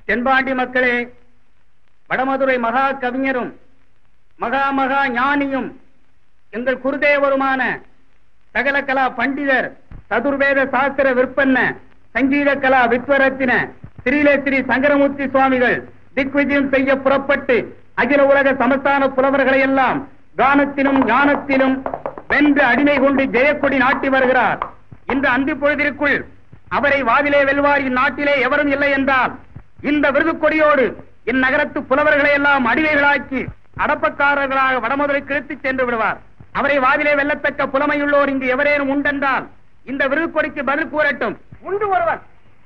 தென்பாண்டி மக்களே வடமதுரை மகா கவிஞரும் மகா மகா ஞானியும் எங்கள் குருதேவருமான சகல கலா பண்டிதர் சதுர்வேத சாஸ்திர விற்பன்ன சங்கீத கலா வித்வரத்தின ஸ்ரீல ஸ்ரீ சங்கரமூர்த்தி சுவாமிகள் திக்விஜயம் செய்ய புறப்பட்டு அகில உலக சமஸ்தான புலவர்களை எல்லாம் கானத்திலும் ஞானத்திலும் வென்று அடிமை கொண்டு ஜெயக்கொடி நாட்டி வருகிறார் இந்த அந்தி பொழுதிற்குள் அவரை வாதிலே வெல்வார் இந்நாட்டிலே எவரும் இல்லை என்றால் இந்த விருது கொடியோடு இந்நகரத்து புலவர்களை எல்லாம் அடிமைகளாக்கி அடப்பக்காரர்களாக வடமதுரை கிழித்துச் சென்று விடுவார் அவரை வாதிலே வெல்லத்தக்க புலமையுள்ளோர் இங்கு எவரேனும் உண்டென்றால் இந்த விருது கொடிக்கு பதில் கூறட்டும் உண்டு ஒருவன்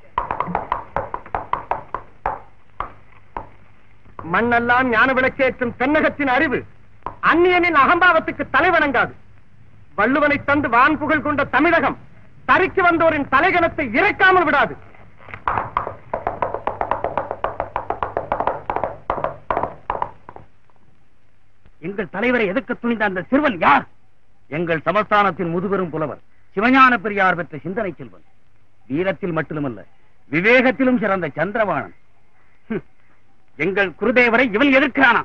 மண்ணெல்லாம் ஞான விளக்கேற்றும் தென்னகத்தின் அறிவு அந்நியனின் அகம்பாவத்துக்கு தலைவணங்காது வள்ளுவனை தந்து வான் புகழ் கொண்ட தமிழகம் தரிக்கு வந்தோரின் தலைகணத்தை இறக்காமல் விடாது எங்கள் தலைவரை எதிர்க்க துணிந்த அந்த சிறுவன் யார் எங்கள் சமஸ்தானத்தின் முதுபெரும் புலவர் சிவஞான பெரியார் பெற்ற சிந்தனை செல்வன் வீரத்தில் மட்டுமல்ல விவேகத்திலும் சிறந்த சந்திரவாணன் ஹம், எங்கள் குருதேவரை இவன் எதிர்க்கிறானா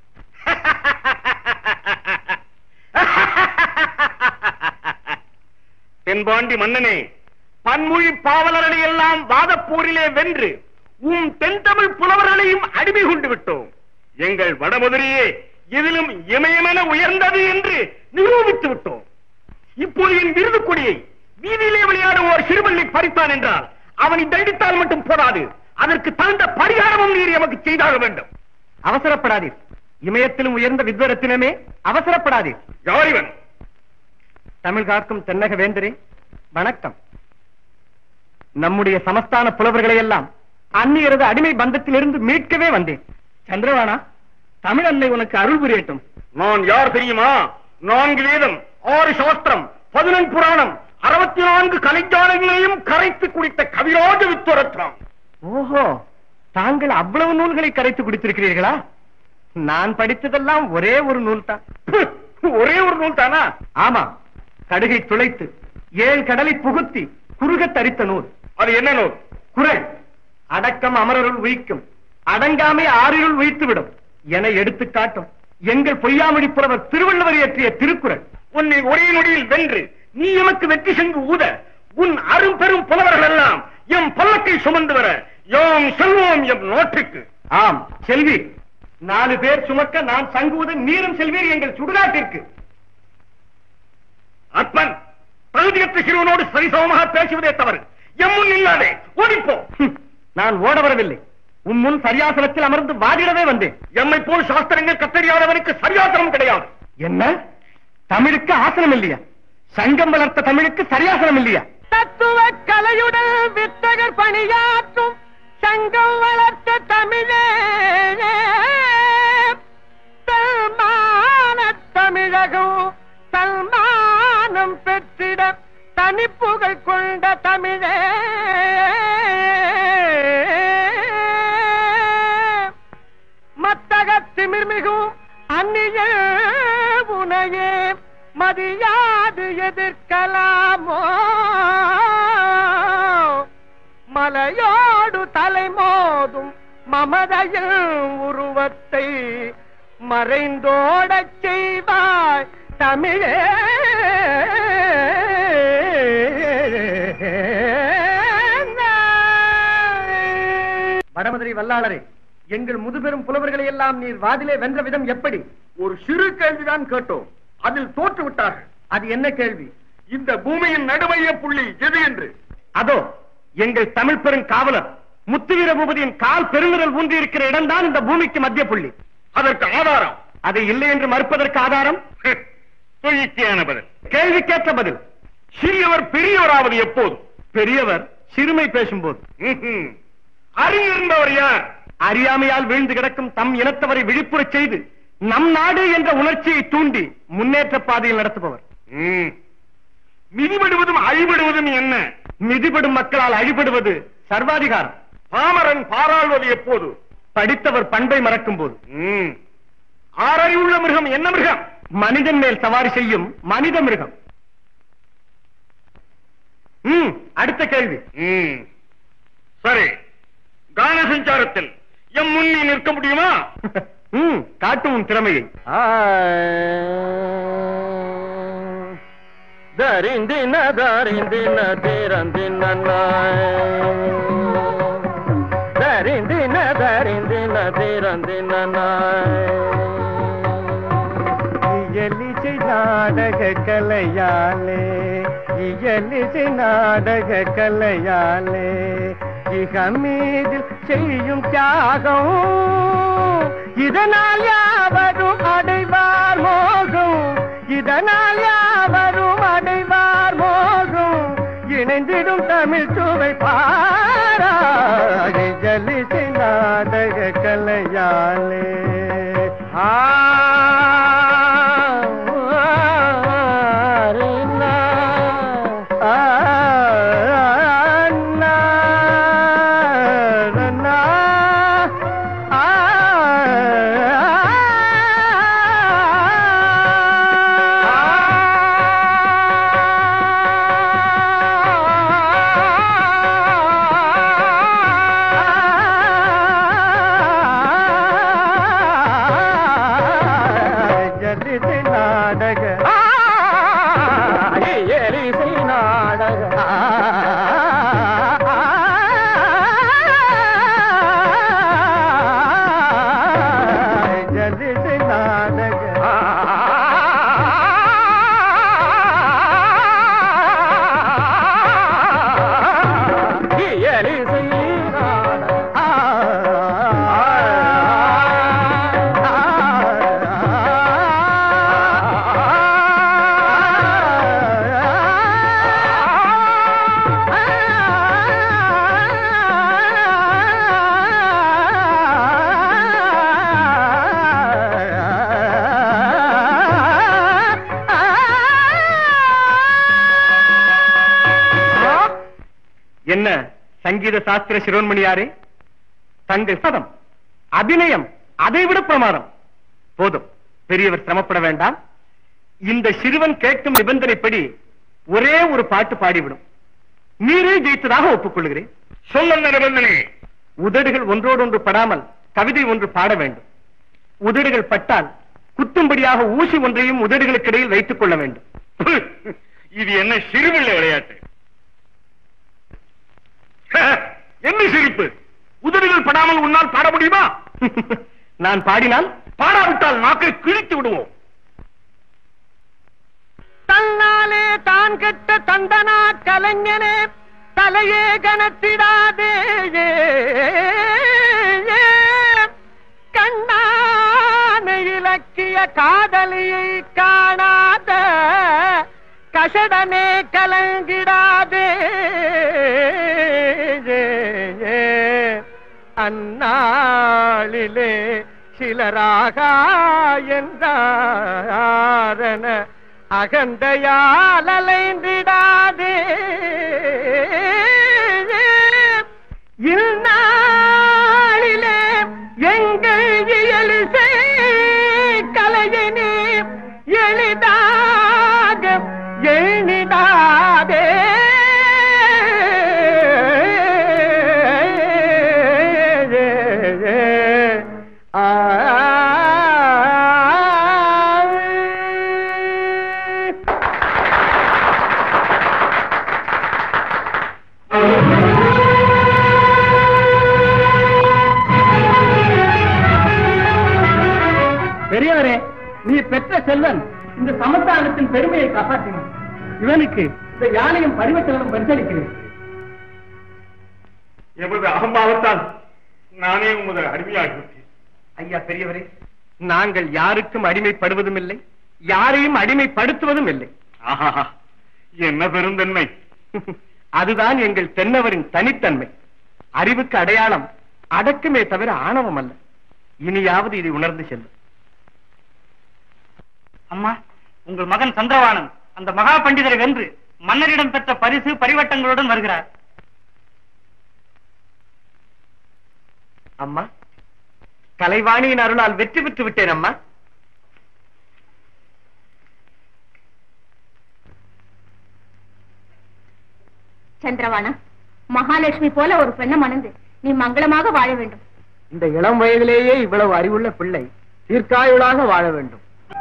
தென்பாண்டி மன்னனே பன்மொழி பாவலர்களை எல்லாம் வாதப்போரிலே வென்று உம் தென்தமிழ் புலவர்களையும் அடிமை கொண்டு விட்டோம் எங்கள் வடமதுரையே எதிலும் இமயமென உயர்ந்தது என்று நிரூபித்து விட்டோம் இப்போது என் விருது கொடியை வீதியிலே விளையாடும் ஒரு சிறுவள்ளி பறித்தான் என்றால் அவனை தண்டித்தால் மட்டும் போதாது அதற்கு தகுந்த பரிகாரமும் நீர் எமக்கு செய்தாக வேண்டும் அவசரப்படாதீர் இமயத்திலும் உயர்ந்த வித்வரத்தினமே அவசரப்படாதீர் யாரிவன் தமிழ் காக்கும் தென்னக வேந்தரே வணக்கம் நம்முடைய சமஸ்தான புலவர்களை எல்லாம் அந்நியரது அடிமை பந்தத்திலிருந்து மீட்கவே வந்தேன் சந்திரவானா தமிழ் அன்னை உனக்கு அருள் புரியட்டும் நான் யார் தெரியுமா நான்கு வேதம் ஆறு சாஸ்திரம் பதினெண் புராணம் அறுபத்தி நான்கு கலைஞானங்களையும் கரைத்து குடித்த கவிராஜ வித்துவரத்னம் ஓஹோ தாங்கள் அவ்வளவு நூல்களை கரைத்து குடித்திருக்கிறீர்களா நான் படித்ததெல்லாம் ஒரே ஒரு நூல் தான் ஒரே ஒரு நூல் தானா ஆமா கடுகை துளைத்து ஏழு கடலை புகுத்தி குறுக தரித்த நூல் அது என்ன நூல் குரல் அடக்கம் அமரருள் உயிக்கும் அடங்காமை ஆறிருள் உயித்துவிடும் என எடுத்து காட்டும் எங்கள் பொய்யாமொழி புலவர் திருவள்ளுவர் இயற்றிய திருக்குறள் உன்னை ஒரே நொடியில் வென்று நீ எமக்கு வெற்றி சென்று ஊத உன் அரும் பெரும் புலவர்கள் எல்லாம் எம் பல்லக்கை சுமந்து வர யாம் செல்வோம் எம் நாட்டுக்கு ஆம் செல்வி நாலு பேர் சுமக்க நான் சங்குவத நீரும் செல்வீர் எங்கள் சுடுகாட்டிற்கு அற்பன் தகுதியற்ற சிறுவனோடு சரிசமமாக பேசுவதே தவறு எம் முன் இல்லாதே ஓடிப்போ நான் ஓட வரவில்லை உன் முன் சரியாசனத்தில் அமர்ந்து வாதிடவே வந்தேன் எம்மை போல் சாஸ்திரங்கள் கத்தறியாதவனுக்கு சரியாசனம் கிடையாது என்ன தமிழுக்கு ஆசனம் இல்லையா சங்கம் வளர்த்த தமிழுக்கு சரியாசனம் இல்லையா தத்துவ கலையுடன் வித்தகர் பணியாற்றும் சங்கம் வளர்த்த தமிழே தல்மான தமிழகம் சல்மானம் பெற்றிட தனிப்புகழ் கொண்ட தமிழே மத்தக திமிர்மிகும் அந்நிய உனையே மதியாது எதிர்க்கலாமோ மலையோடு தலைமோதும் மமதையில் உருவத்தை மறைந்தோடச் செய்வாய் தமிழே வடமதுரை வல்லாளரே எங்கள் முதுபெரும் புலவர்களை எல்லாம் நீர் வாதிலே வென்ற விதம் எப்படி ஒரு சிறு கேள்விதான் கேட்டோம் அதில் தோற்று விட்டார்கள் அது என்ன கேள்வி இந்த பூமியின் நடுமைய புள்ளி எது என்று அதோ எங்கள் தமிழ் பெரும் காவலர் முத்துவீர பூபதியின் கால் பெருவிரல் ஊன்றி இருக்கிற இடம்தான் இந்த பூமிக்கு மத்திய புள்ளி அதற்கு ஆதாரம் அது இல்லை என்று மறுப்பதற்கு ஆதாரம் துணிக்கையான பதில் கேள்விக்கேற்ற பதில் சிறியவர் பெரியவராவது எப்போது பெரியவர் சிறுமை பேசும்போது அறிஞர் யார் அறியாமையால் வீழ்ந்து கிடக்கும் தம் இனத்தவரை விழிப்புறச் செய்து நம் நாடு என்ற உணர்ச்சியை தூண்டி முன்னேற்ற பாதையில் நடத்துபவர் மிதிபடுவதும் அழிபடுவதும் என்ன மிதிபடும் மக்களால் அழிபடுவது சர்வாதிகாரம் பாமரன் பாராள்வது எப்போது படித்தவர் பண்பை மறக்கும் போது ஆறறிவுள்ள மிருகம் என்ன மிருகம் மனிதன் மேல் சவாரி செய்யும் மனித மிருகம் ம், அடுத்த கேள்வி ம். சரி கான சஞ்சாரத்தில் எம் முன்னி நிற்க முடியுமா ம் காட்டும் உன் திறமையை தரிந்தின தரிந்தின திறந்தின தரிந்தின தரிந்தின திறந்தின இயலிசை நாடக கலையாலே இயலிசை நாடக கலையாலே இகமீதில் செய்யும் தியாகம் இதனால் யாவரும் அடைவார் மோகம் இதனால் யாவரும் அடைவார் மோகம் இணைந்திடும் தமிழ் சுவை பாராக ஜலிசை நாடக கலையாலே ஆ ஜலிசை நாடக எலிசை நாடக ஜலிசை நாடக எலிசை என்ன சங்கீத சாஸ்திர சிரோன்மணியாரே தங்கள் சதம் அபிநயம் அதைவிட பிரமாதம் போதும் பெரியவர் சிரமப்பட வேண்டாம் இந்த சிறுவன் கேட்கும் நிபந்தனைப்படி ஒரே ஒரு பாட்டு பாடிவிடும் நீரே ஜெயித்ததாக ஒப்புக்கொள்கிறேன் சொல்லுங்க நிபந்தனை உதடுகள் ஒன்றோடொன்று படாமல் கவிதை ஒன்று பாட வேண்டும் உதடுகள் பட்டால் குத்தும்படியாக ஊசி ஒன்றையும் உதடுகளுக்கு இடையில் வைத்துக் கொள்ள வேண்டும் இது என்ன சிறுபிள்ளை விளையாட்டு என்ன சிரிப்பு உதடுகள் படாமல் உன்னால் பாட முடியுமா நான் பாடினால் பாடாவிட்டால் நாக்கை கிழித்து விடுவோம் தன்னாலே தான் கெட்ட தந்தனா கலைஞனே தலையே கணத்திடாதே கண்ணான இலக்கிய காதலியை காணாத கஷடனே கலங்கிடாதே அந்நாளிலே சிலராக என்றாரன அகந்தையால் அலைந்திடாதே இந்நாளிலே எங்கள் இயலிசை கலையினே எளிதாக எண்ணிடாதே பெரியவரே நீ பெற்ற செல்வன் இந்த சமஸ்தானத்தின் பெருமையை காப்பாற்றினான் இவனுக்கு இந்த யானையும் பரிவட்டங்களும் பரிசளிக்கிறேன் எமது அகம்பாவத்தால் நானே உமது அடிமையாகிவிட்டேன் ஐயா பெரியவரே நாங்கள் யாருக்கும் அடிமைப்படுவதும் இல்லை யாரையும் அடிமைப்படுத்துவதும் இல்லை ஆஹா என்ன பெருந்தன்மை அதுதான் எங்கள் தென்னவரின் தனித்தன்மை அறிவுக்கு அடையாளம் அடக்குமே தவிர ஆணவம் அல்ல இனியாவது இதை உணர்ந்து செல்லும் அம்மா உங்கள் மகன் சந்திரவாணன் அந்த மகா பண்டிதரை வென்று மன்னரிடம் பெற்ற பரிசு பரிவட்டங்களுடன் வருகிறார் அம்மா கலைவாணியின் அருளால் வெற்றி பெற்று விட்டேன் அம்மா சந்திரவானா மகாலட்சுமி போல ஒரு பெண்ணை மணந்து நீ மங்களமாக வாழ வேண்டும் இந்த இளம் வயதிலேயே இவ்வளவு அறிவுள்ள பிள்ளை தீர்க்காயுளாக வாழ வேண்டும்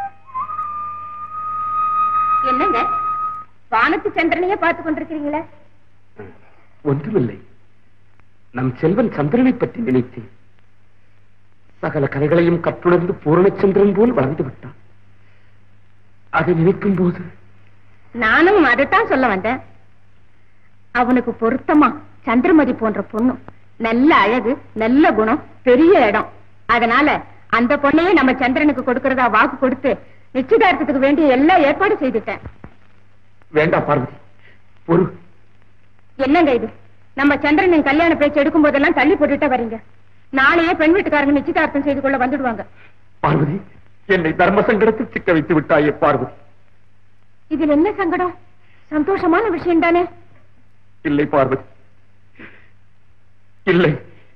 என்னங்க வானத்து சந்திரனையே பார்த்து கொண்டிருக்கிறீங்களே ஒன்றுமில்லை நம் செல்வன் சந்திரனை பற்றி நினைத்தேன் சகல கலைகளையும் கற்றுணர்ந்து பூரணச்சந்திரன் போல் வளர்ந்து விட்டான் அதை நினைக்கும் போது நானும் அதைத்தான் சொல்ல வந்தேன் அவனுக்கு பொருத்தமா சந்திரமதி போன்ற பொண்ணு நல்ல அழகு நல்ல குணம் பெரிய இடம் அதனால அந்த பொண்ணையே நம்ம சந்திரனுக்கு கொடுக்கறதா வாக்கு கொடுத்து நிச்சயதார்த்தத்துக்கு வேண்டிய எல்லா ஏற்பாடு செய்துட்டேன் வேண்டாம் பார்வதி ஒரு என்னங்க இது நம்ம சந்திரனின் கல்யாண பேச்சு எடுக்கும் போதெல்லாம் தள்ளி போட்டுட்டே வரீங்க நாளையே பெண் வீட்டுக்காரங்க நிச்சயதார்த்தம் செய்து கொள்ள வந்துடுவாங்க பார்வதி என்னை தர்ம சங்கடத்தில் சிக்க வைத்து விட்டாயே பார்வதி இதுல என்ன சங்கடம் சந்தோஷமான விஷயம் தானே இல்லை பார்வதி இல்லை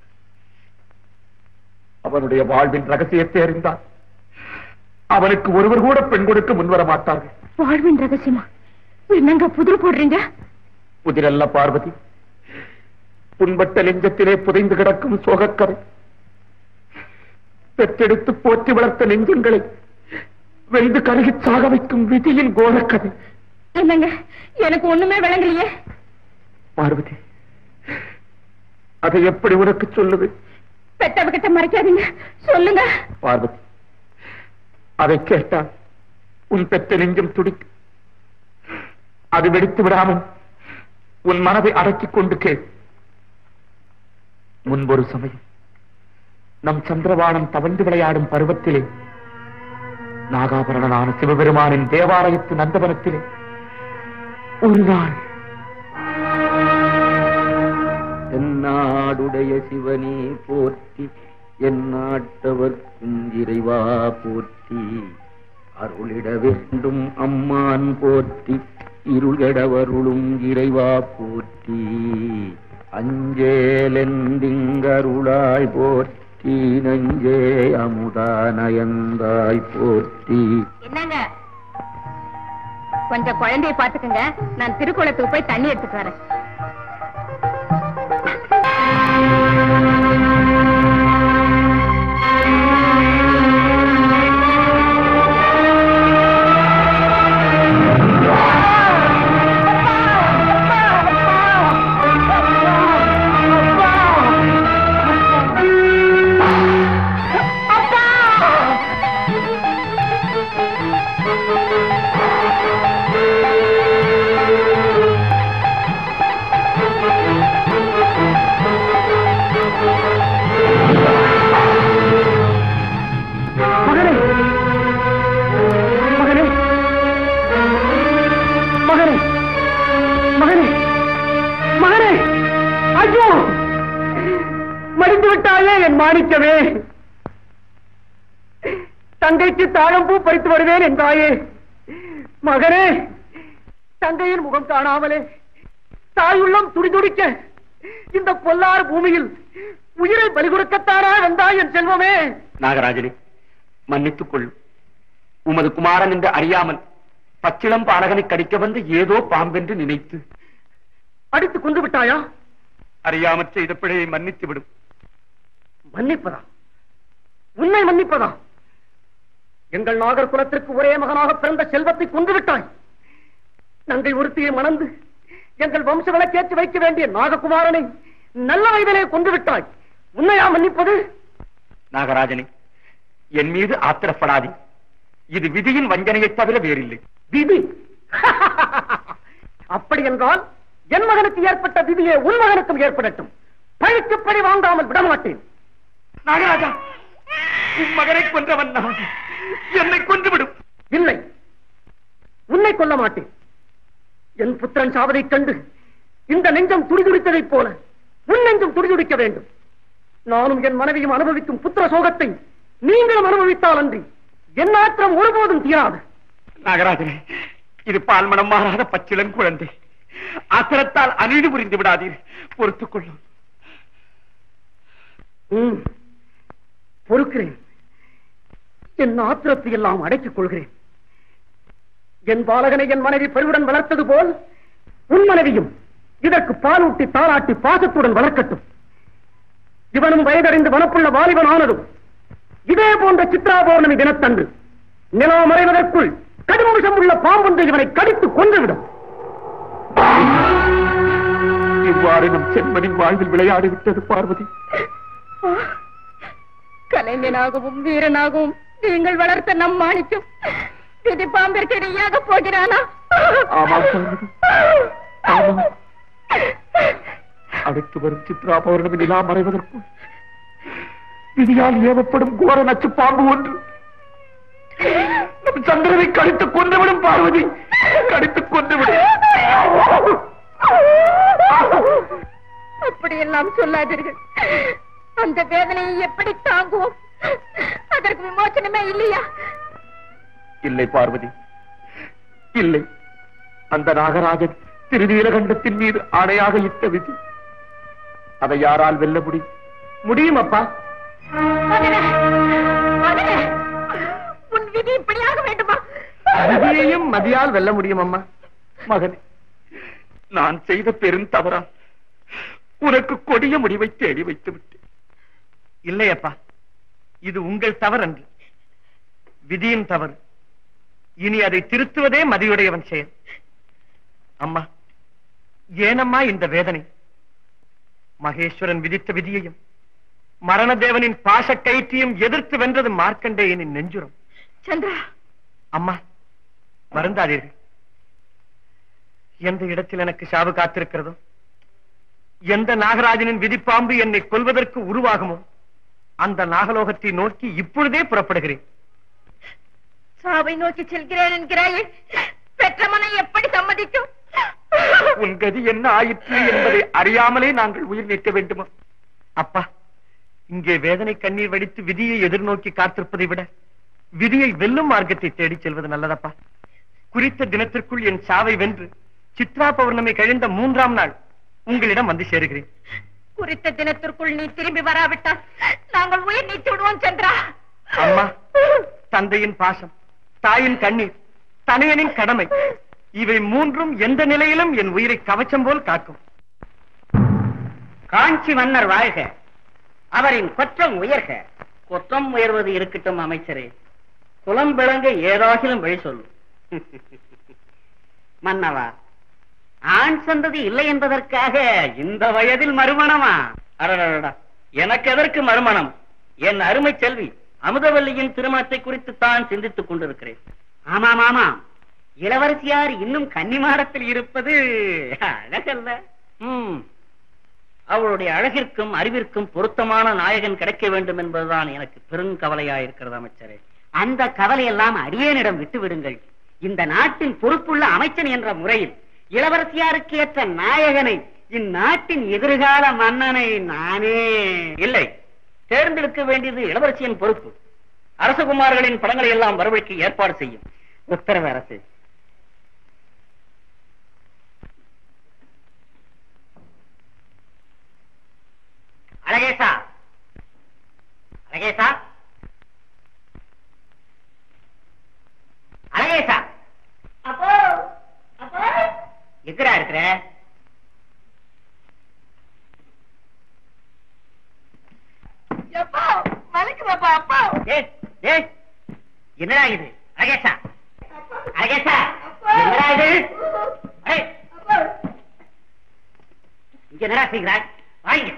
அவனுடைய வாழ்வின் ரகசியத்தை அறிந்தால் அவனுக்கு ஒருவர் கூட பெண் கொடுக்க முன்வர மாட்டார்கள் வாழ்வின் ரகசியமா என்னங்க புதிர் போடுறீங்க புதிரல்ல பார்வதி புண்பட்ட நெஞ்சத்திலே புதைந்து கிடக்கும் சோகக்கரை பெற்றெடுத்து போற்றி வளர்த்த நெஞ்சங்களை வெந்து கருகி சாக வைக்கும் விதியின் கோரக்கதை என்னங்க எனக்கு ஒண்ணுமே விளங்கலையே பார்வதி அதை எப்படி உனக்கு சொல்லுது பெத்தவகிட்ட மறைக்காதீங்க சொல்லுங்க பார்வதி அதை கேட்டால் உன் பெற்ற நெஞ்சம் துடிக்கும் அது வெடித்து விடாமல் உன் மனதை அடக்கிக் கொண்டு கேள் முன்பொரு சமயம் நம் சந்திரவானம் தவழ்ந்து விளையாடும் பருவத்திலே நாகாபரணனான சிவபெருமானின் தேவாலயத்து நந்தவனத்திலே ஒரு நாள் தென்னாடுடைய சிவனே போற்றி என் நாட்டவர்க்கும் இறைவா போற்றி அருளிட வேண்டும் அம்மான் போற்றி இருள்கடவருளும் இறைவா போற்றி அஞ்சேலெந்திங்கருளாய் போற்றி நஞ்சே அமுதானயந்தாய் போற்றி என்னங்க கொஞ்சம் குழந்தைய பாத்துக்கங்க நான் திருக்குளத்துக்கு போய் தண்ணி எடுத்துட்டு வரேன் மகனே மகனே மகனே மகனே மகனே ஐயோ மடிந்து விட்டாயே என் மாணிக்கமே தங்கைக்கு தாழம்பூ பறித்து வருவேன் என்றாயே மகனே தங்கையின் முகம் காணாமலே தாயுள்ளம் துடிதுடிக்க இந்த பொல்லார் பூமியில் உயிரை பலி கொடுக்கத்தானா வந்தாய் என் செல்வமே நாகராஜனே மன்னித்துக் கொள்ளும் உமது குமாரன் என்று அறியாமல் பச்சிளம் பாலகனை கடிக்க வந்து ஏதோ பாம்பென்று நினைத்து அடித்து கொண்டு விட்டாயா அறியாமற் செய்த பிழையை மன்னித்து விடும் மன்னிப்பதா உன்னை மன்னிப்பதா எங்கள் நாகர் குலத்திற்கு ஒரே மகனாக பிறந்த செல்வத்தை கொண்டு விட்டாய் நங்கை ஒருத்தியை மணந்து எங்கள் வம்ச விளக்கேற்றி வைக்க வேண்டிய நாககுமாரனை நல்ல வயதிலே கொண்டு விட்டாய் உன்னையா மன்னிப்பது நாகராஜனே என் மீது ஆத்திரப்படாதே இது விதியின் வஞ்சனையைத் தவிர வேறில்லை விதி அப்படி என்றால் என் மகனுக்கு ஏற்பட்ட விதியே உன் மகனுக்கும் ஏற்படட்டும் பழிக்கு பழி வாங்காமல் விடமாட்டேன் நாகராஜா உன் மகனை கொன்றவன் நான் என்னை கொன்று விடும் இல்லை உன்னை கொல்ல மாட்டேன் என் புத்திரன் சாவதைக் கண்டு இந்த நெஞ்சம் துடிதுடித்ததைப் போல உன் நெஞ்சம் துடிதுடிக்க வேண்டும் நானும் என் மனைவியும் அனுபவிக்கும் புத்திர சோகத்தை நீங்களும் அனுபவித்தால் அன்றி என் ஆத்திரம் ஒருபோதும் தீராது நாகராஜனே இது பால்மணம் மாறாத பச்சிளம் குழந்தை ஆத்திரத்தால் அநீதி புரிந்து விடாதீர் பொறுத்துக் கொள்ளும் ம், பொறுக்கிறேன் என் ஆத்திரத்தை எல்லாம் அடக்கிக் கொள்கிறேன் என் பாலகனை என் மனைவி பெருவுடன் வளர்த்தது போல் உன் மனைவியும் இதற்கு பாலூட்டி தாளாட்டி பாசத்துடன் வளர்க்கட்டும் சிவனும் வயதறிந்து வனப்புள்ள வாலிபன் ஆனதும் இதே போன்ற சித்ரா பௌர்ணமி தினத்தன்று நிலா மறைவதற்குள் கடும் விஷம் உள்ள பாம்பொன்று இவனை கடித்து கொன்றுவிடும் இவ்வாறு நம் செண்மனின் வாழ்வில் விளையாடி விட்டது பார்வதி கலைஞனாகவும் வீரனாகவும் நீங்கள் வளர்த்த நம் மாணிக்கம் விதி பாம்பிற்கு இணையாக போகிறானா ஆமாம் பார்வதி ஆமாம் அடுத்து வரும் சித்ரா பௌர்ணமி நிலா மறைவதற்குள் விதியால் ஏவப்படும் கோர நச்சு பாம்பு ஒன்று நம் சந்திரனை கடித்துக் கொன்றுவிடும் பார்வதி கடித்துக் கொன்றுவிடும் அப்படியெல்லாம் சொல்லாதீர்கள் அந்த வேதனையை எப்படி தாங்குவோம் அதற்கு விமோசனமே இல்லையா இல்லை பார்வதி இல்லை அந்த நாகராஜன் திருநீலகண்டத்தின் மீது ஆணையாக இட்ட விதி அதை யாரால் வெல்ல முடியும் முடியும் அப்பா மகனே, மகனே, உன் விதி இப்படியாக வேண்டுமா விதியையும் மதியால் வெல்ல முடியும் அம்மா மகனே நான் செய்த பெரும் தவறா உனக்கு கொடிய முடிவை தேடி வைத்து விட்டேன் இல்லையப்பா இது உங்கள் தவறன்று விதியின் தவறு இனி அதை திருத்துவதே மதியுடையவன் செயல் அம்மா ஏனம்மா இந்த வேதனை மகேஸ்வரன் விதித்த விதியையும் மரணதேவனின் பாச கயிற்றையும் எதிர்த்து வென்றது மார்க்கண்டேயனின் நெஞ்சுரம் சந்திரா அம்மா வருந்தாதீர்கள் எந்த இடத்தில் எனக்கு சாவு காத்திருக்கிறதோ எந்த நாகராஜனின் விதிப்பாம்பு என்னை கொல்வதற்கு உருவாகுமோ அந்த நாகலோகத்தை நோக்கி இப்பொழுதே புறப்படுகிறேன் சாவை நோக்கி செல்கிறேன் என்கிறாயே பெற்ற மனம் எப்படி சம்மதிக்கும் உன் கதி என்ன ஆயிற்று என்பதை அறியாமலே நாங்கள் உயிர் நீக்க வேண்டுமா அப்பா இங்கே வேதனை கண்ணீர் வடித்து விதியை எதிர்நோக்கி காத்திருப்பதை விட விதியை வெல்லும் மார்க்கத்தை தேடிச் செல்வது நல்லதப்பா குறித்த தினத்திற்குள் என் சாவை வென்று சித்ரா பௌர்ணமி கழிந்த மூன்றாம் நாள் உங்களிடம் வந்து சேருகிறேன் குறித்த தினத்திற்குள் நீ திரும்பி வராவிட்டால் நாங்கள் உயிர் நீத்து விடுவோம் சந்திரா அம்மா தந்தையின் பாசம் தாயின் கண்ணீர் தனையனின் கடமை இவை மூன்றும் எந்த நிலையிலும் என் உயிரை கவச்சம் போல் காக்கும் காஞ்சி மன்னர் வாழ்க அவரின் குற்றம் உயர்க குற்றம் உயர்வது இருக்கட்டும் அமைச்சரே குலம் விளங்க ஏதாகிலும் வழி சொல்லும் மன்னவா ஆண் சந்ததி இல்லை என்பதற்காக இந்த வயதில் மறுமணமா அடடடா எனக்கு எதற்கு மறுமணம் என் அருமை செல்வி அமுதவல்லியின் திருமணத்தை குறித்து தான் சிந்தித்துக் கொண்டிருக்கிறேன் ஆமாம் ஆமாம் இளவரசியார் இன்னும் கன்னிமாடத்தில் இருப்பது அழகல்ல ம் அவளுடைய அழகிற்கும் அறிவிற்கும் பொருத்தமான நாயகன் கிடைக்க வேண்டும் என்பதுதான் எனக்கு பெருங்கவலையாயிருக்கிறது அமைச்சரே அந்த கவலையெல்லாம் அடியேனிடம் விட்டு விடுங்கள் இந்த நாட்டின் பொறுப்புள்ள அமைச்சன் என்ற முறையில் இளவரசியாருக்கு ஏற்ற நாயகனை இந்நாட்டின் எதிர்கால மன்னனை நானே இல்லை தேர்ந்தெடுக்க வேண்டியது இளவரசியின் பொறுப்பு அரசகுமார்களின் படங்களை எல்லாம் வரவழைக்க ஏற்பாடு செய்யும் உத்தரவு அரசு அழகேசா அழகேசா அழகேசா அப்போ அப்போ எங்கடா இருக்கிற அப்பா வலிக்குதாப்பா அப்பா ஏய், ஏய், என்னடா இது அழகேசா அழகேசா என்னடா இது ஏய், இங்க என்னடா செய்கிறாய் வாங்க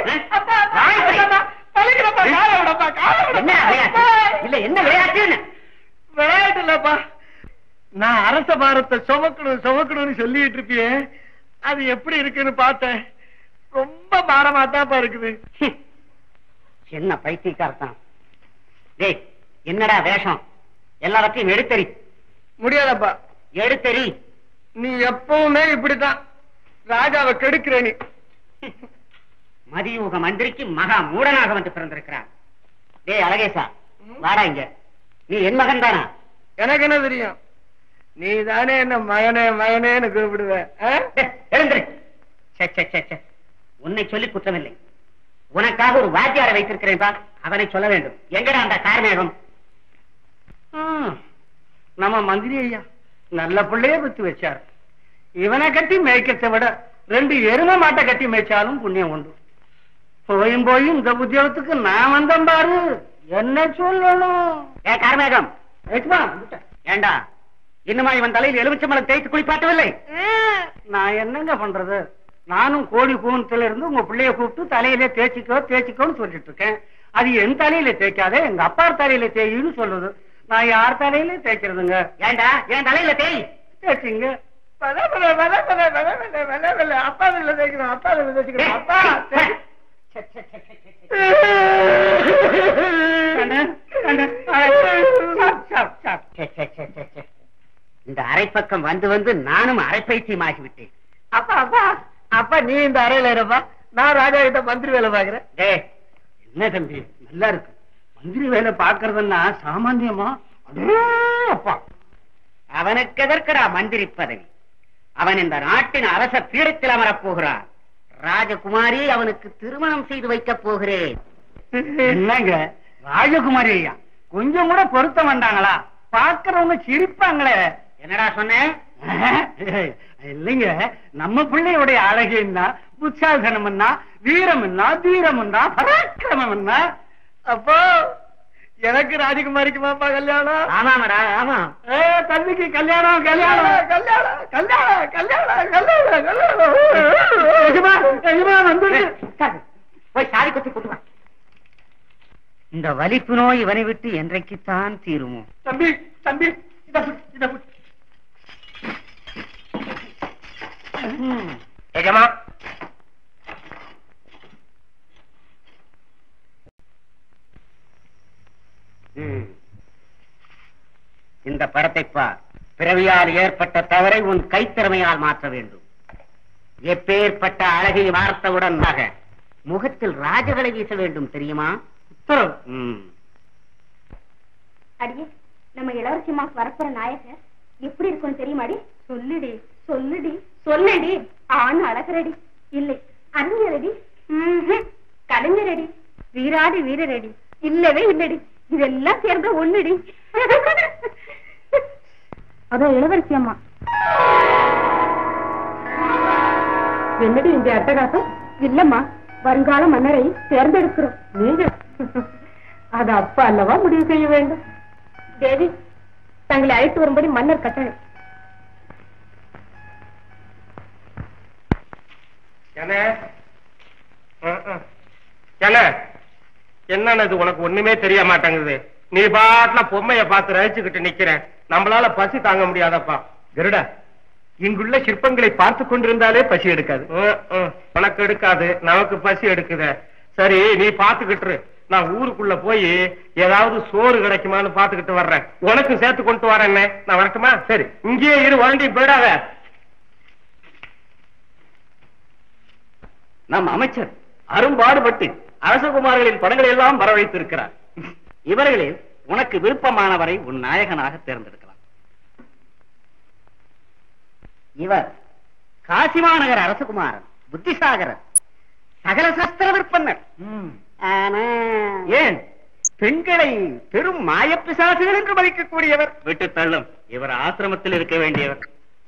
என்ன விளையாட்டு இல்ல என்ன விளையாட்டுன்னு விளையாட்டு இல்லப்பா நான் அரச பாரத்தை சுமக்கணும் சுமக்கணும்னு சொல்லிட்டு இருப்பியே அது எப்படி இருக்குன்னு பார்த்தேன் ரொம்ப பாரமா தான்ப்பா இருக்குது ஹம். என்ன பைத்தியக்காரத்தான் டேய் என்னடா வேஷம் எல்லாத்தையும் எடுத்தறி முடியாதப்பா எடுத்தறி நீ எப்பவுமே இப்படித்தான் ராஜாவை கெடுக்கிற நீ மதியூக மந்திரிக்கு மகா மூடனாக வந்து பிறந்திருக்கிறான் டேய் அழகேசா வாடா இங்க நீ என் மகன் தானா எனக்கு என்ன தெரியும் நீ தானே என்ன மகனே மகனேன்னு கூப்பிடுவ ஆ? எழுந்திரு சே, சே, சே, சே. உன்னை சொல்லி குற்றமில்லை உனக்காக ஒரு வாத்தியாரை வைத்திருக்கிறேன் பா அவனை சொல்ல வேண்டும் எங்கடா அந்த கார்மேகம் ம், நம்ம மந்திரி ஐயா நல்ல பிள்ளைய பத்தி வச்சார் இவனை கட்டி மேய்க்கிறதை விட ரெண்டு எரும மாட்டை கட்டி மேய்ச்சாலும் புண்ணியம் உண்டு போயும் போயும் இந்த உத்தியோகத்துக்கு நான் வந்தேன் பாரு என்ன சொல்லணும் ஏ கார்மேகம் ஏச்சுமா, வந்துட்டேன். ஏண்டா இன்னுமா இவன் தலையில் எலுமிச்சம்பழம் தேய்த்து குளிப்பாட்டவில்லை நான் என்னங்க பண்றது நானும் கோழி கூனத்துல இருந்து உங்க பிள்ளைய கூப்பிட்டு தலையில தேய்ச்சிக்கோ தேய்ச்சிக்கோன்னு சொல்லிட்டு இருக்கேன் அது என் தலையில தேய்க்காத எங்க அப்பா தலையில தேய்ன்னு சொல்லுது நான் யார் தலையில தேய்க்கிறதுங்க ஏண்டா என் தலையில தேய் தேய்ச்சிங்க பல பல பல பல பல பல பல பல அப்பா தலையில தேய்க்கிறோம் அப்பா தலையில தேய்க்கிறோம் அப்பா தேய். கண்ணு, கண்ணு. சாப், சாப், சாப். சே, சே, சே, சே, சே. இந்த அரைப்பக்கம் வந்து வந்து நானும் அரைப்பைத்தியமாகிவிட்டேன் அப்பா அப்பா அப்பா நீ இந்த அறையில இருப்பா நான் ராஜா கிட்ட மந்திரி வேலை பாக்குறேன் டே என்ன தம்பி நல்லா இருக்கு மந்திரி வேலை பாக்குறதுன்னா சாமானியமா அடே அப்பா அவனுக்கு எதற்கடா மந்திரி பதவி அவன் இந்த நாட்டின் அரச பீடத்தில் அமரப் போகிறான் ராஜகுமாரி அவனுக்கு திருமணம் செய்து வைக்கப் போகிறேன் என்னங்க ராஜகுமாரி ஐயா கொஞ்சம் கூட பொருத்த மாட்டாங்களா பாக்குறவங்க சிரிப்பாங்களே என்னடா சொன்னேன் இல்லைங்க நம்ம பிள்ளையுடைய அழகு என்ன புத்தாசனம் என்ன வீரம் என்ன தீரம் என்ன பராக்கிரமம் என்ன அப்போ எனக்கு ராஜகுமாரிக்கு மாப்பா கல்யாணம் ஆமாமடா ஆமா ஏ, தம்பிக்கு கல்யாணம் கல்யாணம் கல்யாணம் கல்யாணம் கல்யாணம் கல்யாணம் கல்யாணம் எஜமா, எஜமா, வந்துருச்சு. போய் சாதி குத்தி கொண்டு வா இந்த வலிப்பு நோய் இவனை விட்டு என்றைக்குத்தான் தீருமோ தம்பி தம்பி இத புடி, இத புடி. எஜமா இந்த படத்தை பார் பிறவியால் ஏற்பட்ட தவறை உன் கைத்திறமையால் மாற்ற வேண்டும் எப்பேற்பட்ட அழகை வார்த்தவுடன் ஆக முகத்தில் ராஜகளை வீச வேண்டும் தெரியுமா உத்தரவு ம். அடியே நம்ம இளவரசியம்மாக்கு வரப்போற நாயகர் எப்படி இருக்கும்னு தெரியுமாடி சொல்லுடி சொல்லுடி சொல்லடி ஆண் அழகரடி இல்லை அறிஞரடி ம்ஹும். கலைஞரடி வீராடி வீரரடி இல்லவே இல்லடி இதெல்லாம் சேர்ந்த ஒண்ணுடி அதோ இளவரசி அம்மா என்னடி இந்த அட்டகாசம் இல்லம்மா வருங்கால மன்னரை தேர்ந்தெடுக்கிறோம் நீங்க அது அப்பா அல்லவா முடிவு செய்ய வேண்டும் தேவி தங்களை அழைத்து வரும்படி மன்னர் கட்டளை என்ன என்ன என்னன்னு உனக்கு ஒண்ணுமே தெரிய மாட்டேங்குது நீ பாட்டுல பொம்மைய பார்த்து ரசிச்சுக்கிட்டு நிக்கிற நம்மளால பசி தாங்க முடியாதப்பா கருடா இங்குள்ள சிற்பங்களை பார்த்து கொண்டிருந்தாலே பசி எடுக்காது ம், ம். உனக்கு எடுக்காது நமக்கு பசி எடுக்குத சரி நீ பாத்துக்கிட்டு இரு. நான் ஊருக்குள்ள போய் ஏதாவது சோறு கிடைக்குமான்னு பாத்துக்கிட்டு வர்றேன் உனக்கு சேர்த்து கொண்டு வரேன் நான் வரட்டுமா சரி இங்கேயே இரு வண்டி போயிடாத நம் அமைச்சர் அரும்பாடுபட்டு அரசகுமார்களின் படங்களை எல்லாம் வரவழைத்திருக்கிறார் இவர்களில் உனக்கு விருப்பமானவரை உன் நாயகனாக தேர்ந்தெடுக்கலாம் இவர் காசிமாநகர் அரசகுமாரன் புத்திசாகரர் சகல சஸ்திர விற்பனர் ஆனா ஏன் பெண்களை பெரும் மாயப்பிசாசுகள் என்று மதிக்கக்கூடியவர் விட்டு தள்ளும் இவர் ஆசிரமத்தில் இருக்க வேண்டியவர்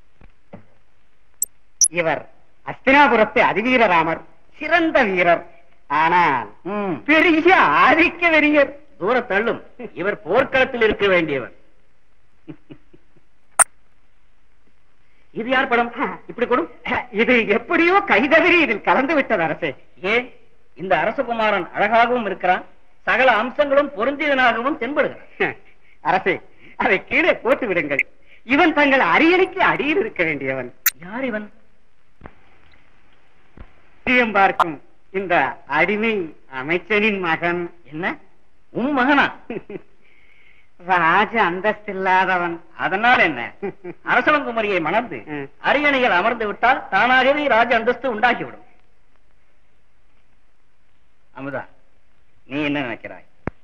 இவர் அஸ்தினாபுரத்து அதிவீரராமர் சிறந்த வீரர் ஆனால் பெரிய ஆதிக்க வெறியர் தூர தள்ளும் இவர் போர்க்களத்தில் இருக்க வேண்டியவர் இது யார் படம் இப்படி கொடும் இது எப்படியோ கைதவறி இதில் கலந்து விட்டது அரசே ஏன் இந்த அரசகுமாரன் அழகாகவும் இருக்கிறான் சகல அம்சங்களும் பொருந்தியவனாகவும் தென்படுகிறான் அரசே அதை கீழே போட்டு விடுங்கள் இவன் தங்கள் அரியணைக்கு அடியில் இருக்க வேண்டியவன் யார் இவன் பிரியம் பார்க்கும் இந்த அடிமை அமைச்சனின் மகன் என்ன உன் மகனா ராஜ அந்தஸ்தில்லாதவன் அதனால் என்ன அரசலங்குமரியை மணந்து ம். அரியணையில் அமர்ந்து விட்டால் தானாகவே ராஜ அந்தஸ்து உண்டாகிவிடும் அமுதா நீ என்ன நினைக்கிறாய்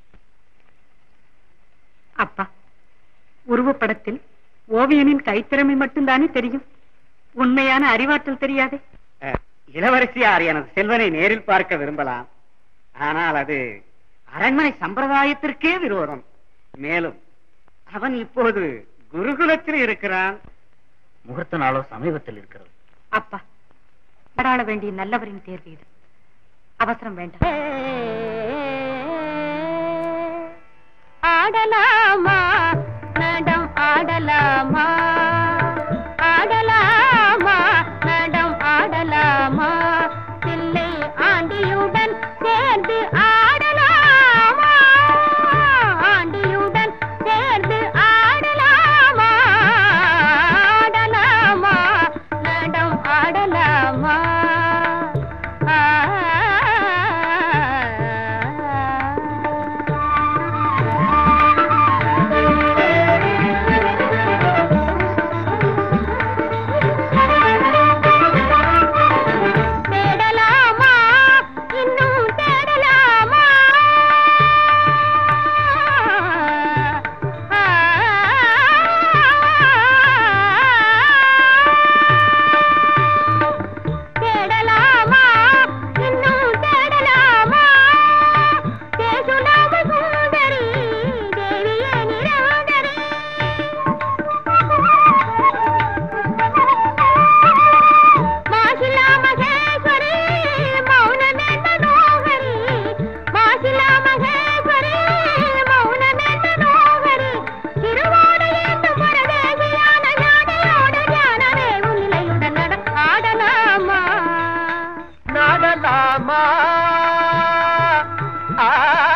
அப்பா உருவப்படத்தில் ஓவியனின் கைத்திறமை மட்டும்தானே தெரியும் உண்மையான அறிவாற்றல் தெரியாதே அஹ், இளவரசியார் எனது செல்வனை நேரில் பார்க்க விரும்பலாம் ஆனால் அது அரண்மனை சம்பிரதாயத்திற்கே விரோதம் மேலும் அவன் இப்போது குருகுலத்தில் இருக்கிறான் முகூர்த்த நாளோ சமீபத்தில் இருக்கிறது அப்பா பாடாள வேண்டிய நல்லவரின் தேர்வு இது அவசரம் வேண்டாம் ஆடலாமா நடம் ஆடலாமா ஆடலாமா நடம் ஆடலாமா பிள்ளை ஆண்டியுடன் சேர்ந்து ஆடலாமா ஆண்டியுடன் சேர்ந்து ஆடலாமா ஆடலாமா நடம் ஆடலாமா தேடலாமா இன்னும் தேடலாமா தேடலாமா இன்னும் தேடலாமா தேசுநாத சுந்தரி தேவியே நிரந்தரி மாசிலா மகேஸ்வரி மௌனமென்ன நோகரி மாசிலா மகேஸ்வரி மௌனமென்ன நோகரி திருவோடையேந்து பரதேசியான ஞானியோட ஞானமே உன்னிலையுடன் நட ஆடலாமா நாடலாமா ஆ.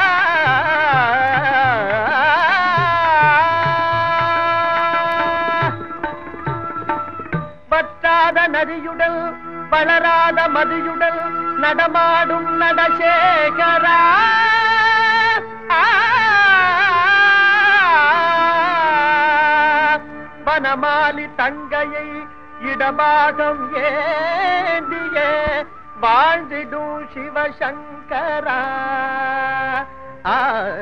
வற்றாத நதியுடல் வளராத மதியுடல் நடமாடும் நடசேகரா ஆ. வனமாலி தங்கையை இடபாகம் ஏந்திய வாழ்ந்திடும் சிவசங்கரா ஆ.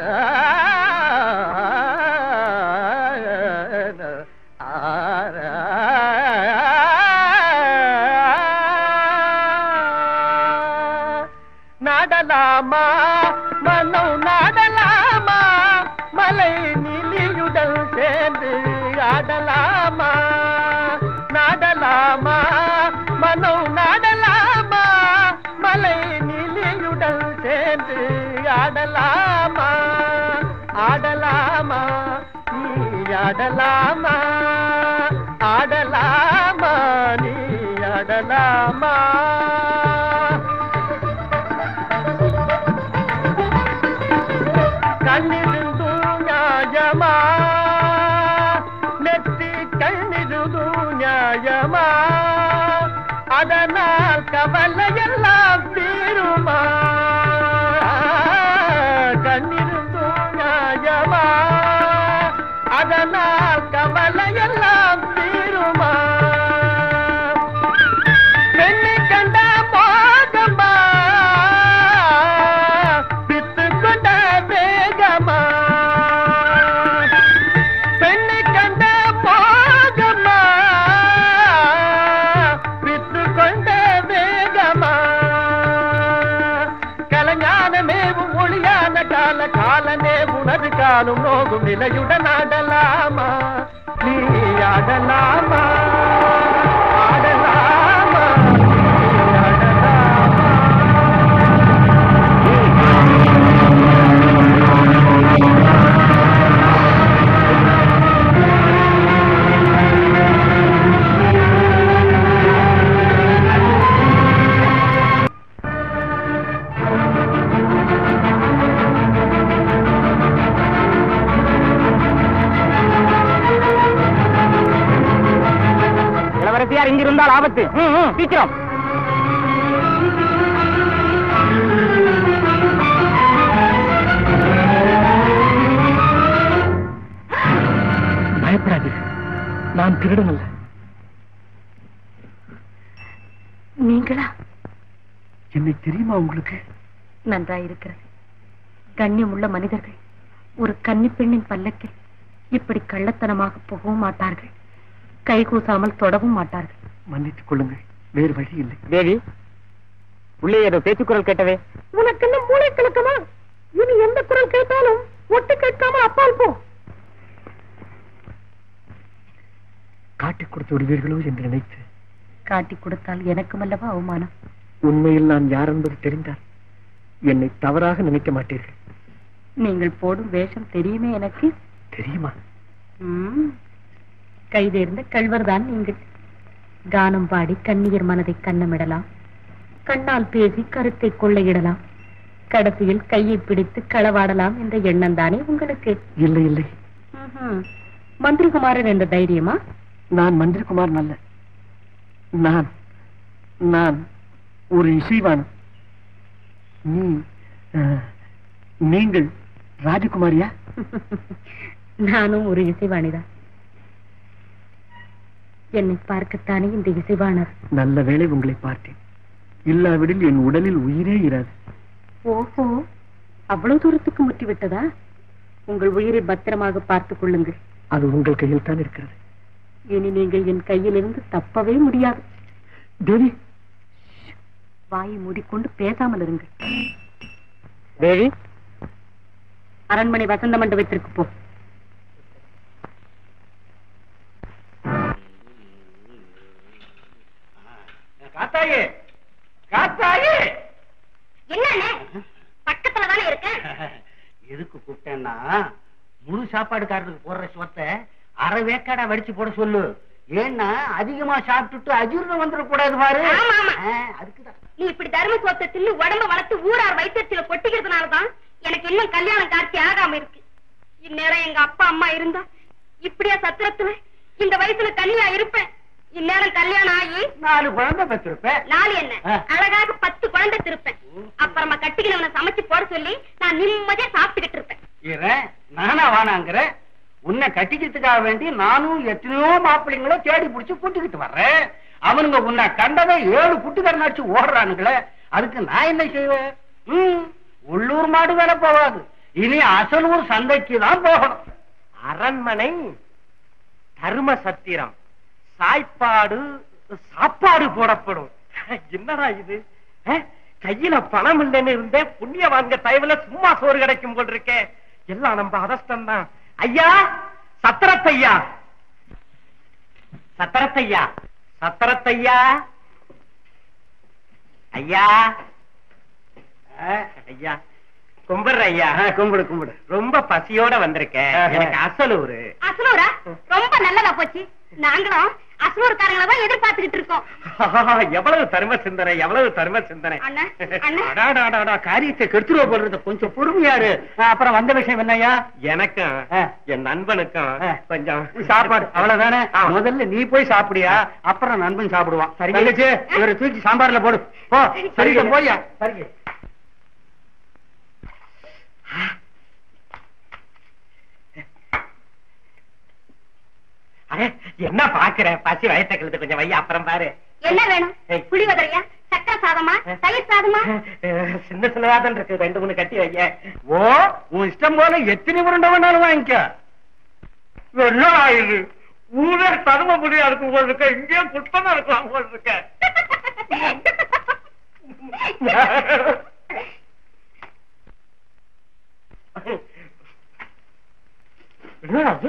நாடலாமா மனம் நாடலாமா மலை நிலியுடல் சேர்ந்து ஆடலாமா நாடலாமா மனம் நாடலாமா மலை நிலியுடல் சேர்ந்து ஆடலாமா ஆடலாமா நீ ஆடலாமா ஆடலாமா நீ ஆடலாமா கண்ணிருந்தும் நியாயமா நெத்தி கண்ணிருந்தும் நியாயமா அதனால் கவலையெல்லாம் தீருமா கண்ணிருந்தும் நியாயமா அதனால் கவலையெல்லாம் தீருமா பெண்ணை கண்ட மோகமா பித்து கொண்ட வேகமா பெண்ணை கண்ட மோகமா பித்து கொண்ட வேகமா கலைஞானமேவும் ஒளியான கால காலனே உனது காலும் நோகும் நிலையுடன் ஆடலாமா நீ ஆடலாமா ஆடலாமா நீ ஆடலாமா இளவரசியார் இங்கிருந்தால் ஆபத்து ம், ம், சீக்கிரம் பயப்படாதீங்க நான் திருடன் அல்ல நீங்களா என்னை தெரியுமா உங்களுக்கு நன்றாயிருக்கிறது கண்ணியம் உள்ள மனிதர்கள் ஒரு கன்னி பெண்ணின் பல்லக்கில் இப்படி கள்ளத்தனமாக போகவும் மாட்டார்கள் கைகூசாமல் தொடவும் மாட்டார்கள் மன்னித்துக் கொள்ளுங்கள் வேறு வழி இல்லை தேவி உள்ளே ஏதோ பேச்சுக்குரல் கேட்டவே உனக்கு என்ன மூளை கலக்கமா இனி எந்த குரல் கேட்டாலும் ஒட்டு கேட்காம அப்பால் போ காட்டிக் கொடுத்து விடுவீர்களோ என்று நினைத்து காட்டி கொடுத்தால் எனக்கும் அல்லவா அவமானம் உண்மையில் நான் யார் என்பது தெரிந்தால் என்னை தவறாக நினைக்க மாட்டீர்கள் நீங்கள் போடும் வேஷம் தெரியுமே எனக்கு தெரியுமா ம். கைதேர்ந்த கள்வர்தான் நீங்கள் கானம் பாடி கண்ணீர் மனதை கண்ணமிடலாம் கண்ணால் பேசி கருத்தை கொள்ளையிடலாம் கடைசியில் கையை பிடித்து களவாடலாம் என்ற எண்ணம் தானே உங்களுக்கு இல்லை இல்லை ம்ஹும். மந்திரிகுமாரன் என்ற தைரியமா நான் மந்திரகுமார் அல்ல நான் நான் ஒரு இசைவாணன் நீ அஹ், நீங்கள் ராஜகுமாரியா நானும் ஒரு இசைவாணிதான் என்னை பார்க்கத்தானே இந்த இசைவாணர் நல்ல வேளை உங்களை பார்த்தேன் இல்லாவிடில் என் உடலில் உயிரே இராது ஓஹோ அவ்வளவு தூரத்துக்கு முற்றி விட்டதா உங்கள் உயிரை பத்திரமாக பார்த்துக் கொள்ளுங்கள் அது உங்கள் கையில் தான் இருக்கிறது இனி நீங்கள் என் கையிலிருந்து தப்பவே முடியாது தேவி வாயை மூடிக்கொண்டு பேசாமல் இருங்கள் தேவி அரண்மனை வசந்த மண்டபத்திற்கு போ காத்தாயே காத்தாயே என்னண்ணே பக்கத்துல தானே இருக்கேன் எதுக்கு கூப்பிட்டேன்னா முழு சாப்பாடுக்காரனுக்கு போடுற சொத்தை அரை வேக்காடா வடிச்சு போட சொல்லு ஏன்னா அதிகமா சாப்பிட்டுட்டு அஜீர்ணம் வந்துடக்கூடாது பாரு ஆமா, ஆமா. ஆ, அதுக்குதான் நீ இப்படி தர்ம சோத்தை தின்னு உடம்ப வளர்த்து ஊரார் வைத்தியத்துல கொட்டிக்கிறதுனாலதான் எனக்கு இன்னும் கல்யாணம் காட்சி ஆகாம இருக்கு இந்நேரம் எங்க அப்பா அம்மா இருந்தா இப்படியா சத்திரத்துல இந்த வயசுல கன்னியா இருப்பேன் இந்நேரம் கல்யாணம் ஆகி நாலு குழந்தை பெற்றிருப்பேன் நாலு என்ன ஆ. அழகாக பத்து குழந்தை திருப்பேன் அப்புறமா கட்டிக்கிறவனை சமைச்சு போட சொல்லி நான் நிம்மதியா சாப்பிட்டுக்கிட்டு இருப்பேன் இறேன் நானா வானாங்கிறேன் உன்னை கட்டிக்கிறதுக்காக வேண்டி நானும் எத்தனையோ மாப்பிள்ளைங்களோ தேடி பிடிச்சு கூட்டிக்கிட்டு வர்றேன் அவனுங்க உன்னை கண்டதை ஏழு குட்டுக்கரனாச்சு ஓடுறானுங்களே அதுக்கு நான் என்ன செய்வேன் ம், உள்ளூர் மாடு வேலை போகாது இனி அசலூர் சந்தைக்கு தான் போகணும் அரண்மனை தர்ம சத்திரம் சாய்ப்பாடு சாப்பாடு போடப்படும் என்னடா இது அஹ், கையில பணம் இல்லைன்னு இருந்தேன் புண்ணியவான்க தயவுல சும்மா சோறு கிடைக்கும் போல் இருக்கே எல்லாம் நம்ம அதஷ்டம் தான் ஐயா சத்திரத்தையா சத்திரத்தையா சத்திரத்தையா ஐயா அஹ், ஐயா கும்பிடுற ஐயா கும்பிடு கும்பிடு ரொம்ப பசியோட வந்திருக்கேன் எனக்கு அசலூரு அசனூரா ரொம்ப நல்லதா போச்சு நாங்களும் அசனூர்காரங்களை தான் எதிர்பார்த்துக்கிட்டு இருக்கோம் எவ்வளவு தர்ம சிந்தனை எவ்வளவு தர்ம சிந்தனை அண்ணா, அண்ணா. அடாடாடாடா, காரியத்தை கெடுத்துருவ போடுறது கொஞ்சம் பொறுமையாரு அப்புறம் வந்த விஷயம் என்னய்யா எனக்கும் ஆ. என் நண்பனுக்கும் ஆ. கொஞ்சம் சாப்பாடு அவ்வளவுதானே ஆ. முதல்ல நீ போய் சாப்பிடியா அப்புறம் நண்பன் சாப்பிடுவான் சரிங்க. தங்கச்சி இவரை தூக்கி சாம்பார்ல போடு போ சரிங்க சரிங்க. போய்யா சரிங்க அடே, என்ன பாக்குற பசி வயத்த கிழந்து கொஞ்சம் வைய அப்புறம் பாரு என்ன வேணும் ஏய். புளிவதரையா சக்கரை சாதமா தயிர் சாதமா சின்ன சின்னதாதான் இருக்கு ரெண்டு மூணு கட்டி வைய ஓ உன் இஷ்டம் போல எத்தனை உருண்டை வேணாலும் வாங்கிக்க என்ன இது ஊரே தரும முடியா இருக்கும் போல் இருக்க இங்கேயே குட்டமா இருக்கலாம் போல் இருக்க என்னடா இது?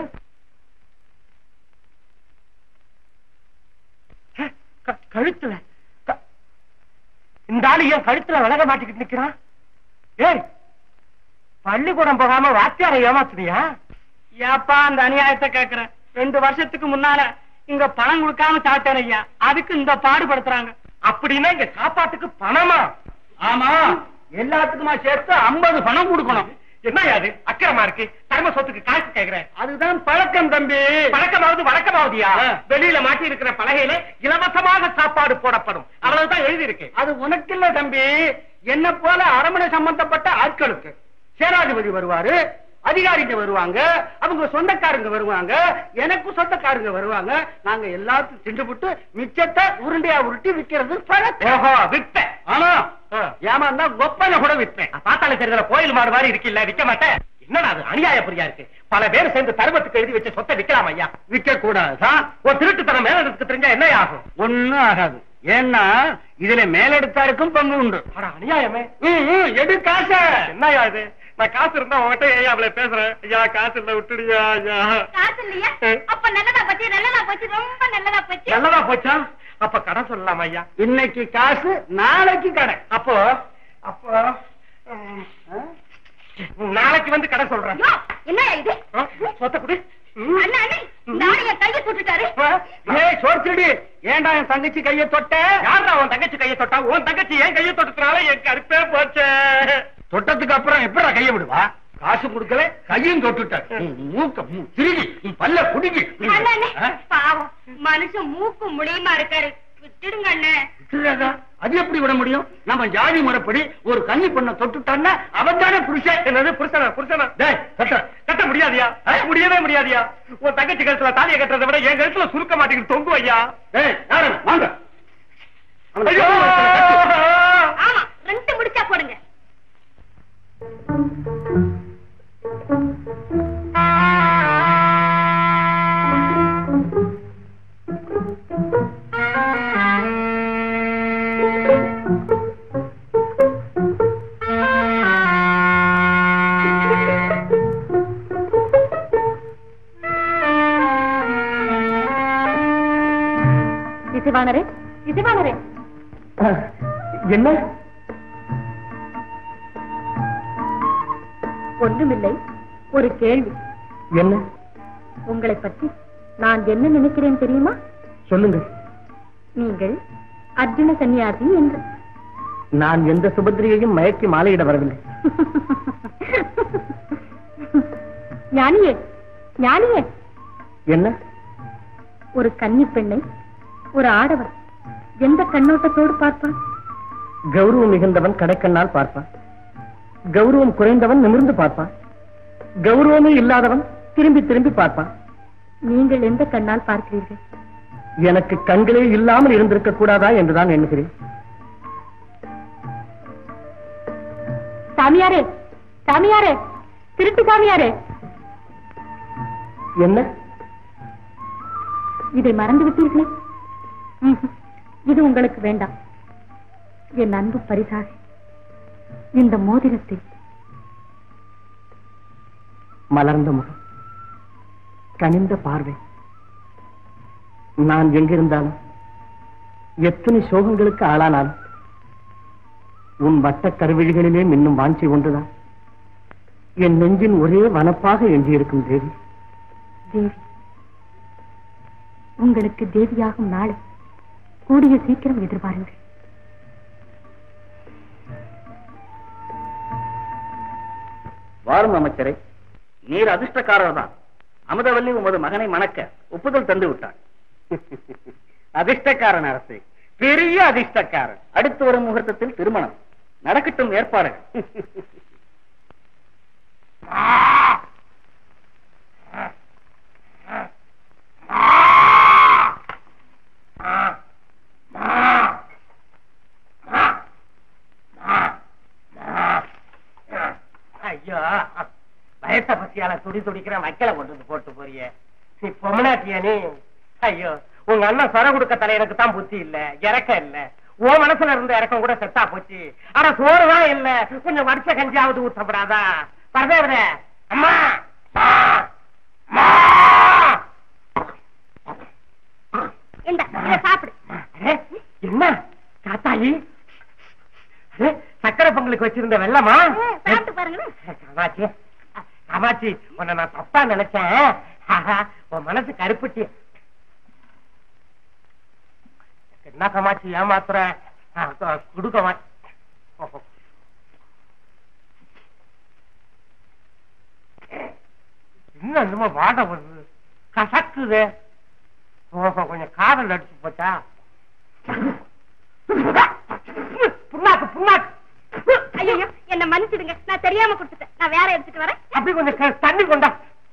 க- கழுத்துல க- இந்த ஆளு ஏன் கழுத்துல விலக மாட்டிக்கிட்டு நிக்கிறான் ஏய் பள்ளிக்கூடம் போகாம வாத்தியாரை ஏமாத்துனியா ஏப்பா அந்த அநியாயத்தை கேக்குறேன் ரெண்டு வருஷத்துக்கு முன்னால இங்க பணம் கொடுக்காம சாப்பிட்டேன் ஐயா அதுக்கு இந்த பாடுபடுத்துறாங்க அப்படின்னா இங்க சாப்பாட்டுக்கு பணமா ஆமா எல்லாத்துக்குமா சேர்த்து ஐம்பது பணம் கொடுக்கணும் என்ன அது அக்கிரமா இருக்கு தர்ம சொத்துக்கு காசு கேக்குறேன் அதுதான் பழக்கம் தம்பி பழக்கமாவது வழக்கமாவதியா ஆ. வெளியில மாட்டி இருக்கிற பலகையில இலவசமாக சாப்பாடு போடப்படும் அவ்வளவுதான் எழுதி இருக்கு அது உனக்கு இல்ல தம்பி என்ன போல அரமனை சம்பந்தப்பட்ட ஆட்களுக்கு சேனாதிபதி வருவாரு அதிகாரிங்க வருவாங்க அவங்க சொந்தக்காரங்க வருவாங்க எனக்கு சொந்தக்காரங்க வருவாங்க நாங்க எல்லாத்தையும் திண்டுபிட்டு மிச்சத்தை உருண்டையா உருட்டி விக்கிறது பழக்கம் ஓஹோ வித்த ஆமா ஆ. ஏமாந்தா கொப்பனை கூட விற்பேன் பார்த்தாலும் தெரியல கோயில் மாடு மாதிரி இருக்குல்ல விக்க மாட்டேன் என்னடா அது அநியாய புரியா இருக்கு பல பேர் சேர்ந்து தர்மத்துக்கு எழுதி வச்ச சொத்தை விக்கலாம் ஐயா விற்க கூடாதுதான் ஒரு திருட்டுத்தனம் மேல இருக்கு தெரிஞ்சா என்ன ஆகும் ஒண்ணும் ஆகாது ஏன்னா இதுல மேலெடுத்தாருக்கும் பங்கு உண்டு அட அநியாயமே ம், ம், எடு காச என்னய்யா இது நான் காசு இருந்தா உன்கிட்ட ஏன் அவ்வளவு பேசுறேன் ஐயா காசு இல்ல விட்டுடுயா ஐயா காசு இல்லையா அப்ப நல்லதா போச்சு நல்லதா போச்சு ரொம்ப நல்லதா போச்சு நல்லதா போச்சா அப்ப கடன் சொல்லலாம் ஐயா இன்னைக்கு காசு நாளைக்கு கடை அப்போ அப்போ நாளைக்கு வந்து கடை சொல்றேன் யோ, என்னய்யா இது ஆ, சொத்த குடி அண்ணா அண்ணே இந்த ஆளு என் கையை தொட்டுட்டாரு ஏய் சோர்ச்சிடி ஏன்டா என் தங்கச்சி கையை தொட்ட யாரா உன் தங்கச்சி கையை தொட்டா உன் தங்கச்சி ஏன் கையை தொட்டதுனால என் கருப்பே போச்சு தொட்டதுக்கு அப்புறம் எப்படா கையை விடுவா காசு கொடுக்கல கையும் தொட்டுட்ட உன் மூக்க மூ- திருகி உன் பல்ல குடுங்கி அண்ணா அண்ணே ஆ? பாவம் மனுஷன் மூக்கு முடியுமா இருக்காரு விட்டுடுங்க அண்ணே விட்டுறாதா? அது எப்படி விட முடியும் நம்ம ஜாதி முறைப்படி ஒரு கன்னி பொண்ணை தொட்டுட்டான்னா அவன் தானே புருஷன் என்னது புருஷனா புருஷனா டேய் கட்ட கட்ட முடியாதியா முடியவே முடியாதியா உன் தங்கச்சி கழுத்துல தாலியை கட்டுறதை விட என் கழுத்துல சுருக்க மாட்டேங்குது தொங்கு ஐயா டேய் யாரு வாங்க அவனை ஐயோ! கட்டு. ஆமா ரெண்டு முடிச்சா போடுங்க இசைவாணரே இசைவாணரே என்ன ஒன்றுமில்லை ஒரு கேள்வி என்ன உங்களை பற்றி நான் என்ன நினைக்கிறேன் தெரியுமா சொல்லுங்க நீங்கள் அர்ஜுன சன்னியாசி என்று நான் எந்த சுபத்திரியையும் மயக்கி மாலையிட வரவில்லை ஞானியே ஞானியே என்ன ஒரு கன்னி பெண்ணை ஒரு ஆடவர் எந்த கண்ணோட்டத்தோடு பார்ப்பான் கௌரவம் மிகுந்தவன் கடைக்கண்ணால் பார்ப்பான் கௌரவம் குறைந்தவன் நிமிர்ந்து பார்ப்பான் கௌரவமே இல்லாதவன் திரும்பி திரும்பி பார்ப்பான் நீங்கள் எந்த கண்ணால் பார்க்கிறீர்கள் எனக்கு கண்களே இல்லாமல் இருந்திருக்க கூடாதா என்றுதான் எண்ணுகிறேன் சாமியாரே சாமியாரே திருட்டு சாமியாரே என்ன இதை மறந்து விட்டீர்களே ம்ஹும். இது உங்களுக்கு வேண்டாம் என் அன்பு பரிசாக இந்த மோதிரத்தை மலர்ந்த முகம் கனிந்த பார்வை நான் எங்கிருந்தாலும் எத்தனை சோகங்களுக்கு ஆளானாலும் உன் வட்ட கருவிழிகளிலே மின்னும் வாஞ்சி ஒன்றுதான் என் நெஞ்சின் ஒரே வனப்பாக எஞ்சியிருக்கும் தேவி தேவி உங்களுக்கு தேவியாகும் நாளை கூடிய சீக்கிரம் எதிர்பாருங்கள் வாரும் அமைச்சரே நீர் அதிர்ஷ்டக்காரர் தான் அமுதவல்லி உமது மகனை மணக்க ஒப்புதல் தந்து விட்டான் அதிர்ஷ்டக்காரன் அரசு பெரிய அதிர்ஷ்டக்காரன் அடுத்து வரும் முகூர்த்தத்தில் திருமணம் நடக்கட்டும் ஏற்பாடுகள் ஐயோ வயச பசியால துடி துடிக்கிற வைக்கல கொண்டு வந்து போட்டு போறிய நீ பொம்மனாட்டியா நீ ஐயோ உங்க அண்ணன் சொர கொடுக்க தலையனுக்கு தான் புத்தி இல்ல இறக்க இல்ல உன் மனசுல இருந்த இறக்கம் கூட செத்தா போச்சு ஆனா சோறுதான் இல்ல கொஞ்சம் வடிச்ச கஞ்சியாவது ஊத்தப்படாதா பரதேவரே அம்மா அம்மா! இந்த இத சாப்பிடு அரே, என்ன தாத்தாயி அரே, சக்கரை பொங்கலுக்கு வச்சிருந்த வெள்ளமா ம், சாப்பிட்டு பாருங்களேன் காமாட்சி காமாட்சி உன்னை நான் தப்பா நினைச்சேன் ஆஹா, உன் மனசு கருப்புட்டி என்ன காமாட்சி ஏமாத்துற ஆ, கு- குடு காமாட்சி ஓஹோ. இன்னும் என்னமோ வாட வருது கசக்குது ஓஹோ கொஞ்சம் காதல் அடிச்சு போச்சா புண்ணாக்கு புண்ணாக்கு ஐயோ என்ன மன்னிச்சிடுங்க நான் தெரியாம கொடுத்துட்டேன் நான் வேற எடுத்துட்டு வரேன் அப்படி கொஞ்சம் க- தண்ணி கொண்டா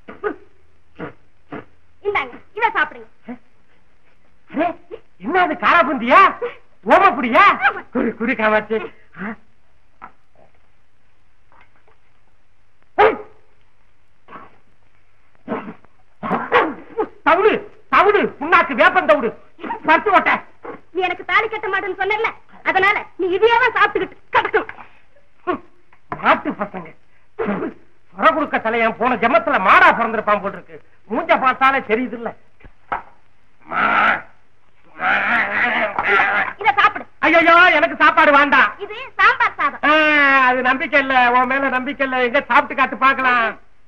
இந்தாங்க இத சாப்பிடுங்க அரே, என்ன அது காராபுந்தியா ஓமப்புடியா குறி குறி காமாச்சு ஆ? ஏய். தவிடு தவிடு புண்ணாக்கு வேப்பம் தவிடு பருத்து ஓட்ட நீ எனக்கு தாலி கட்ட மாட்டேன்னு சொன்னல அதனால நீ இதையாதான் சாப்பிட்டுக்கிட்டு கிடக்கணும் நாட்டு பசங்க சொர கொடுக்க தலையன் போன ஜெமத்துல மாடா பிறந்திருப்பான் போல் இருக்கு மூஞ்ச பார்த்தாலே தெரியுது இல்ல இத சாப்பிடு ஐயோ எனக்கு சாப்பாடு வேண்டாம் இது சாம்பார் சாதம் ஆ, அது நம்பிக்கை இல்ல உன் மேல நம்பிக்கை இல்ல எங்க சாப்பிட்டு காத்து பாக்கலாம்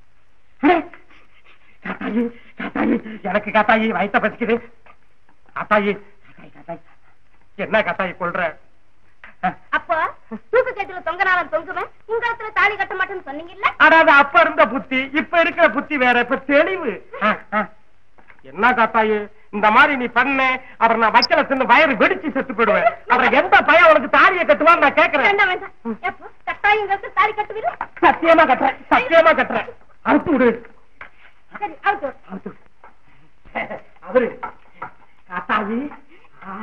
காத்தாயி காத்தாயி எனக்கு காத்தாயி வயித்த பசிக்குது காத்தாயி காத்தாயி காத்தாயி என்ன காத்தாயி கொள்ற அப்போ தூக்கு கேட்டுல தொங்கனாலும் தொங்குவேன் உங்களத்துல தாலி கட்ட மாட்டேன்னு சொன்னீங்கல்ல அதாவது அப்ப இருந்த புத்தி இப்ப இருக்கிற புத்தி வேற இப்ப தெளிவு ஆ, ஆ. என்ன காத்தாயி இந்த மாதிரி நீ பண்ண அப்புறம் நான் வைக்கல தின்னு வயிறு வெடிச்சு செத்து போயிடுவேன் அப்புறம் எந்த பையன் உனக்கு தாலியை கட்டுவான்னு நான் கேக்குறேன் வேண்டாம் வேண்டாம் எப்போ கட்டாயங்களுக்கு தாலி கட்டுவீரு சத்தியமா கட்டுறேன் சத்தியமா கட்டுறேன் அறுத்து விடு சரி அவுத்து விடு. அறுத்து விடு. அவரு காத்தாயி ஆ.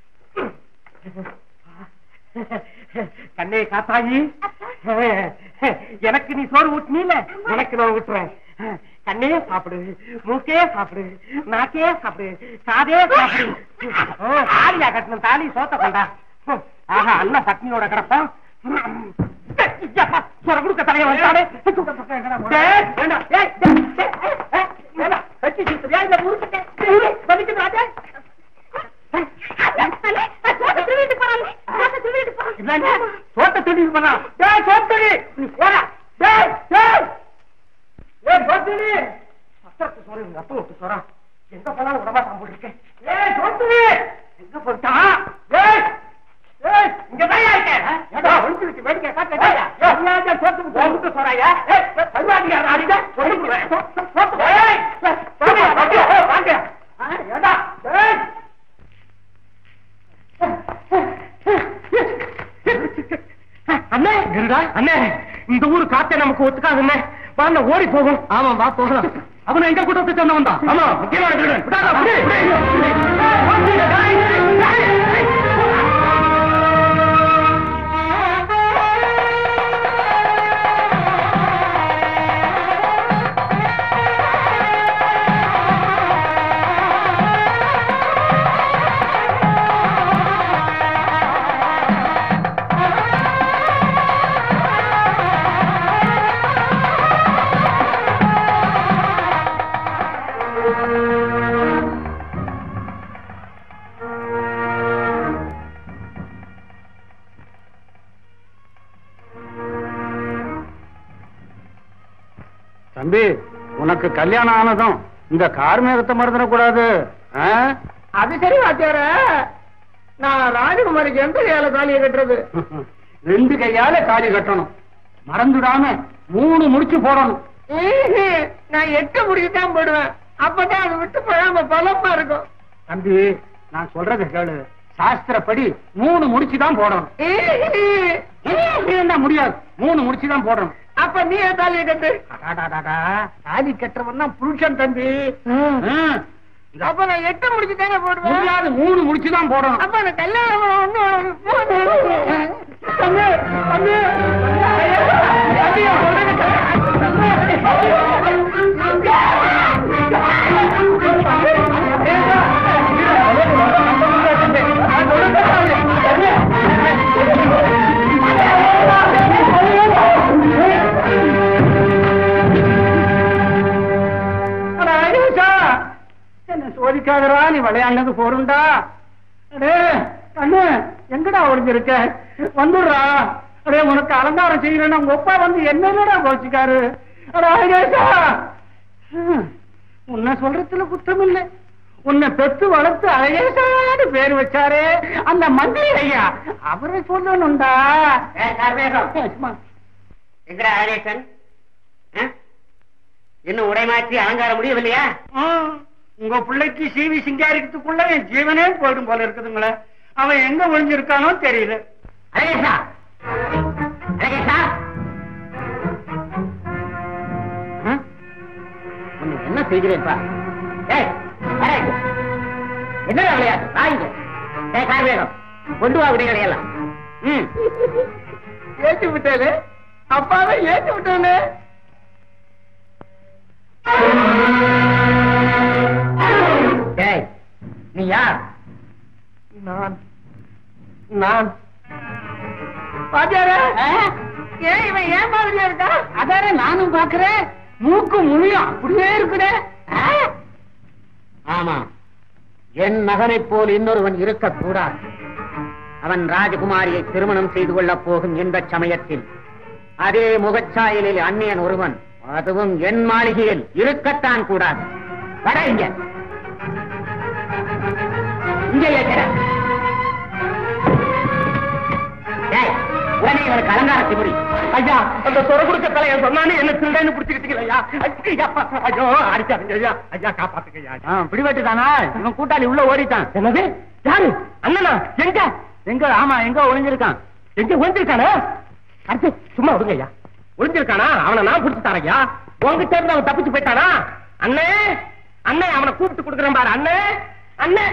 கண்ணே காத்தாயி எனக்கு நீ சோறு ஊட்டினீல உனக்கு நான் ஊட்டுறேன் கண்ணே சாப்பிடு மூக்கே சாப்பிடு நாக்கே சாப்பிடு காதே சாப்பிடு ஆ, தாலியா கட்டணும் தாலி சோத்த கொண்டா ஆஹா அண்ணன் பத்னியோட கிடப்பான் சொர கொடுக்க தலைய வந்தானே டேய், வேண்டாம். டேய், டேய், டேய், ஏய், ஏய், வேண்டாம். கட்டி சுத்துறியா? இல்ல முறுக்கிட்டே. டேய், வலிக்குதுடா, டேய். அண்ணே, நான் சோத்தை திருடிட்டு போறேன் சோத்தை திருடிட்டு போறேன் என்னண்ணே? சோத்தை திருடிட்டு போனா? டேய், சோத்தடி! நீ போடா. டேய், டேய். ஏய், சோத்தடி! சத்தத்தை சொல்லு, உங்க அப்பா விட்டு சொல்றான். எங்க போனாலும் விடமாட்டான் போல இருக்கே. ஏய், சோத்தடி! எங்க போயிட்டான்? ஏய், ஏய், இங்கதான்யா இருக்கேன். ஏடா, ஒளிஞ்சுக்கிட்டு வேடிக்கை காட்டுறியா? ஏய், ஏன் சோத்து விட்டு உன் விட்டு சொல்றாயா? ஏய், ஏய், பருவாடியா, அடிடா, சொல்லி கொடுறேன். சோ- சோ- சோத்து- ஏய், ஏய், வாங்க, வாங்க, ஏய், வாங்க. ஆ, ஏடா, ஏய். அண்ணே இருடா அண்ணே இந்த ஊரு காத்தே நமக்கு ஒத்துக்காது அண்ணே வாங்க ஓடி போகும் ஆமா வா போகலாம் அவனை எங்க கூட்டத்தை சொன்னவன் தான் ஆமா முக்கியமான திருடன் விடாத, விடு, விடு. தம்பி உனக்கு கல்யாணம் ஆனதும் இந்த கார்மேகத்தை மறந்துடக்கூடாது ஆ? அது சரி வாத்தியார நான் ராஜகுமாரிக்கு எந்த கையால தாலியை கட்டுறது ரெண்டு கையால காலி கட்டணும் மறந்துடாம மூணு முடிச்சு போடணும் ஈஹி, நான் எட்டு முடிக்கு தான் போடுவேன் அப்பதான் அது விட்டு போகாம பலமா இருக்கும் தம்பி நான் சொல்றத கேளு சாஸ்திரப்படி மூணு முடிச்சு தான் போடணும் ஈஹி, இல்லைன்னா முடியாது மூணு முடிச்சு தான் போடணும் அப்ப நீ ஏன் தாலியை கட்டு அடாடாடாடா, தாலி கட்டுறவன் தான் புருஷன் தம்பி ஆ. அப்ப நான் எட்டு முடிச்சு தானே போடுவேன் முடியாது மூணு முடிச்சு தான் போடணும் அப்ப நான் கல்யாணம் ஒண்ணு தம்பி தம்பி தம்பி என்ன சோதிக்காதரா நீ விளையாண்டது போருண்டா அடே கண்ணு எங்கடா ஒளிஞ்சிருக்க வந்துடுறா அடே உனக்கு அலங்காரம் செய்யறேன்னா உங்க அப்பா வந்து என்னடா கோச்சிக்காரு அடா ஐயேசா உன்னை சொல்றதுல குத்தம் இல்லை உன்னை பெத்து வளர்த்து அழகேசான்னு பேர் வச்சாரே அந்த மந்திரி ஐயா அவரை சொல்லணும்டா சும்மா. எங்கடா ஆதேசன் இன்னும் உடைமாற்றி அலங்காரம் முடியவில்லையா ஆ, உங்க பிள்ளைக்கு சீவி சிங்காரிக்கிறதுக்குள்ள என் ஜீவனே போயிடும் போல இருக்குதுங்களே அவன் எங்க ஒளிஞ்சிருக்கானோ தெரியல அழகேசா அழகேசா ஆ? உன்னை என்ன செய்கிறேன்ப்பா ஏய் வர இங்க. என்னடா விளையாட்டு வாங்க ஏய் கார்வேகம் கொண்டு வா விடைகளை எல்லாம் ம் ஏற்றி விட்டாரு அப்பாவே ஏற்றி விட்டானே டேய் நீ யார் நான் நான் பாத்தியாரா ஏன் இவன் ஏன் மாதிரியா இருக்கா அதானே நானும் பாக்குறேன் மூக்கு முழியும் அப்படியே இருக்குதே ஆ? ஆமா என் மகனைப் போல் இன்னொருவன் இருக்கக்கூடாது அவன் ராஜகுமாரியை திருமணம் செய்து கொள்ளப் போகும் இந்த சமயத்தில் அதே முகச்சாயலில் அந்நியன் ஒருவன் அதுவும் என் மாளிகையில் இருக்கத்தான் கூடாது வர இங்க இங்கே இருக்கிற உடனே இவனுக்கு அலங்காரத்தை முடி ஐயா அந்த சொர கொடுக்க தலைய சொன்னானே என்ன திருடன்னு பிடிச்சிக்கிட்டீங்க ஐயா ஐயா, ஐயோ அடிச்சாருங்க ஐயா ஐயா காப்பாத்துங்க ஐயா பிடிபட்டு தானா இவன் கூட்டாளி உள்ள ஓடிட்டான் என்னது யாரு அண்ணனா எங்க எங்க ஆமா எங்க ஒளிஞ்சிருக்கான் எங்க ஒளிஞ்சிருக்கானே அடுத்து சும்மா விடுங்க ஐயா ஒளிஞ்சிருக்கானா அவனை நான் பிடிச்சு தரையா உங்ககிட்ட இருந்து அவன் தப்பிச்சு போயிட்டானா அண்ணே அண்ணே அவனை கூப்பிட்டு கொடுக்குறேன் பாரு அண்ணே அண்ணே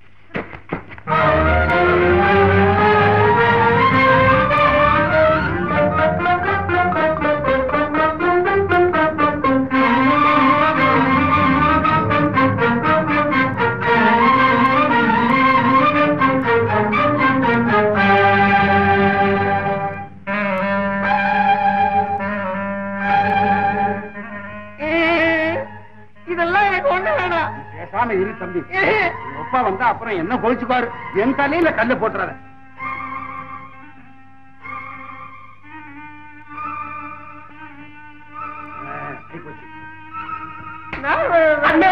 இதெல்லாம் எனக்கு ஒண்ணு வேணாம் பேசாம இரு தம்பி உங்க அப்பா வந்தா அப்புறம் என்ன கொழிச்சுப்பாரு என் தலையில கல்ல போட்டுறாரு அண்ணே!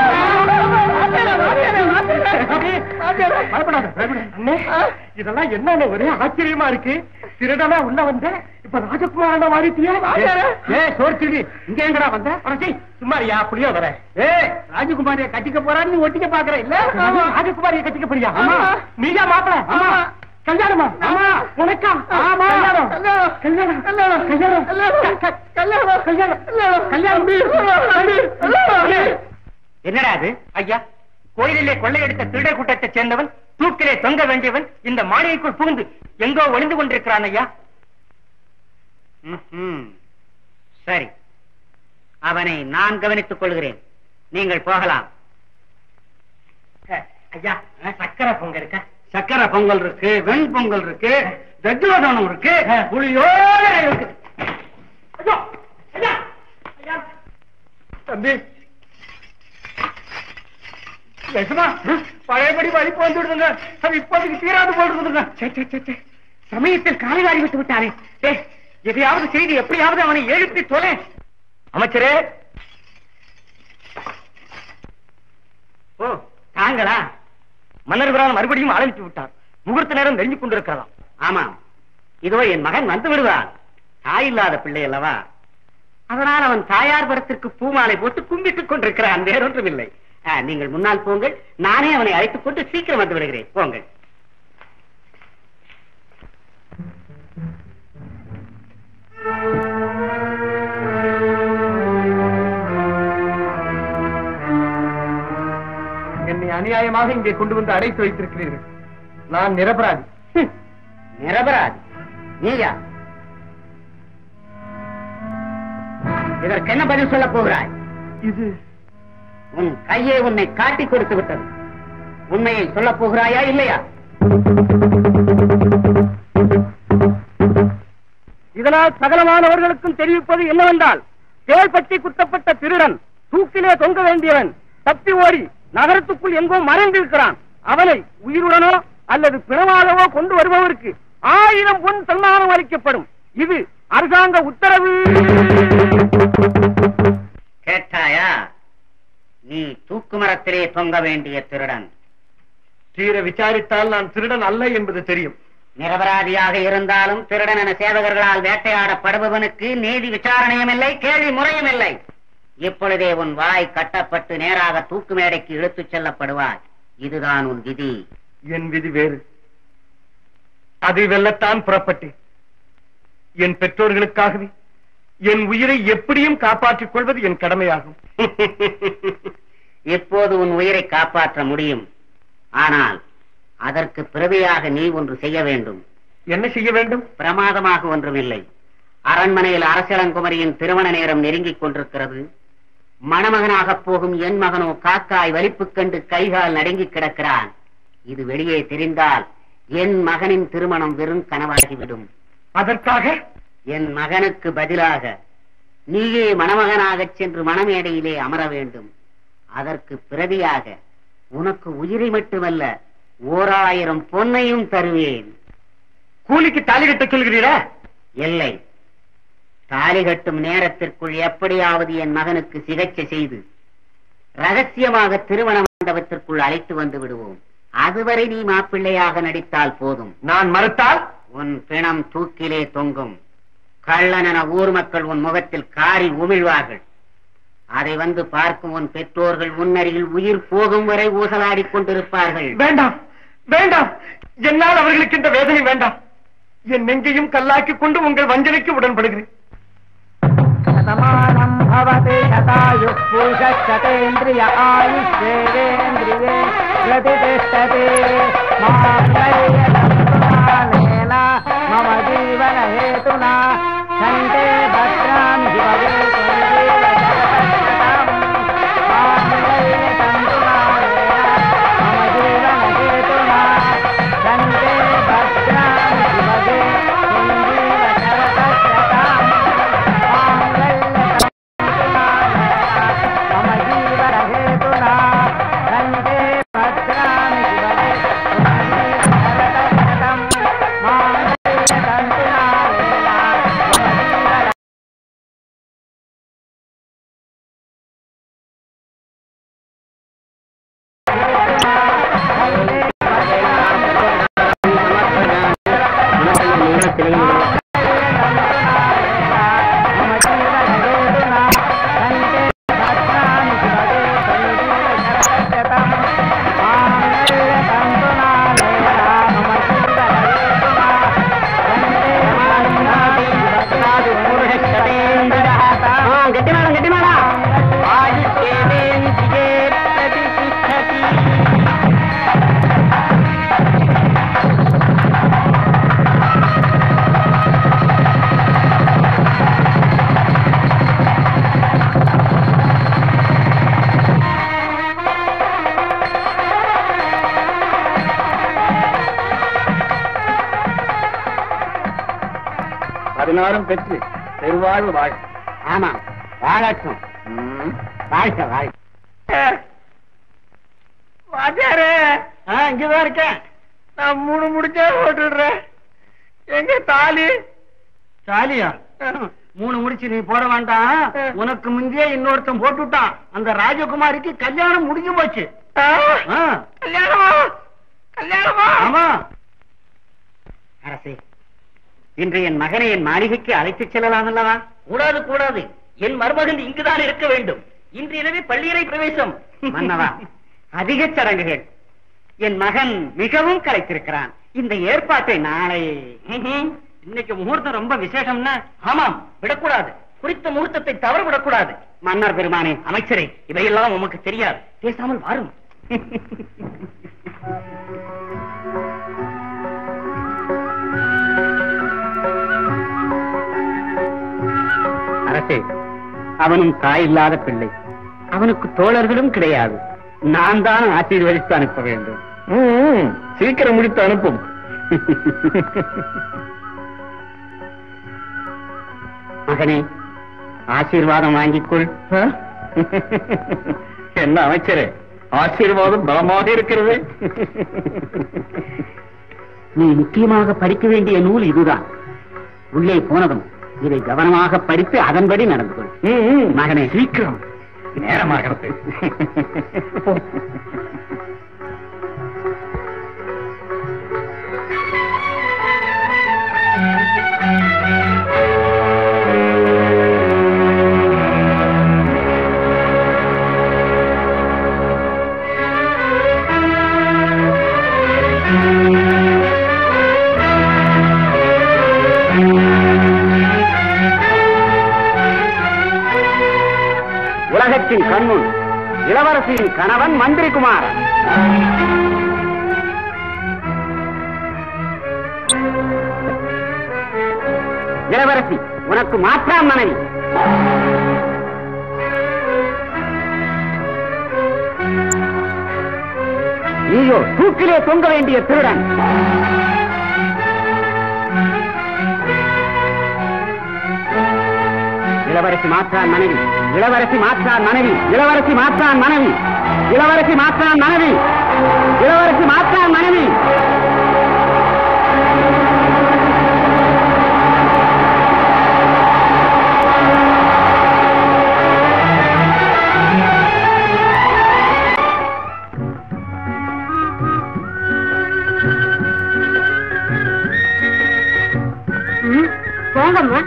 பயப்படாத, பயப்படாத. அண்ணே, இதெல்லாம் என்னன்னு ஒரே ஆச்சரியமா இருக்கு திருடனா உள்ள வந்த இப்ப ராஜகுமாரன மாறிட்டியா ஏ சோர்ச்சிடி இங்க எங்கடா வந்த அரசி சும்மாரியா புளியோ வர ஏ ராஜகுமாரிய கட்டிக்க போறான்னு ஒட்டிக்க பாக்குற இல்ல ராஜகுமாரிய கட்டிக்க போறியா ஆமா நீயா மாப்பிள ஆமா கல்யாணமா ஆமா உனக்கா ஆமா கல்யாணம் கல்யாணம் கல்யாணம் கல்யாணம் கல்யாணம் கல்யாணம் கல்யாணம் என்னடா அது ஐயா கோயிலிலே கொள்ளையடித்த திருட கூட்டத்தைச் சேர்ந்தவன் தூக்கிலே தொங்க வேண்டியவன் இந்த மாளிகைக்குள் புகுந்து எங்கோ ஒளிந்து கொண்டிருக்கிறான் ஐயா ம்ஹும். சரி அவனை நான் கவனித்துக் கொள்கிறேன் நீங்கள் போகலாம் ஐயா சக்கரை பொங்கல் இருக்கா சக்கரை பொங்கல் இருக்கு வெண் பொங்கல் இருக்கு தஜ்ஜோதனம் இருக்கு புளியோட இருக்கு ஐயோ, ஐயா, ஐயா. தம்பி யசமா பழையபடி வலிப்பு வந்து விடுதுங்க அது இப்போதைக்கு தீராது போடுறதுங்க சமயத்தில் காலைவாரி விட்டு விட்டானே டேய், எதையாவது செய்தி எப்படியாவது அவனை எழுப்பி தொலை அமைச்சரே ஓ தாங்களா மன்னர் பிரான் மறுபடியும் ஆரம்பித்து விட்டார் முகூர்த்த நேரம் நெருங்கிக் கொண்டிருக்கிறதாம் ஆமாம் இதோ என் மகன் வந்து விடுவான் தாய் இல்லாத பிள்ளை அல்லவா அதனால் அவன் தாயார் படத்திற்கு பூமாலை போட்டு கும்பிட்டுக் கொண்டிருக்கிறான் வேறொன்றும் இல்லை ஆ, நீங்கள் முன்னால் போங்கள் நானே அவனை அழைத்துக் கொண்டு சீக்கிரம் வந்து விடுகிறேன் போங்கள் என்னை அநியாயமாக இங்கே கொண்டு வந்து அடைத்து வைத்திருக்கிறீர்கள் நான் நிரபராதி ஹம், நிரபராதி நீயா இதற்கு என்ன பதில் சொல்லப் போகிறாய் இது உன் கையே உன்னை காட்டி கொடுத்து விட்டது உண்மையை சொல்லப் போகிறாயா இல்லையா இதனால் சகலமானவர்களுக்கும் தெரிவிப்பது என்னவென்றால் தேள்பட்டி குத்தப்பட்ட திருடன் தூக்கிலே தொங்க வேண்டியவன் தப்பி ஓடி நகரத்துக்குள் எங்கோ மறைந்திருக்கிறான் அவனை உயிருடனோ அல்லது பிணமாகவோ கொண்டு வருபவருக்கு ஆயிரம் பொன் சன்மானம் அளிக்கப்படும் இது அரசாங்க உத்தரவு கேட்டாயா நீ தூக்கு மரத்திலே தொங்க வேண்டிய திருடன் தீர விசாரித்தால் நான் திருடன் அல்ல என்பது தெரியும் நிரபராதியாக இருந்தாலும் திருடன் என சேவகர்களால் வேட்டையாடப்படுபவனுக்கு நீதி விசாரணையும் இல்லை கேள்வி முறையும் இல்லை இப்பொழுதே உன் வாய் கட்டப்பட்டு நேராக தூக்கு மேடைக்கு இழுத்துச் செல்லப்படுவாய் இதுதான் உன் விதி என் விதி வேறு அதை வெல்லத்தான் புறப்பட்டேன் என் பெற்றோர்களுக்காகவே என் உயிரை எப்படியும் காப்பாற்றிக் கொள்வது என் கடமையாகும் இப்போது உன் உயிரை காப்பாற்ற முடியும் ஆனால் அதற்கு பிரதியாக நீ ஒன்று செய்ய வேண்டும் என்ன செய்ய வேண்டும் பிரமாதமாக ஒன்றுமில்லை அரண்மனையில் அரசலங்குமரியின் திருமண நேரம் நெருங்கிக் கொண்டிருக்கிறது மணமகனாகப் போகும் என் மகனோ காக்காய் வலிப்புக் கண்டு கைகால் நடுங்கிக் கிடக்கிறான் இது வெளியே தெரிந்தால் என் மகனின் திருமணம் வெறும் கனவாகிவிடும் அதற்காக என் மகனுக்கு பதிலாக நீயே மணமகனாகச் சென்று மணமேடையிலே அமர வேண்டும் அதற்கு பிரதியாக உனக்கு உயிரை மட்டுமல்ல ஓராயிரம் பொன்னையும் தருவேன் கூலிக்கு தாலி கட்ட சொல்கிறீரா இல்லை தாலி கட்டும் நேரத்திற்குள் எப்படியாவது என் மகனுக்கு சிகிச்சை செய்து ரகசியமாக திருமண மண்டபத்திற்குள் அழைத்து வந்து விடுவோம் அதுவரை நீ மாப்பிள்ளையாக நடித்தால் போதும் நான் மறுத்தால் உன் பிணம் தூக்கிலே தொங்கும் கள்ளன் என ஊர் மக்கள் உன் முகத்தில் காரி உமிழ்வார்கள் அதை வந்து பார்க்கும் உன் பெற்றோர்கள் முன்னருகில் உயிர் போகும் வரை ஊசலாடிக் கொண்டிருப்பார்கள் வேண்டாம் வேண்டாம் என்னால் அவர்களுக்கு இந்த வேதனை வேண்டாம் என் நெஞ்சையும் கல்லாக்கி கொண்டு உங்கள் வஞ்சனைக்கு உடன்படுகிறேன் शतमानम् भवति शतायुः पुरुषशतेन्द्रिय आयुष्येवेन्द्रिये प्रतिष्ठते माङ्गल्यदन्तुनानेन मम जीवनहेतुना सन्ते भद्राणि शिववे मम जीवनहेतुना सन्ते भद्राणि शिववे मम जीवनहेतुना रङ्गे भद्राणि शिववे గట్టిమాడం గట్టిమాడా பதினாறும் பெற்று பெருவாழ்வு வாழ் ஆமா வாழட்டும் வாழ்க வாழ்க வாத்தியாரே இங்கதான் இருக்கேன் நான் மூணு முடிச்சே போட்டுடுறேன் எங்க தாலி சாலியா மூணு முடிச்சு நீ போட வேண்டாம் உனக்கு முந்தைய இன்னொருத்தன் போட்டு விட்டான் அந்த ராஜகுமாரிக்கு கல்யாணம் முடிஞ்சு போச்சு ஆ. கல்யாணமா கல்யாணமா ஆமா அரசே இன்று என் மகனை என் மாளிகைக்கு அழைத்துச் செல்லலாம் அல்லவா கூடாது கூடாது என் மருமகன் இங்குதான் இருக்க வேண்டும் இன்று இரவே பள்ளியறை பிரவேசம் மன்னவா அதிக சடங்குகள் என் மகன் மிகவும் கலைத்திருக்கிறான் இந்த ஏற்பாட்டை நாளை ம்ஹும். இன்னைக்கு முகூர்த்தம் ரொம்ப விசேஷம்னா ஆமாம் விடக்கூடாது குறித்த முகூர்த்தத்தை தவற விடக்கூடாது மன்னர் பெருமானே அமைச்சரே இவையெல்லாம் உமக்கு தெரியாது பேசாமல் வாரும் அரசே அவனும் தாய் இல்லாத பிள்ளை அவனுக்கு தோழர்களும் கிடையாது நான் தான் ஆசீர்வதித்து அனுப்ப வேண்டும் சீக்கிரம் முடித்து அனுப்பும் மகனே ஆசீர்வாதம் வாங்கிக்கொள் என்ன அமைச்சரே ஆசீர்வாதம் பலமாக இருக்கிறது நீ முக்கியமாக படிக்க வேண்டிய நூல் இதுதான் உள்ளே போனதும் இதை கவனமாக படித்து அதன்படி நடந்து கொள் மகனே சீக்கிரம் நேரமாகிறது உலகத்தின் கண்முன் இளவரசியின் கணவன் மந்திரி குமாரன் இளவரசி உனக்கு மாற்றாம் மனைவி நீயோ தூக்கிலே தொங்க வேண்டிய திருடன் இளவரசி மாற்றான் மனைவி இளவரசி மாற்றான் மனைவி இளவரசி மாற்றான் மனைவி இளவரசி மாற்றான் மனைவி இளவரசி மாற்றான் மனைவி போங்கம்மா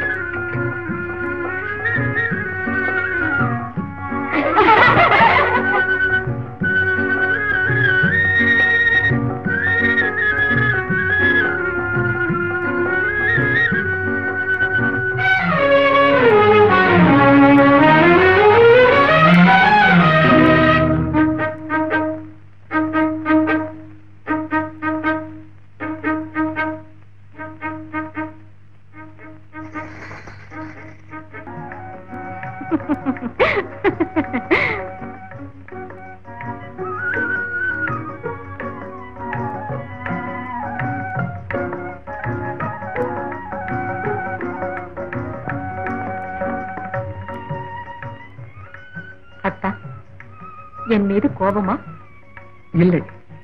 அத்தா என் மீது கோபமா இல்லை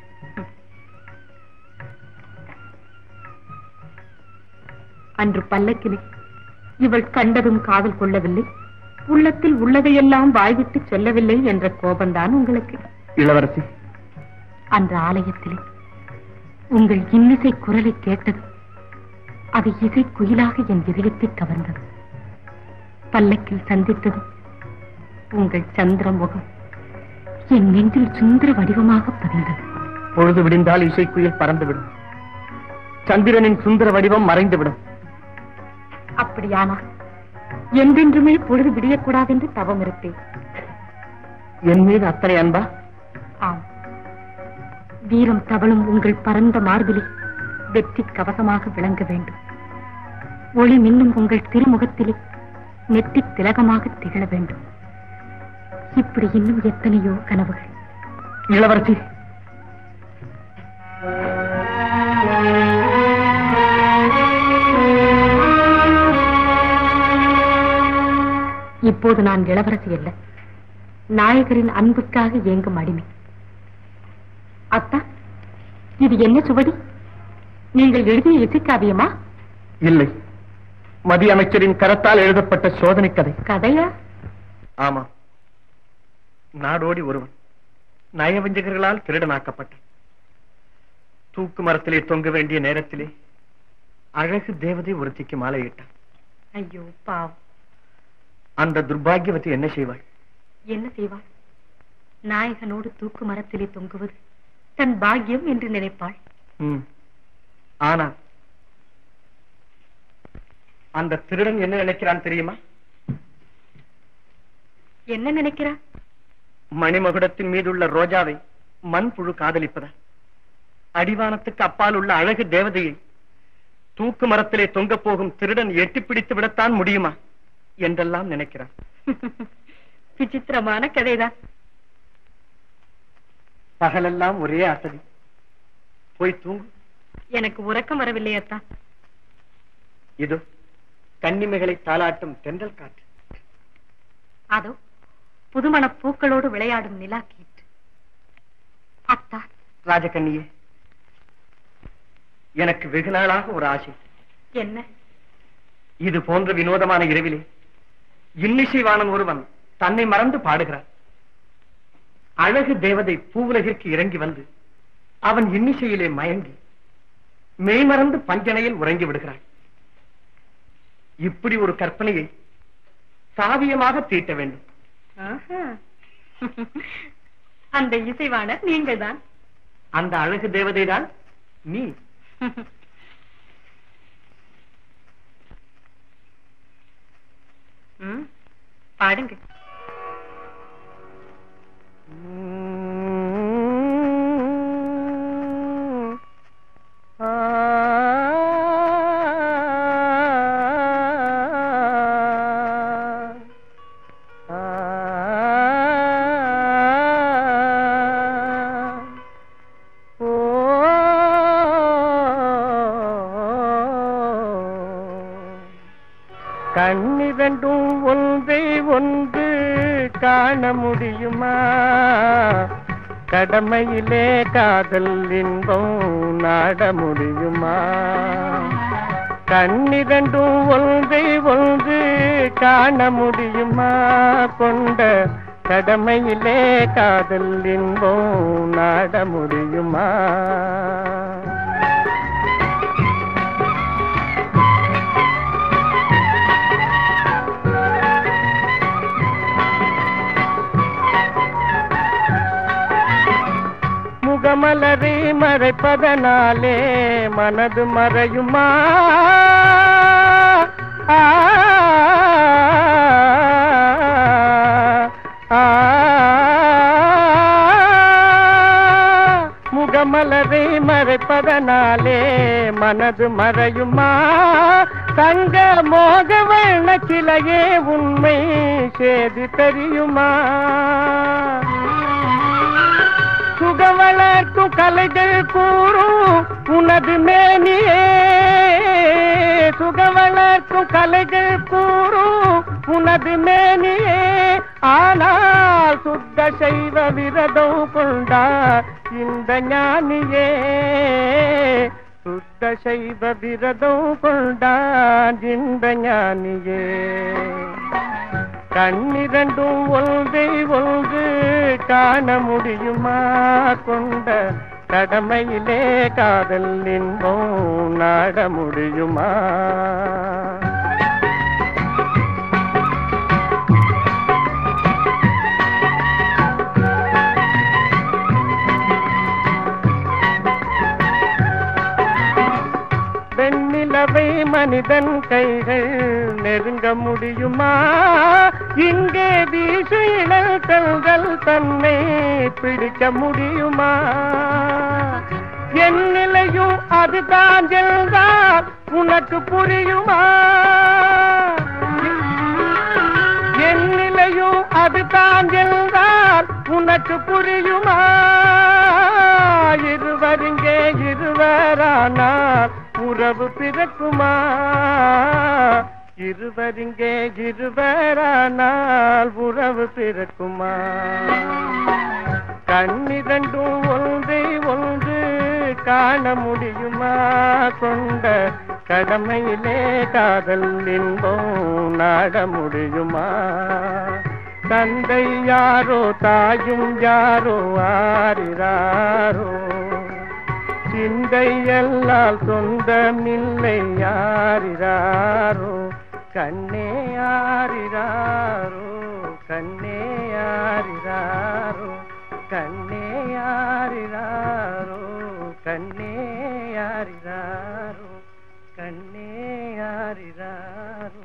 அன்று பல்லக்கிலே இவள் கண்டதும் காதல் கொள்ளவில்லை உள்ளத்தில் உள்ளதையெல்லாம் வாய்விட்டு சொல்லவில்லை என்ற கோபம்தான் உங்களுக்கு இளவரசி அன்று ஆலயத்திலே உங்கள் இன்னிசை குரலை கேட்டது அது இசை குயிலாக என் இதயத்தை கவர்ந்தது பல்லக்கில் சந்தித்தது உங்கள் சந்திர முகம் என் நெஞ்சில் சுந்தர வடிவமாக பதிந்தது பொழுது விடிந்தால் இசைக்குயில் பறந்துவிடும் சந்திரனின் சுந்தர வடிவம் மறைந்துவிடும் அப்படியானால் என்றென்றுமே பொழுது விடியக்கூடாது என்று தவம் இருப்பேன் என் மீது அத்தனை அன்பா ஆம் வீரம் தவழும் உங்கள் பரந்த மார்பிலே வெற்றி கவசமாக விளங்க வேண்டும் ஒளி மின்னும் உங்கள் திருமுகத்திலே நெற்றி திலகமாக திகழ வேண்டும் இப்படி இன்னும் எத்தனையோ கனவுகள் இளவரசி இப்போது நான் இளவரசி அல்ல நாயகரின் அன்புக்காக ஏங்கும் அடிமை அத்தா இது என்ன சுவடி நீங்கள் எழுதிய இசைக்காவியமா இல்லை மதிய அமைச்சரின் கரத்தால் எழுதப்பட்ட சோதனை கதை கதையா ஆமா நாடோடி ஒருவன் நயவஞ்சகர்களால் திருடனாக்கப்பட்டான் தூக்கு மரத்திலே தொங்க வேண்டிய நேரத்திலே அழகு தேவதை ஒருத்திக்கு மாலையிட்டான் ஐயோ பாவம் அந்த துர்பாகியவதி என்ன செய்வாள் என்ன செய்வாள் நாயகனோடு தூக்கு மரத்திலே தொங்குவது தன் பாக்கியம் என்று நினைப்பாள் ம். ஆனால் அந்த திருடன் என்ன நினைக்கிறான் தெரியுமா என்ன நினைக்கிறார் மணிமகுடத்தின் மீதுள்ள ரோஜாவை மண்புழு காதலிப்பதா அடிவானத்துக்கு அப்பால் உள்ள அழகு தேவதையை தூக்கு மரத்திலே தொங்கப் போகும் திருடன் எட்டி பிடித்து விடத்தான் முடியுமா என்றெல்லாம் நினைக்கிறான் விசித்திரமான கதைதான் பகலெல்லாம் ஒரே அசதி போய் தூங்கு எனக்கு உறக்கம் வரவில்லை அத்தா இதோ கன்னிமைகளை தாளாட்டும் தென்றல் காற்று அதோ புதுமண பூக்களோடு விளையாடும் நிலா கீற்று அத்தா ராஜகன்னியே எனக்கு வெகு நாளாக ஒரு ஆசை என்ன இது போன்ற வினோதமான இரவிலே இன்னிசைவாணன் ஒருவன் தன்னை மறந்து பாடுகிறான் அழகு தேவதை பூவுலகிற்கு இறங்கி வந்து அவன் இன்னிசையிலே மயங்கி மெய்மறந்து பஞ்சனையில் உறங்கி விடுகிறாள் இப்படி ஒரு கற்பனையை காவியமாக தீட்ட வேண்டும் ஆஹா. அந்த இசைவாணர் நீங்கள்தான் அந்த அழகு தேவதைதான் நீ ம், பாடுங்க கண்ணிரண்டும் ஒன்றை ஒன்று காண முடியுமா கடமையிலே காதல் இன்பம் நாட முடியுமா கண்ணிரண்டும் ஒன்றை ஒன்று காண முடியுமா கொண்ட கடமையிலே காதல் இன்பம் நாட முடியுமா மறைப்பதனாலே மனது மறையுமா ஆ, ஆ, முகமலரை மறைப்பதனாலே மனது மறையுமா தங்க மோக வண்ண கிளையே உண்மை சேதி தெரியுமா சுக வளர்க்கும் கலைகள் கூறும் உனது மேனியே சுக வளர்க்கும் கலைகள் கூறும் உனது மேனியே ஆனால் சுத்த செய்வ விரதம் கொண்டார் இந்த ஞானியே சுத்த செய்வ விரதம் கொண்டான் இந்த ஞானியே கண்ணிரண்டும் ஒன்றை ஒன்று காண முடியுமா கொண்ட கடமையிலே காதல் இன்பம் நாட முடியுமா வெண்ணிலவை மனிதன் கைகள் நெருங்க முடியுமா இங்கே வீசு இழல்கள் தன்னை பிடிக்க முடியுமா என் நிலையும் அதுதான் என்றால் உனக்கு புரியுமா என் நிலையும் அதுதான் என்றால் உனக்கு புரியுமா இருவருங்கே இருவரானால் உறவு பிறக்குமா இருவருங்கே இருவரானால் உறவு பிறக்குமா கண்ணிரண்டும் ஒன்றை ஒன்று காண முடியுமா கொண்ட கடமையிலே காதல் இன்பம் நாட முடியுமா தந்தை யாரோ தாயும் யாரோ ஆரிராரோ சிந்தையல்லால் சொந்தமில்லை யாரிராரோ கண்ணே யாரிராரோ கண்ணே யாரிராரோ கண்ணே யாரிராரோ கண்ணே யாரிராரோ கண்ணே யாரிராரோ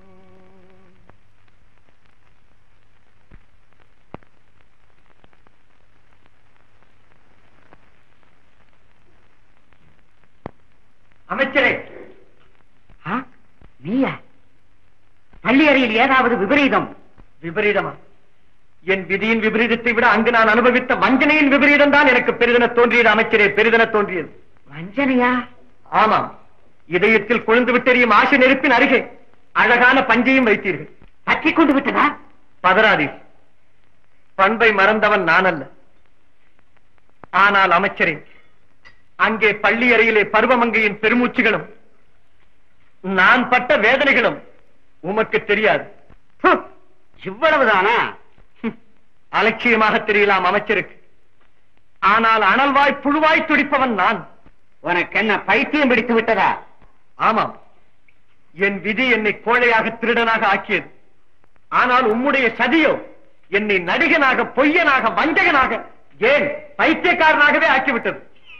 அமைச்சரே ஆ, நீயா பள்ளி அறையில் ஏதாவது விபரீதம் விபரீதமா என் விதியின் விபரீதத்தை விட அங்கு நான் அனுபவித்த வஞ்சனையின் விபரீதம் தான் எனக்கு பெரிதென தோன்றியது அமைச்சரே பெரிதென தோன்றியது வஞ்சனையா ஆமாம் இதயத்தில் கொழுந்து விட்டெறியும் ஆசை நெருப்பின் அருகே அழகான பஞ்சையும் வைத்தீர்கள் பற்றி கொண்டு விட்டதா பதறாதீர் பண்பை மறந்தவன் நான் அல்ல ஆனால் அமைச்சரே அங்கே பள்ளி அறையிலே பருவமங்கையின் பெருமூச்சுகளும் நான் பட்ட வேதனைகளும் உமக்கு தெரியாது ஹம், இவ்வளவுதானா ஹம், அலட்சியமாக தெரியலாம் அமைச்சருக்கு ஆனால் அனல்வாய் புழுவாய் துடிப்பவன் நான் உனக்கு என்ன பைத்தியம் பிடித்து விட்டதா ஆமாம் என் விதி என்னை கோழையாக திருடனாக ஆக்கியது ஆனால் உம்முடைய சதியோ என்னை நடிகனாக பொய்யனாக வஞ்சகனாக ஏன் பைத்தியக்காரனாகவே ஆக்கிவிட்டது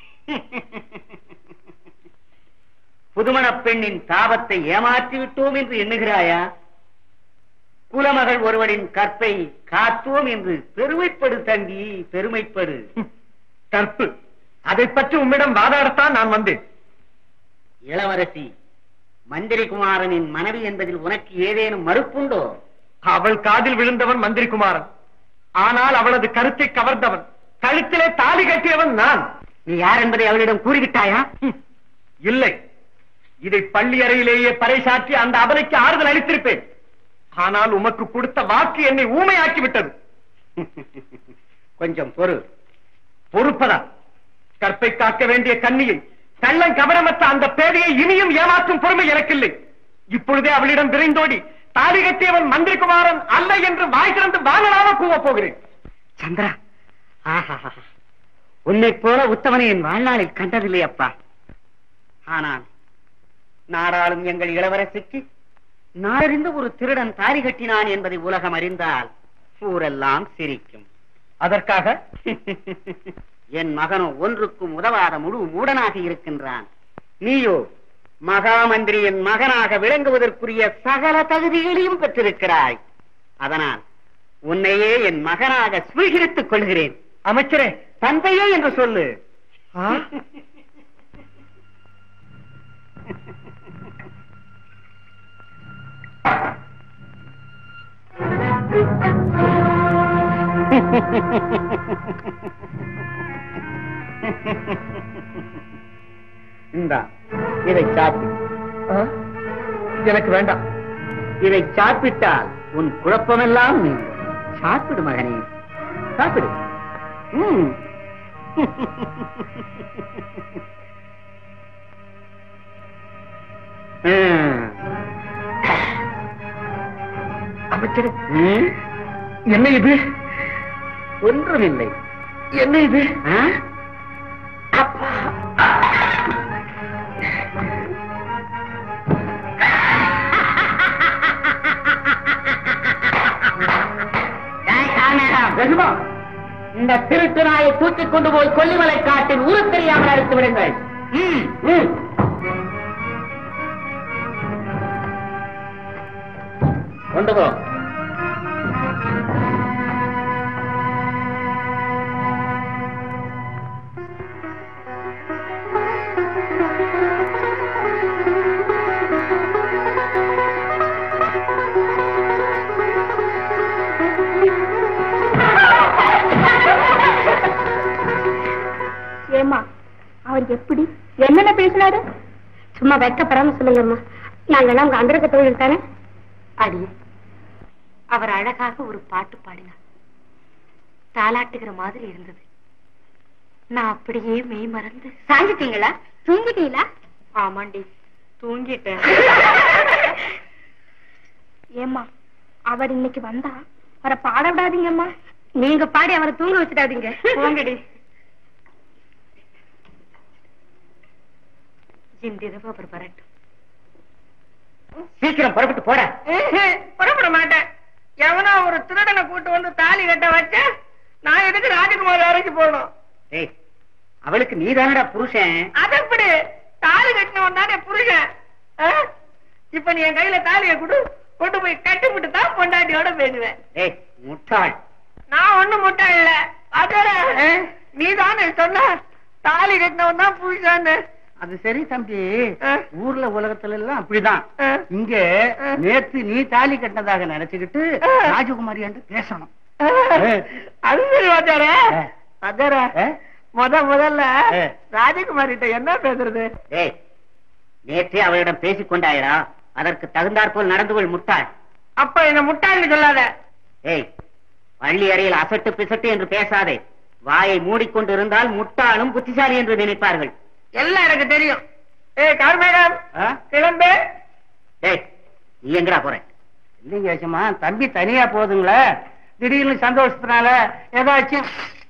புதுமணப் பெண்ணின் தாபத்தை ஏமாற்றி விட்டோம் என்று எண்ணுகிறாயா குலமகள் ஒருவனின் கற்பை காத்தோம் என்று பெருமைப்படு தம்பி பெருமைப்படு கற்பு அதை பற்றி உம்மிடம் வாதாடத்தான் நான் வந்தேன் இளவரசி மந்திரி குமாரனின் மனைவி என்பதில் உனக்கு ஏதேனும் மறுப்புண்டோ அவள் காதில் விழுந்தவன் மந்திரி குமாரன் ஆனால் அவளது கருத்தை கவர்ந்தவன் கழுத்திலே தாலி கட்டியவன் நான் நீ யார் என்பதை அவளிடம் கூறிவிட்டாயா ஹம், இல்லை இதை பள்ளி அறையிலேயே பறைசாற்றி அந்த அபலைக்கு ஆறுதல் அளித்திருப்பேன் ஆனால் உமக்கு கொடுத்த வாக்கு என்னை ஊமையாக்கி விட்டது கொஞ்சம் பொறு பொறுப்பதா கற்பை காக்க வேண்டிய கண்ணியை கள்ளம் கவனமற்ற அந்த பேதையை இனியும் ஏமாற்றும் பொறுமை எனக்கில்லை இப்பொழுதே அவளிடம் விரைந்தோடி தாலி கட்டியவன் மந்திரி குமாரன் அல்ல என்று வாய் திறந்து வாங்கலாம கூவப் போகிறேன் சந்திரா ஆஹா உன்னை போல உத்தமனை என் வாழ்நாளில் கண்டதில்லை அப்பா ஆனால் நாடாளும் எங்கள் இளவரசிக்கு நாடறிந்த ஒரு திருடன் தாரி கட்டினான் என்பதை உலகம் அறிந்தால் ஊரெல்லாம் சிரிக்கும் அதற்காக என் மகனோ ஒன்றுக்கும் உதவாத முழு மூடனாக இருக்கின்றான் நீயோ மகாமந்திரியின் மகனாக விளங்குவதற்குரிய சகல தகுதிகளையும் பெற்றிருக்கிறாய் அதனால் உன்னையே என் மகனாக சுவீகரித்துக் கொள்கிறேன் அமைச்சரே தந்தையே என்று சொல்லு இந்தா இதை சாப்பிடு ஆ? எனக்கு வேண்டாம் இதை சாப்பிட்டால் உன் குழப்பமெல்லாம் நீங்கும் சாப்பிடு மகனே சாப்பிடு ம். ம். அமைச்சரே ம். என்ன இது ஒன்றுமில்லை என்ன இது ஆ? ரகுமா இந்த திருட்டு நாயை தூக்கிக் கொண்டு போய் கொல்லிமலை காட்டில் ஊரு தெரியாமல் அழைத்து விடுங்கள் ம், ம். கொண்டு போ ஏமா அவர் எப்படி என்னென்ன பேசினாரு சும்மா வெக்கப்படாம சொல்லுங்கம்மா நாங்கெல்லாம் உங்க அந்தரக தொழில் தானே அடியே அவர் அழகாக ஒரு பாட்டு பாடினார் தாலாட்டுகிற மாதிரி இருந்தது நான் அப்படியே மெய் மறந்து சாஞ்சிட்டீங்களா தூங்கிட்டீங்களா ஆமாண்டி தூங்கிட்டேன் ஏமா அவர் இன்னைக்கு வந்தா அவரை பாட விடாதீங்கம்மா நீங்க பாடி அவரை தூங்க வச்சிடாதீங்க போங்கடி இன்றிரவு அவர் வரட்டும் சீக்கிரம் புறப்பட்டு போட புறப்பட மாட்டேன் எவனோ ஒரு திருடனை கூட்டு வந்து தாலி கட்ட வச்ச நான் எதுக்கு ராஜகுமார் அறைக்கு போகணும் ஏய் அவளுக்கு நீதானடா புருஷன் அது எப்படி தாலி கட்டினவன் தானே புருஷன் ஆ? இப்ப நீ என் கையில தாலியை கொடு கொண்டு போய் கட்டி விட்டு தான் பொண்டாட்டியோட பேசுவேன் ஏய் முட்டாள் நான் ஒண்ணும் முட்டா இல்ல அதோட நீ தானே சொன்ன தாலி கட்டினவன் தான் புருஷன்னு அது சரி தம்பி ஆ. ஊர்ல உலகத்துல எல்லாம் அப்படிதான் ஆ. இங்க ஆ. நேத்து நீ தாலி கட்டினதாக நினைச்சுக்கிட்டு ஆ. ராஜகுமாரி என்று பேசணும் அது சரி வாத்தியார ஆ. வாத்தியார ஆ? முத முதல்ல ஆ. ராஜகுமாரிட்ட என்ன பேசுறது ஏய் நேற்றே அவளிடம் பேசிக் கொண்டாயடா அதற்கு தகுந்தாற்போல் நடந்து கொள் முட்டாள் அப்ப என்ன முட்டாள்னு சொல்லாத ஏய் பள்ளி அறையில் அசட்டு பிசட்டு என்று பேசாதே வாயை மூடிக்கொண்டு இருந்தால் முட்டாளும் புத்திசாலி என்று நினைப்பார்கள் எல்லாம் எனக்கு தெரியும் ஏய் கார்மேகம் ஆ? கிளம்பு ஏய் நீ எங்கடா போற இல்லைங்க யசமா தம்பி தனியா போதுங்களே திடீர்னு சந்தோஷத்தினால ஏதாச்சும்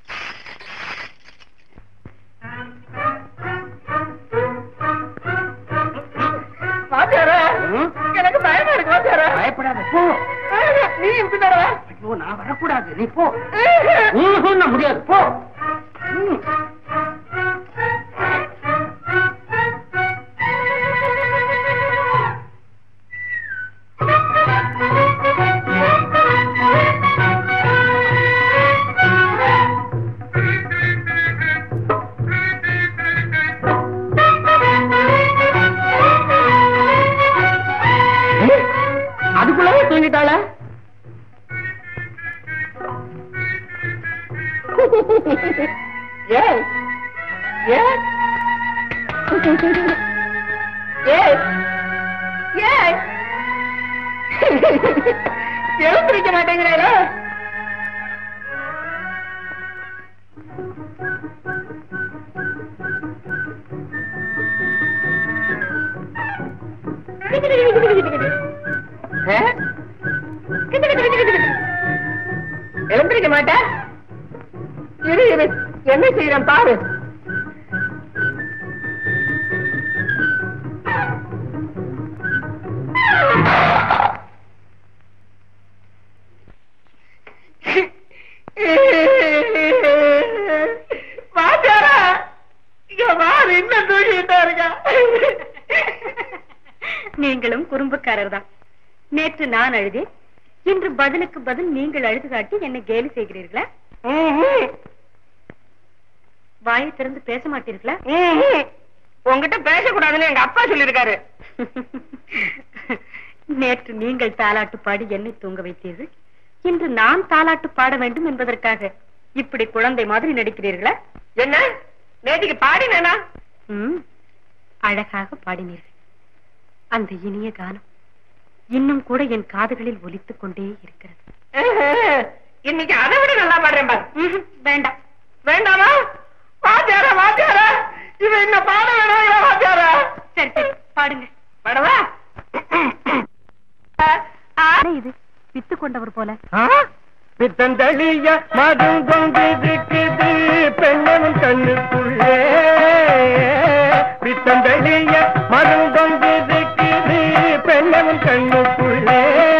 வாத்தியார ம்? எனக்கு பயமா இருக்கு வாத்தியார பயப்படாத போ நீ பின்னாட வா ஐயோ நான் வரக்கூடாது நீ போ ம்ஹும், நான் முடியாது போ ம். அதுக்குள்ளவே தூங்கிட்டாள ஏய் ஏய் ஏய் ஏய் எழுந்திருக்க மாட்டேங்கிறேல எழுந்திருக்க மாட்டா இரு இரு என்ன செய்யறேன் பாரு நேற்று நான் அழுதேன் இன்று பதிலுக்கு பதில் நீங்கள் அழுது காட்டி என்னை கேலி செய்கிறீர்களா வாயை திறந்து பேச மாட்டீர்களா உங்ககிட்ட பேசக்கூடாதுன்னு எங்க அப்பா சொல்லிருக்காரு நேற்று நீங்கள் தாலாட்டு பாடி என்னை தூங்க வைத்தீர்கள் இன்று நான் தாலாட்டு பாட வேண்டும் என்பதற்காக இப்படி குழந்தை மாதிரி நடிக்கிறீர்களா என்ன நேற்றுக்கு பாடினேனா ம், அழகாக பாடினீர்கள் அந்த இனிய கானம் இன்னும் கூட என் காதுகளில் ஒலித்துக் கொண்டே இருக்கிறது இன்னைக்கு அதை விட நல்லா பாடுறேன் பாரு ம்ஹும், வேண்டாம் வேண்டாமா வாத்தியாரா வாத்தியாரா இவன் என்ன பாட வேணாங்களா வாத்தியாரா சரி சரி பாடுங்க பாடவா என்ன இது வித்து கொண்டவர் போல பித்தந்தளிய மருந்தொன்றிருக்குது பெண்ணவன் கண்ணுக்குள்ளே பித்தந்தளிய மருந்தொன்றிருக்குது பெண்ணவன் கண்ணுக்குள்ளே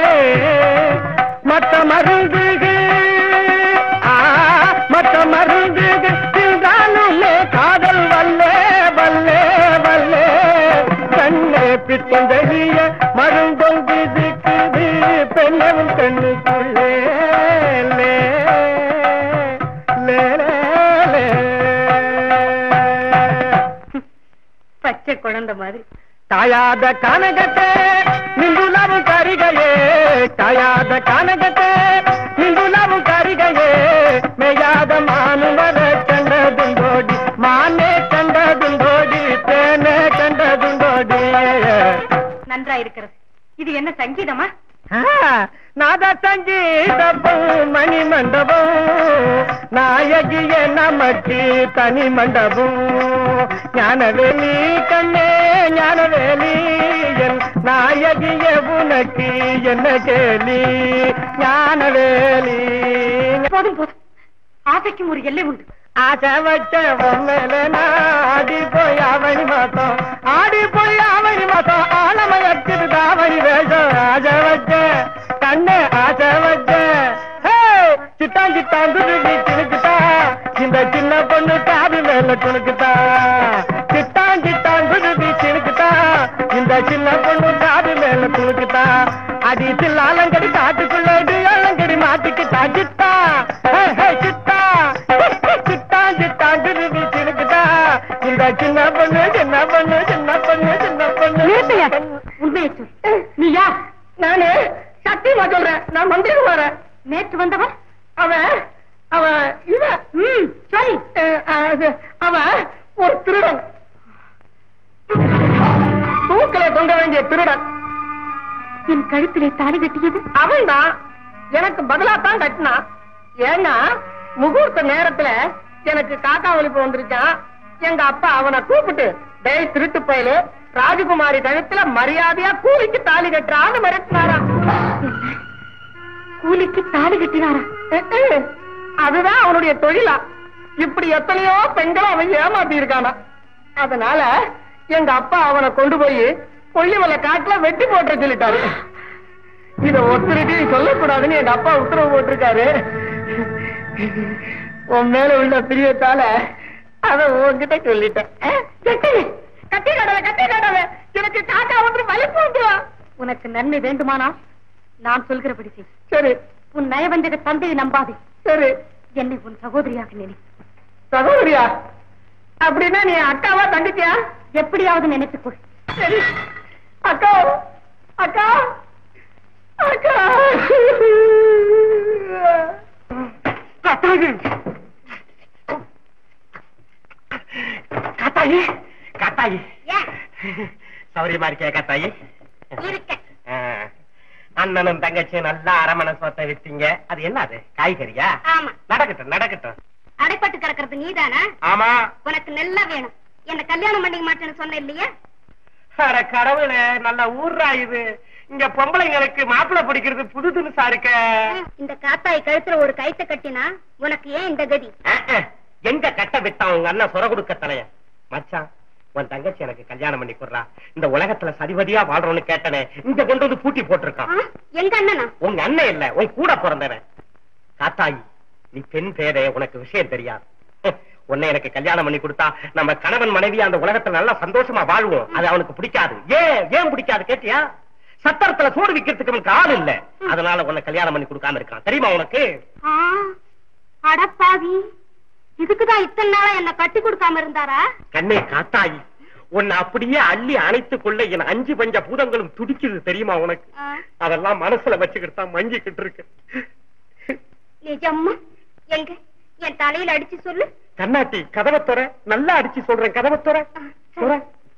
மற்ற மருந்துகள் ஆ, மற்ற மருந்துகள் தின்றாலுமே காதல் வல்லே வல்லே வல்லே கண்ணே பித்தந்தளிய மருந்தொன்றிருக்குது பெண்ணவன் கண்ணுக்குள்ளே லே, லே, லே, லே. பச்சை குழந்தை மாதிரி தாயாத கனகத்தே நிந்துலவும் கரிகையே தாயாத கனகத்தே நிந்துலவும் கரிகையே மெய்யாத மானு வர கண்டதுண்டோடி மானே கண்டதுண்டோடி தேனே கண்டதுண்டோடி நன்றா இருக்கிறது இது என்ன சங்கீதமா நாத சங்கீதமும் மணி மண்டபம் நாயகிய நமக்கு தனி மண்டபம் ஞானவேலி கண்ணே ஞானவேலி என் நாயகிய உனக்கு என்ன கேலி ஞானவேலி போதும் போதும் ஆசைக்கும் ஒரு எல்லை உண்டு ஆசை வச்ச மேல ஆடி போய் அவனி மாத்தம் ஆடி போய் அவனி மாத்தம் ஆலமயக்குது தாவணி வேஷம் ஆசை வச்ச கண்ணு ஆசை வச்ச சிட்டான் சிட்டான் துருவி திணுக்குதா இந்த சின்ன பொண்ணு காது மேல துணுக்குதா சிட்டான் சிட்டான் துருவி திணுக்குதா இந்த சின்ன பொண்ணு காது மேல துணுக்குதா அடி சில்லாலங்கடி காட்டுக்குள்ள அலங்கடி மாட்டிக்கிட்டா சித்தா ஹே, ஹே, சித்தா சித்தா சித்தா துருவி திணுக்குதா இந்த சின்ன பொண்ணு சின்ன பொண்ணு சின்ன பொண்ணு சின்ன பொண்ணு நிறுத்தையா உண்மையை சொல் நீ யார் நானு சத்தியமா சொல்றேன் நான் மந்திரகுமாரன் நேற்று வந்தவன் அவன் அவன் இவன் ம் சரி அஹ், அது, அவன் ஒரு திருடன் தூக்கில தொங்க வேண்டிய திருடன் என் கழுத்திலே தாலி கட்டியது அவன் தான் எனக்கு பதிலா தான் கட்டினான் ஏன்னா முகூர்த்த நேரத்துல எனக்கு காக்கா ஒலிப்பு வந்துருச்சான் எங்க அப்பா அவனை கூப்பிட்டு டேய் திருட்டு பயலு ராஜகுமாரி கழுத்துல மரியாதையா கூலிக்கு தாலி கட்டுறான்னு மிரட்டினாராம் கூலிக்கு தாலி கட்டினாரா அஹ், அஹ். அதுதான் அவனுடைய தொழிலா இப்படி எத்தனையோ பெண்களை அவன் ஏமாத்தி இருக்கானா அதனால எங்க அப்பா அவனை கொண்டு போய் கொல்லிமலை காட்டுல வெட்டி போட்டு சொல்லிட்டாரு இத ஒத்துருட்டி சொல்லக்கூடாதுன்னு எங்க அப்பா உத்தரவு போட்டிருக்காரு உன் மேல உள்ள பிரியத்தால அத உன்கிட்ட சொல்லிட்டேன் அஹ், கட்டி கட்டி கடவை கட்டி கடவை எனக்கு காக்கா ஒன்று வலிப்பு வந்துடும் உனக்கு நன்மை வேண்டுமானா நான் சொல்கிறபடி செய் சரி உன் நயவஞ்சக தந்தையை நம்பாதே சரி என்னை உன் சகோதரியாக நினை சகோதரியா அப்படின்னா நீ அக்காவா தங்கச்சியா எப்படியாவது நினைத்துக்கொள் சரி அக்கா அக்கா அக்கா காத்தாயி காத்தாயி சௌரியமா இருக்கே காத்தாயி ஆ. அண்ணனும் தங்கச்சியும் நல்லா அரமணை சொத்தை விட்டீங்க அது என்னது காய்கறியா ஆமா நடக்கட்டும் நடக்கட்டும் அடைப்பட்டு கிடக்கிறது நீதானா ஆமா உனக்கு நல்லா வேணும் என்ன கல்யாணம் பண்ணிக்க மாட்டேன்னு சொன்ன இல்லையா அட கடவுளே நல்ல ஊர்ரா இது இங்க பொம்பளைங்களுக்கு மாப்பிள்ளை பிடிக்கிறது புது துணுசா இருக்க இந்த காத்தாய் கழுத்துல ஒரு கைத்த கட்டினா உனக்கு ஏன் இந்த கதி அஹ், அஹ். எங்க கட்ட விட்டான் உங்க அண்ணன் சொர கொடுக்க தலைய மச்சான் உன் தங்கச்சி எனக்கு கல்யாணம் பண்ணி கொடுறா இந்த உலகத்துல சரிபதியா வாழ்றோம்னு கேட்டனே இங்க கொண்டு வந்து பூட்டி போட்டிருக்கான் ஆ? எங்க அண்ணனா உங்க அண்ணன் இல்ல உன் கூட பிறந்தவன் காத்தாயி நீ பெண் பேரே உனக்கு விஷயம் தெரியாது ஹ், உன்னை எனக்கு கல்யாணம் பண்ணி கொடுத்தா நம்ம கணவன் மனைவி அந்த உலகத்துல நல்லா சந்தோஷமா வாழ்வோம் அது அவனுக்கு பிடிக்காது ஏன் ஏன் பிடிக்காது கேட்டியா சத்திரத்துல சூடு விக்கிறதுக்கு உனக்கு ஆள் இல்ல அதனால உன்னை கல்யாணம் பண்ணி கொடுக்காம இருக்கான் தெரியுமா உனக்கு ஆ, அடப்பாவி இதுக்குதான் இத்தனை நாளா என்ன கட்டி கொடுக்காம இருந்தாரா கண்ணே காத்தாயி உன்னை அப்படியே அள்ளி அணைத்துக் கொள்ள என் அஞ்சு பஞ்ச பூதங்களும் துடிக்குது தெரியுமா உனக்கு ஆ, அதெல்லாம் மனசுல வச்சுக்கிட்டு தான் மங்கிக்கிட்டு இருக்கு நிஜம்மா எங்க என் தலையில அடிச்சு சொல்லு கண்ணாட்டி கதவை துற நல்லா அடிச்சு சொல்றேன் கதவை துற துற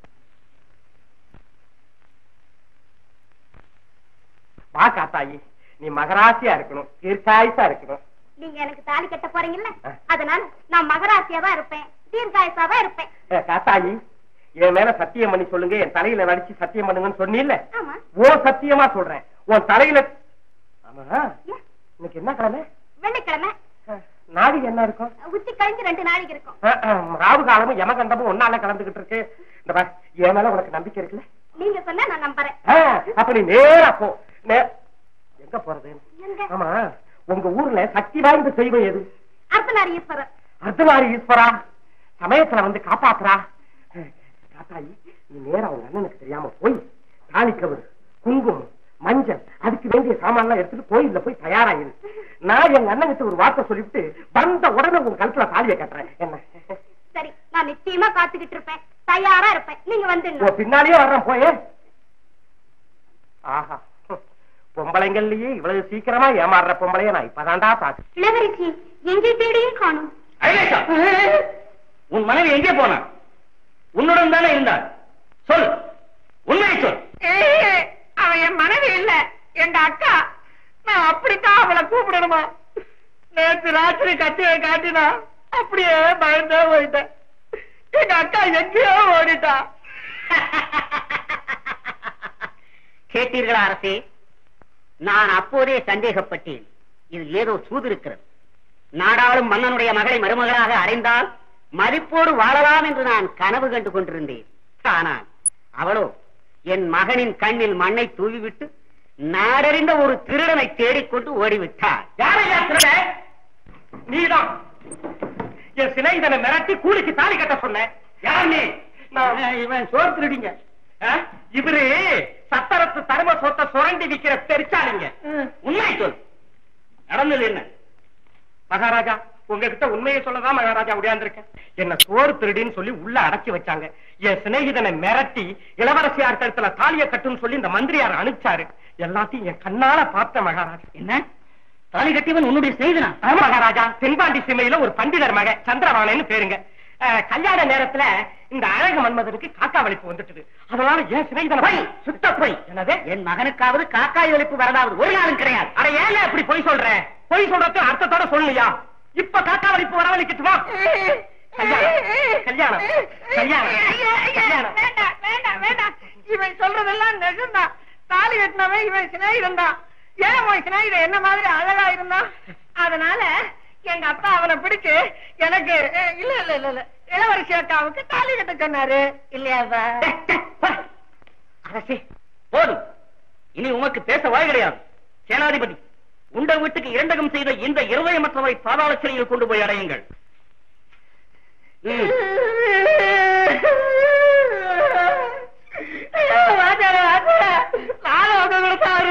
வா காத்தாயி நீ மகராசியா இருக்கணும் தீர்க்காயுசா இருக்கணும் நீங்க எனக்கு தாலி கட்ட போறீங்கல்ல ஆ. அதனால நான் மகராசியா தான் இருப்பேன் தீர்காயசா தான் இருப்பேன் ஏ, காத்தாயி என் மேல சத்தியம் பண்ணி சொல்லுங்க என் தலையில நடிச்சு சத்தியம் பண்ணுங்கன்னு சொன்னீல்ல ஆமா ஓ சத்தியமா சொல்றேன் உன் தலையில ஆமா ஏன்? இன்னைக்கு என்ன கிழமை வெள்ளிக்கிழமை அஹ், நாளைக்கு என்ன இருக்கும் உச்சி கழிஞ்சு ரெண்டு நாளைக்கு இருக்கும் அஹ், அஹ், ராவு காலமும் யமகண்டமும் ஒன்னால கலந்துகிட்டு இருக்கு இந்த பார், என் மேல உனக்கு நம்பிக்கை இருக்குல்ல நீங்க சொன்னா நான் நம்புறேன் ஆ, அப்ப நீ நேரா போ நே- எங்க போறது எங்க ஆமா உங்க ஊர்ல சக்தி வாய்ந்த தெய்வம் எது அர்த்தநாரீஸ்வரர் அர்த்தநாரி ஈஸ்வரா சமயத்துல வந்து காப்பாத்துறா காத்தாயி நீ நேரா உங்க அண்ணனுக்கு தெரியாம போய் தாலிக்கவர் குங்குமம் மஞ்சள் அதுக்கு வேண்டிய சாமான்லாம் எடுத்துட்டு கோயில்ல போய் தயாராயிரு நான் எங்க அண்ணனுக்கு ஒரு வார்த்தை சொல்லிவிட்டு வந்த உடனே உங்க கழுத்துல தாலியை கட்டுறேன் என்ன சரி நான் நிச்சயமா காத்துக்கிட்டு இருப்பேன் தயாரா இருப்பேன் நீங்க உன் வந்து பின்னாலேயே வர்றேன் போயே ஆஹா ஹம். பொம்பளைங்கள்லயே இவ்வளவு சீக்கிரமா ஏமாறுற பொம்பளைய நான் இப்பதான்டா பாத்து இளவரசி எங்கே தேடியும் காணும் அகிலேஷா உன் மனைவி எங்கே போனா உன்னுடன் தானே இருந்தாள் சொல் உண்மையை சொல் அவன் என் மனைவி இல்ல எங்க அக்கா நான் அப்படித்தான் அவளை கூப்பிடணுமா நேற்று ராத்திரி கத்தியை காட்டினா அப்படியே பயந்தே போயிட்டேன் எங்க அக்கா எங்கேயோ ஓடிட்டா கேட்டீர்களா அரசே நான் அப்போதே சந்தேகப்பட்டேன் இது ஏதோ சூது இருக்கிறது நாடாளும் மன்னனுடைய மகளை மருமகளாக அடைந்தால் மதிப்போடு வாழலாம் என்று நான் கனவு கண்டு கொண்டிருந்தேன் ஆனால் அவளோ என் மகனின் கண்ணில் மண்ணை தூவிவிட்டு நாடறிந்த ஒரு திருடனை தேடிக்கொண்டு ஓடிவிட்டாள் யாரையா திருட நீதான் என் சிநேகிதனை மிரட்டி கூலிக்கு தாலி கட்ட சொன்ன யார் நீ நான் இவன் சோறு திருடிங்க ஆ? இவரு சத்தரத்து தர்ம சொத்தை சுரண்டி விக்கிற தெரிச்சாலிங்க உண்மை சொல் நடந்தது என்ன மகாராஜா உங்ககிட்ட உண்மையை சொல்லதான் மகாராஜா உடையாந்திருக்கேன் என்ன சோறு திருடின்னு சொல்லி உள்ள அடைச்சு வச்சாங்க என் சிநேகிதனை மிரட்டி இளவரசியார் கழுத்துல தாலிய கட்டுன்னு சொல்லி இந்த மந்திரியார் அனுப்பிச்சாரு எல்லாத்தையும் என் கண்ணால பார்த்த மகாராஜா என்ன தாலி கட்டியவன் உன்னுடைய செய்தனா ஆமா மகாராஜா தென்பாண்டி சீமையில ஒரு பண்டிதர் மக சந்திரவாணன்னு பேருங்க அஹ், கல்யாண நேரத்துல இந்த அழகு மன்மதனுக்கு காக்கா வலிப்பு வந்துட்டுது அதனால ஏன் சிநேகிதனை பொய் சுத்த பொய் என்னது என் மகனுக்காவது காக்காய் ஒழிப்பு வரதாவது ஒரு நாளும் கிடையாது அட ஏன் அப்படி பொய் சொல்ற பொய் சொல்றது அர்த்தத்தோட சொல்லுயா இப்ப காக்கா வலிப்பு வரவழைக்கட்டுமா கல்யாணம் கல்யாணம் கல்யாணம் கல்யாணம் வேண்டாம் வேண்டாம் வேண்டாம் இவன் சொல்றதெல்லாம் நிஜம்தான் தாலி கட்டினவன் இவன் சிநேகிதன் தான் ஏன் உன் சிநேகிதன் என்ன மாதிரி அழகா இருந்தான் அதனால எங்க அப்பா அவனை பிடிச்சு எனக்கு அஹ், இல்ல இல்ல இல்ல இல்ல இளவரசி அக்காவுக்கு தாலி கட்ட சொன்னாரு இல்லையாப்பா அரசே போதும் இனி உமக்கு பேச வாய் கிடையாது சேனாதிபதி உண்ட வீட்டுக்கு இரண்டகம் செய்த இந்த இருதயமற்றவரை பாதாள சிறையில் கொண்டு போய் அடையுங்கள் ம். வாத்தியாரே, வாத்தியாரே, நானும் அவங்க கொடுத்தாரு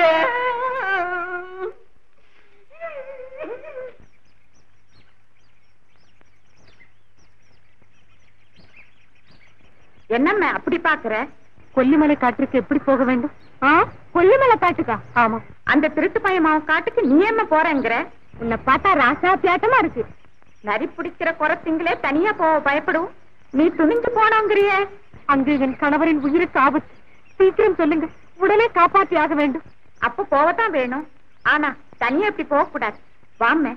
என்னம்மா அப்படி பாக்குற கொல்லிமலை காட்டுக்கு எப்படி போக வேண்டும் ஆ கொல்லிமலை காட்டுக்கா ஆமா அந்த திருட்டு பையன் காட்டுக்கு நீ என்ன போறேங்கிற உன்னை பார்த்தா ராசா பியாட்டமா இருக்கு நரி பிடிக்கிற குரத்திங்களே தனியா போக பயப்படும் நீ துணிஞ்சு போனோங்கிறிய அங்கு என் கணவரின் உயிருக்கு ஆபத்து சீக்கிரம் சொல்லுங்க உடனே காப்பாத்தி ஆக வேண்டும் அப்ப போகத்தான் வேணும் ஆனா தனியா இப்படி போக கூடாது வாமே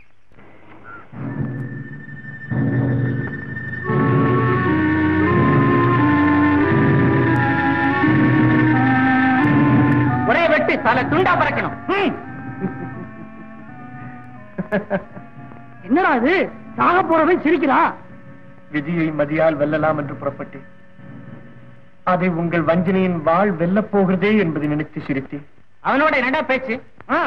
ஒரே வெட்டு தலை துண்டா பறக்கணும் ம். என்னடா இது சாக போறவன் சிரிக்கிறான் விதியை மதியால் வெல்லலாம் என்று புறப்பட்டேன் அதை உங்கள் வஞ்சனையின் வாழ் வெல்லப் போகிறதே என்பதை நினைத்து சிரித்தேன் அவனோட என்னடா பேச்சு ஆ,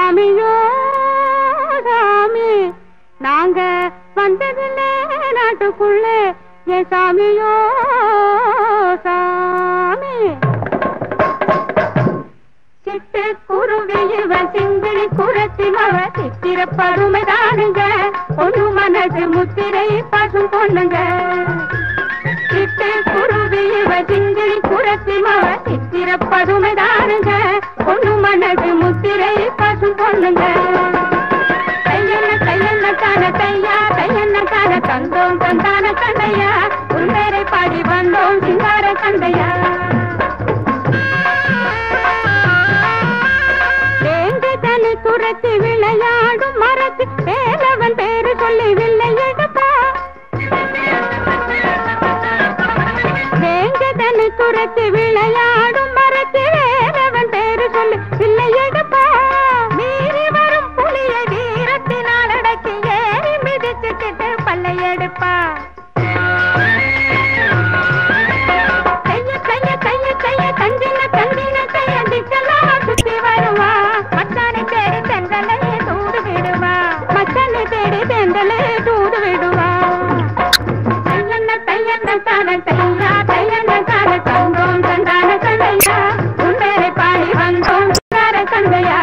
சாமியோ சாமி நாங்க வந்ததில்லை நாட்டுக்குள்ளே என் சாமியோ சாமி சிட்டு குருவி இவ சிங்கிளி குரத்தி மவ சித்திர பருமைதானுங்க பொண்ணு மனசு முத்திரை பசும் பொண்ணுங்க சிட்டு குருவி இவ சிங்கிளி குரத்தி மவ சித்திர பருமைதானுங்க பொண்ணு மனசு முத்திரை பசும் பொண்ணுங்க கையென்ன கையென்ன தான கையா கையென்ன தான தந்தோம் தந்தான கண்டையா உன்வேரை பாடி வந்தோம் சிங்கார கண்டையா வேண்டுதலை துரத்தி விளையாடும் மரத்து வேலவன் பேரு சொல்லி வில்லை எடுப்பா வேண்டுதலை துரத்தி விளையாடும் மரத்து வேலவன் பேரு சொல்லி வில்லை எடுப்பா மீறி வரும் புலியை வீரத்தினால் அடக்கி ஏறி மிதிச்சுக்கிட்டு பல்லை எடுப்பா கைய கைய கைய கைய கஞ்சின கஞ்சின கைய திக்கெல்லாம் சுத்தி வருவா மச்சானை தேடி தென்றலையே தூது விடுவா மச்சானை தேடி தென்றலையே தூது விடுவா தையண்ண தையண்ண தான தையா தையண்ண தான தந்தோம் தந்தான கண்டையா உண்டரை பாடி வந்தோம் தார கண்டையா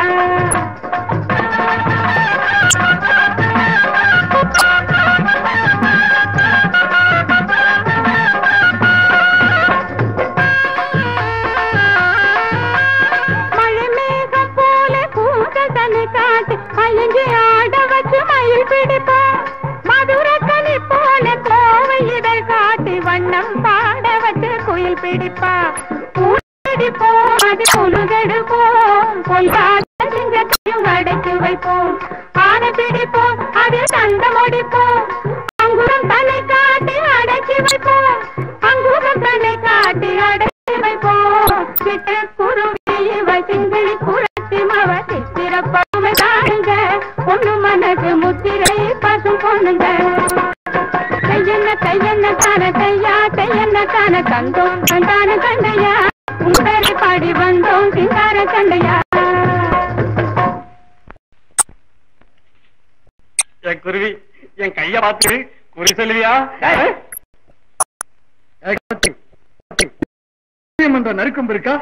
மழை மேகம் போல கூந்தல் தன்னை காட்டி மயங்கி ஆட வச்சு மயில் பிடிப்போம் மதுர கனி போல கோவை இதழ் காட்டி வண்ணம் பாட வச்சு குயில் பிடிப்பா பிடிப்போம் அது புழுகெடுப்போம் பொய்யாத சிங்கத்தையும் அடைத்து வைப்போம் ஆனை பிடிப்போம் அது தந்த முடிப்போம் அங்குரம் தன்னை காட்டி அடக்கி வைப்போம் அங்குரம் தன்னை காட்டி அடக்கி வைப்போம் சிட்டு குருவி இவ சிங்கிளி குரத்தி மவ சித்திரப்பாமை தாருங்க பொண்ணு மனது முத்திரை பசும் பொண்ணுங்க கையென்ன கையென்ன தான கையா கையென்ன தான தந்தோம் தந்தான கண்டையா உங்களை பாடி வந்தோம் சிங்கார கண்டையா என் குருவி என் கைய பார்த்து குறி சொல்லுவியா என்ற நறுக்கம் இருக்கா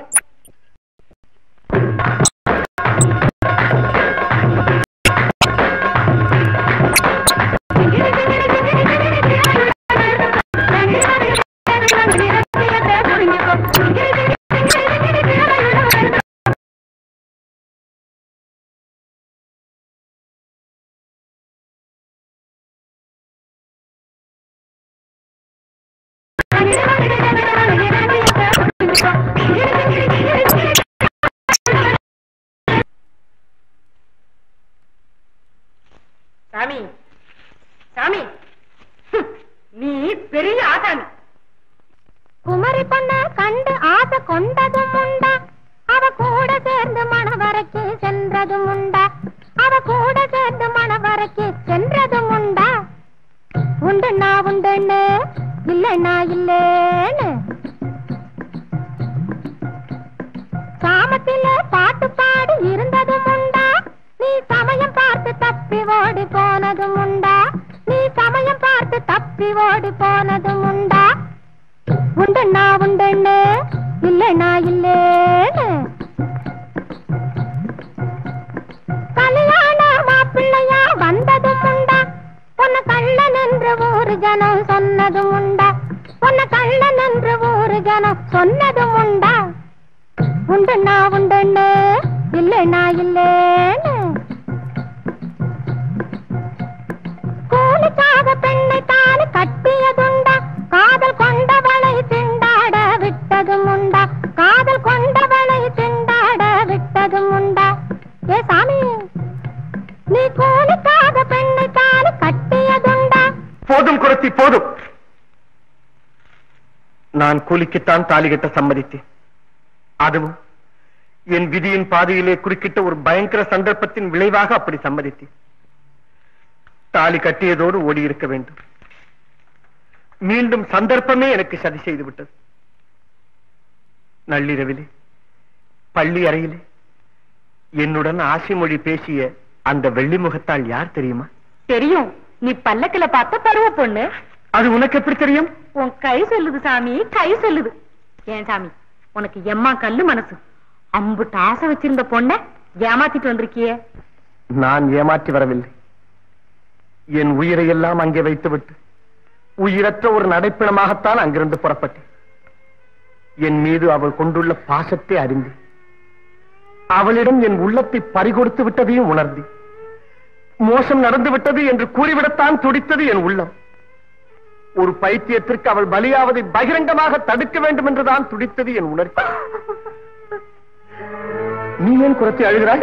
சாமி சாமி ஹம், நீ பெரிய ஆசாமி குமரி பொண்ண கண்டு ஆசை கொண்டதும் உண்டா அவ கூட சேர்ந்து மணவரைக்கு சென்றதும் உண்டா அவ கூட சேர்ந்து மணவரைக்கு சென்றதும் உண்டா உண்டுண்ணா உண்டுன்னு இல்லைண்ணா இல்லேன்னு சாமத்தில பாட்டு பாடி இருந்ததும் உண்டா நீ சமயம் பார்த்து தப்பி ஓடி போனதும் உண்டா நீ சமயம் பார்த்து தப்பி ஓடி போனதும் உண்டா உண்டுண்ணா உண்டுன்னு இல்லைண்ணா இல்லேன்னு கல்யாண மாப்பிள்ளையா வந்ததும் உண்டா பொண்ணு கள்ளன் என்று ஊரு ஜனம் சொன்னதும் உண்டா பொண்ணு கள்ளன் என்று ஊரு ஜனம் சொன்னதும் உண்டா உண்டுண்ணா உண்டுன்னு இல்லைண்ணா இல்லேன்னு கூலிக்காக பெண்ணை தாலி கட்டியதுண்டா காதல் கொண்டவளை திண்டாட விட்டதும் உண்டா காதல் கொண்டவளை திண்டாட விட்டதும் உண்டா ஏ சாமி நீ கூலிக்காக பெண்ணை தாலி கட்டியதுண்டா போதும் குரத்தி போதும் நான் கூலிக்குத்தான் தாலி கட்ட சம்மதித்தேன் அதுவும் என் விதியின் பாதையிலே குறுக்கிட்ட ஒரு பயங்கர சந்தர்ப்பத்தின் விளைவாக அப்படி சம்மதித்தேன் தாலி கட்டியதோடு ஓடி இருக்க வேண்டும் மீண்டும் சந்தர்ப்பமே எனக்கு சதி செய்து விட்டது நள்ளிரவிலே பள்ளி அறையிலே என்னுடன் ஆசை மொழி பேசிய அந்த வெள்ளி முகத்தால் யார் தெரியுமா தெரியும் நீ பல்லக்குல பார்த்த பருவ பொண்ணு அது உனக்கு எப்படி தெரியும் உன் கை சொல்லுது சாமி கை சொல்லுது ஏன் சாமி உனக்கு எம்மா கல்லு மனசு அம்புட்டு ஆசை வச்சிருந்த பொண்ண ஏமாத்திட்டு வந்திருக்கியே நான் ஏமாற்றி வரவில்லை என் உயிரை எல்லாம் அங்கே வைத்துவிட்டு உயிரற்ற ஒரு நடைப்பிணமாகத்தான் அங்கிருந்து புறப்பட்டேன் என் மீது அவள் கொண்டுள்ள பாசத்தை அறிந்து அவளிடம் என் உள்ளத்தை பறிகொடுத்து விட்டதையும் உணர்ந்து மோசம் நடந்து விட்டது என்று கூறிவிடத்தான் துடித்தது என் உள்ளம் ஒரு பைத்தியத்திற்கு அவள் பலியாவதை பகிரங்கமாக தடுக்க வேண்டும் என்றுதான் துடித்தது என் உணர்ச்சி நீ ஏன் குரத்தை அழுகிறாய்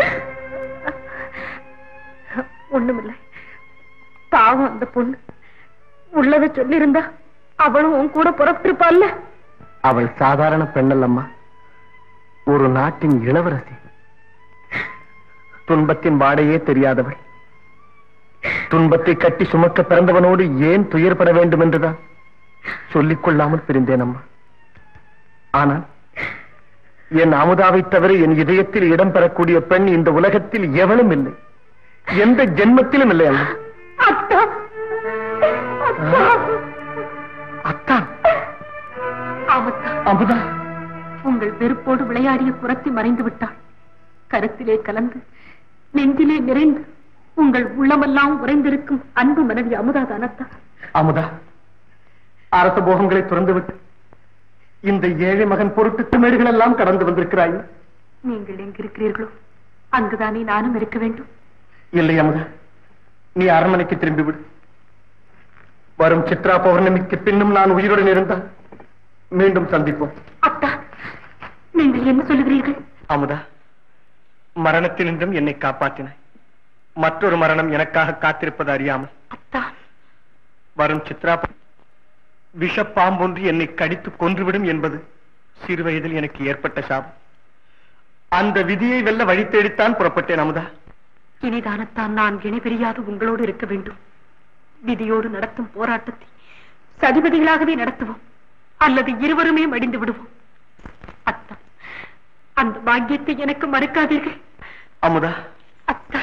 ஒண்ணுமில்லை பாவம் அந்த பொண்ணு உள்ளத சொல்லியிருந்தா அவளும் உன் கூட புறப்பட்டிருப்பாள்ல அவள் சாதாரண பெண்ணல்லம்மா ஒரு நாட்டின் இளவரசி துன்பத்தின் வாடையே தெரியாதவள் துன்பத்தை கட்டி சுமக்க பிறந்தவனோடு ஏன் துயர்பட வேண்டும் என்றுதான் சொல்லிக் கொள்ளாமல் பிரிந்தேன் அம்மா ஆனால் என் அமுதாவை தவிர என் இதயத்தில் இடம் பெறக்கூடிய பெண் இந்த உலகத்தில் எவளும் இல்லை எந்த ஜென்மத்திலும் இல்லை அம்மா அத்தா அத்தா அத்தான் ஆமத்தா அமுதா உங்கள் வெறுப்போடு விளையாடிய புறத்தி மறைந்து விட்டாள் கருத்திலே கலந்து நெஞ்சிலே நிறைந்து உங்கள் உள்ளமெல்லாம் உறைந்திருக்கும் அன்பு மனைவி அமுதா தானத்தா அமுதா அரச போகங்களை துறந்துவிட்டு இந்த ஏழை மகன் பொருட்டு மேடுகள் எல்லாம் கடந்து வந்திருக்கிறாய் நீங்கள் எங்கிருக்கிறீர்களோ அங்குதானே நானும் இருக்க வேண்டும் இல்லை அமுதா நீ அரண்மனைக்கு திரும்பி விடு வரும் சித்ரா பௌர்ணமிக்கு பின்னும் நான் உயிருடன் இருந்தால் மீண்டும் சந்திப்போம் அத்தா நீங்கள் என்ன சொல்லுகிறீர்கள் அமுதா மரணத்தினின்றும் என்னை காப்பாற்றினாய் மற்றொரு மரணம் எனக்காக காத்திருப்பது அறியாமல் அத்தா வரும் சித்ரா ப- விஷப்பாம்பொன்று என்னை கடித்து கொன்றுவிடும் என்பது சிறு வயதில் எனக்கு ஏற்பட்ட சாபம் அந்த விதியை வெல்ல வழி தேடித்தான் புறப்பட்டேன் அமுதா இனிதானத்தான் நான் இணை பிரியாது உங்களோடு இருக்க வேண்டும் விதியோடு நடத்தும் போராட்டத்தை சதிபதிகளாகவே நடத்துவோம் அல்லது இருவருமே மடிந்து விடுவோம் அத்தா அந்த பாக்கியத்தை எனக்கு மறுக்காதீர்கள் அமுதா அத்தா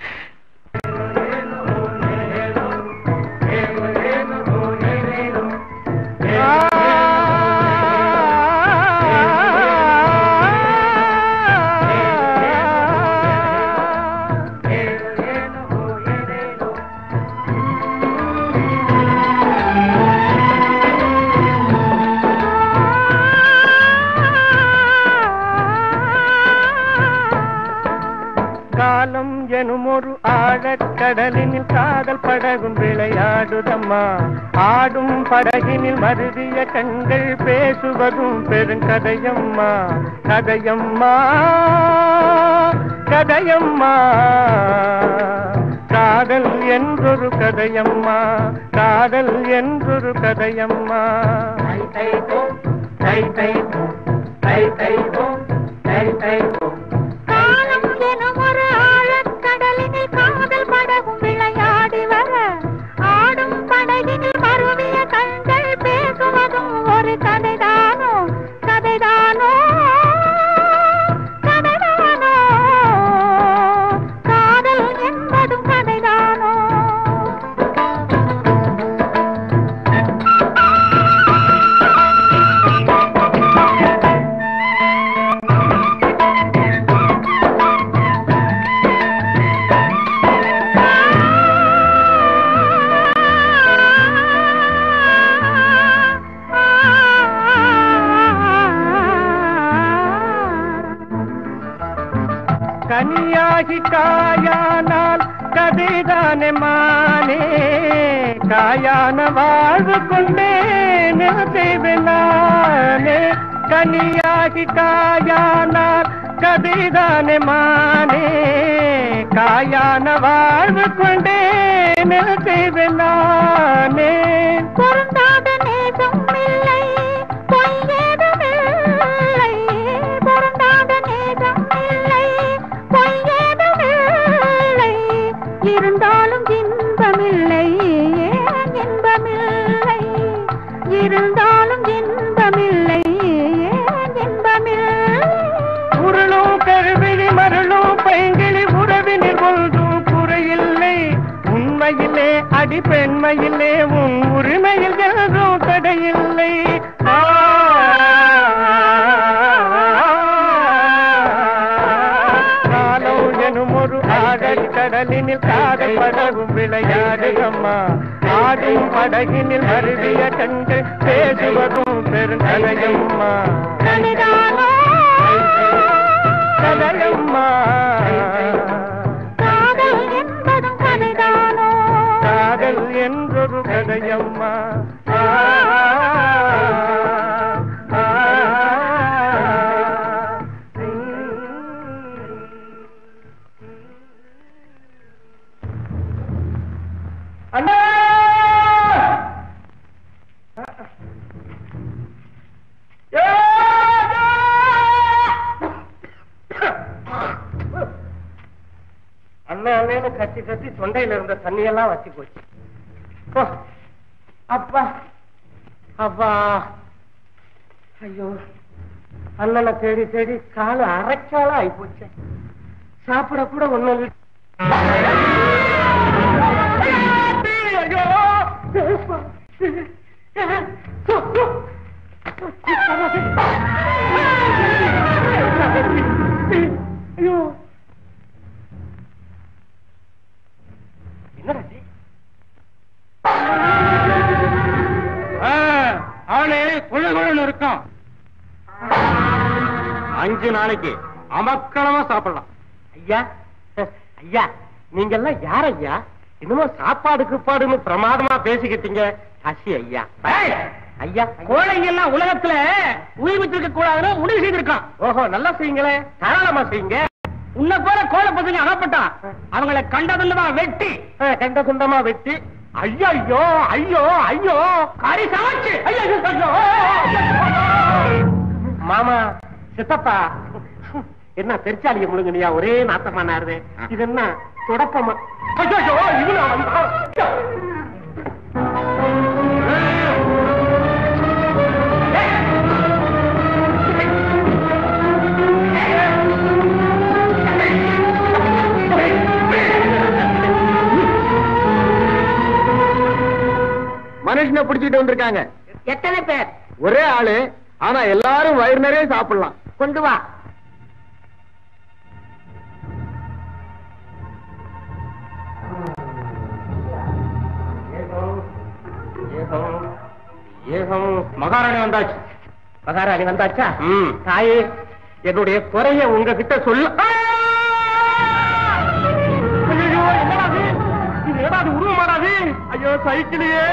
காலம் எனும் ஒரு ஆழக்கடலினில் காதல் படகும் விளையாடுதம்மா ஆடும் படகினில் மருவிய கண்கள் பேசுவதும் பெருங்கதையம்மா கதையம்மா கதையம்மா காதல் என்றொரு கதையம்மா காதல் என்றொரு கதையம்மா தை தை போம் தை தை போம் தை தை போம் தை தை போம் காலம் எனும் ஒரு ஆழக்கடலினில் காதல் படகும் விளையாடி வர ஆடும் படகினில் மருவிய கண்கள் பேசுவதும் ஒரு கதைதானோ கதைதானோ கதைதானோ காதல் என்பதும் கதைதானோ கனியாகி காயானால் கதைதானே மானே காயான வாழ்வு கொண்டே நிறுத்தைவினானே கனியாகி காயானால் கதைதானே மானே காயான வாழ்வு கொண்டே நிறுத்தைவினானே பொருந்தாத நேசம் இல்லை பொய்யேதும் இல்லை பொருந்தாத நேசம் இல்லை பொய்யேதும் இல்லை இருந்தாலும் இன்பமில்லை ஏன் இன்பமில்லை இருந்தாலும் இன்பமில்லை ஏன் இன்பமில்லை உருளும் கருவிழி மருளும் பை அடி பெண்மையிலே உன் உரிமையில் என்றும் தடையில்லை ஆ, காலம் எனும் ஒரு ஆழக்கடலினில் காதல் படகும் விளையாடுதம்மா ஆடும் படகினில் மருவிய கண்கள் பேசுவதும் பெருங்கதையம்மா கனிதானோ கதையம்மா காதல் என்பதும் கனிதானோ காதல் என்றொரு கதையம்மா ஆ, ஆ, அண்ணா ஏ, அண்ணா அண்ணன்னு கத்தி கத்தி தொண்டையில இருந்த தண்ணியெல்லாம் வத்தி போச்சு ஓ, அப்பா அப்பா ஐயோ அண்ணனை தேடி தேடி காலு அரைச்சாலும் ஆயிப்போச்சு சாப்பிட கூட ஒண்ணும் இல்லை. ஐயோ ஐயோ என்னடாச்சு ஆளு குழு குழுன்னு இருக்கும் அஞ்சு நாளைக்கு அமக்களமா சாப்பிடலாம் ஐயா ஐயா நீங்க எல்லாம் யார் ஐயா இன்னமும் சாப்பாடு கிப்பாடுன்னு பிரமாதமா பேசிக்கிட்டீங்க சசி ஐயா ஐயா கோழைங்க எல்லாம் உலகத்துல உயிர் வச்சிருக்க கூடாதுன்னு முடிவு செய்திருக்கான் ஓஹோ நல்லா செய்யுங்களே தாராளமா செய்யுங்க உன்னை போல கோழை பசங்க அகப்பட்டான் அவங்கள கண்டதுன்னு வெட்டி ஆ, கண்ட துண்டமா வெட்டி ஐயோ ஐயோ ஐயோ ஐயோ கறி சமைச்சு ஐயோ, ஐயோ, ஐயோ. மாமா சித்தப்பா என்ன பெருச்சாலிய முழுங்கனியா ஒரே நாத்தமா நாருது இது என்ன தொடப்பமா ஐயோ ஐயோ, இவனா வந்தான். மனுஷனை பிடிச்சிட்டு வந்திருக்காங்க எத்தனை பேர் ஒரே ஆளு ஆனா எல்லாரும் வயிறு நிறைய சாப்பிடலாம் கொண்டு வா ஏகம் ஏகம் மகாராணி வந்தாச்சு மகாராணி வந்தாச்சா ம் தாயே என்னுடைய குறைய உங்ககிட்ட சொல்ல ஐயோ என்னடா இது? இது என்னடா இது உருவமாடாது ஐயோ சைக்கிளையே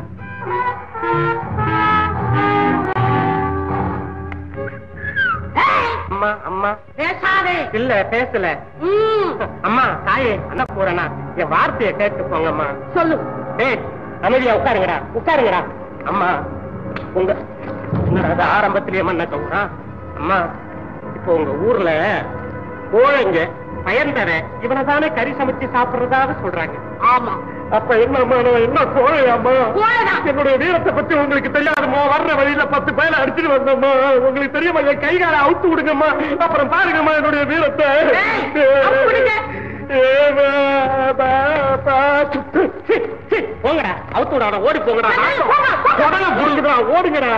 அம்மா அம்மா பேசாதே இல்ல பேசல அம்மா தாயே என்ன போறேனா என் வார்த்தையை கேட்டு போங்கம்மா சொல்லு டேய் அமைதியா உட்காருங்கடா உட்காருங்கடா அம்மா உங்க என்னடா இது ஆரம்பத்திலேயே மண்ண கவுரா அம்மா இப்போ உங்க ஊர்ல கோழைங்க பயன்தர இவனை தானே கறி சமைச்சு சாப்பிடுறதாக சொல்றாங்க ஆமா அப்ப என்னம்மா நான் என்ன கோழையாம்மா கோழைதான். என்னுடைய வீரத்தை பத்தி உங்களுக்கு தெரியாதுமா வர்ற வழியில பத்து பேரை அடிச்சுட்டு வந்தோம்மா உங்களுக்கு தெரியுமா என் கை காலை அவுத்து விடுங்கம்மா அப்புறம் பாருங்கம்மா என்னுடைய வீரத்தை ஏய், அவுத்து விடுங்க. ஏ, பா, பா, பா, சுத்து. சி, சி, போங்கடா அவுத்து விடாடா ஓடி போங்கடா ஏய், போங்க, போங்க. உடனே புரிஞ்சுடா ஓடுங்கடா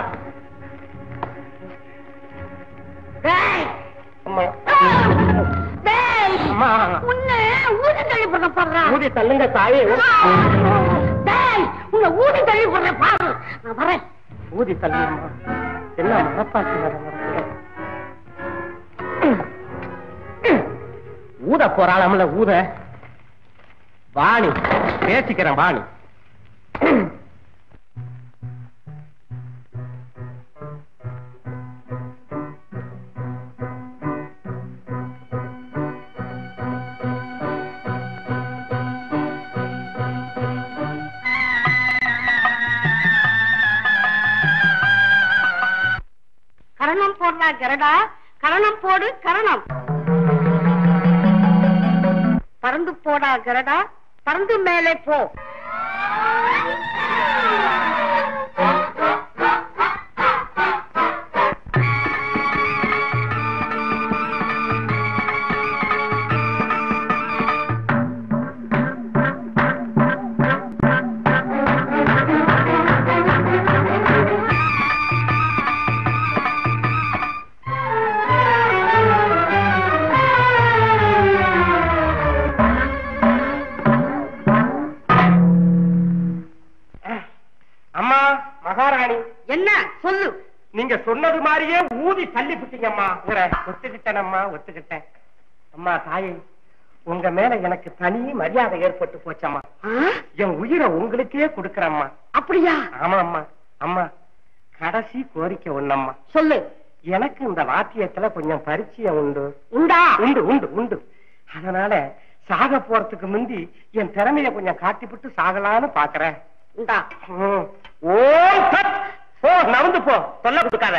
டேய் அம்மா டேய் அம்மா உன்னை ஊதி தள்ளி பண்ண போடுறான் ஊதி தள்ளுங்க தாயே டேய் உன்னை ஊதி தள்ளி போடுற பாரு நான் வரேன் ஊதி தள்ளுங்கம்மா என்ன மனப்பாச்சு வர ஊத போறாளாமல ஊத வாணி பேசிக்கிறேன் வாணி கரணம் போடுறா கரடா கரணம் போடு கரணம் பறந்து போடா கரடா பறந்து மேலே போ சொன்னது மாதிரியே ஊதி தள்ளி விட்டீங்கம்மா உங்களை ஒத்துக்கிட்டேனம்மா ஒத்துக்கிட்டேன் அம்மா தாயே உங்க மேல எனக்கு தனி மரியாதை ஏற்பட்டு போச்சம்மா என் உயிரை உங்களுக்கே கொடுக்கறம்மா அப்படியா ஆமா அம்மா அம்மா கடைசி கோரிக்கை ஒண்ணம்மா சொல்லு எனக்கு இந்த வாத்தியத்துல கொஞ்சம் பரிச்சயம் உண்டு உண்டா உண்டு உண்டு உண்டு அதனால சாக போறதுக்கு முந்தி என் திறமைய கொஞ்சம் காட்டிவிட்டு சாகலான்னு பாக்குறேன் உண்டா ம். ஓ சத். போ நவந்து போ சொல்ல கொடுக்காத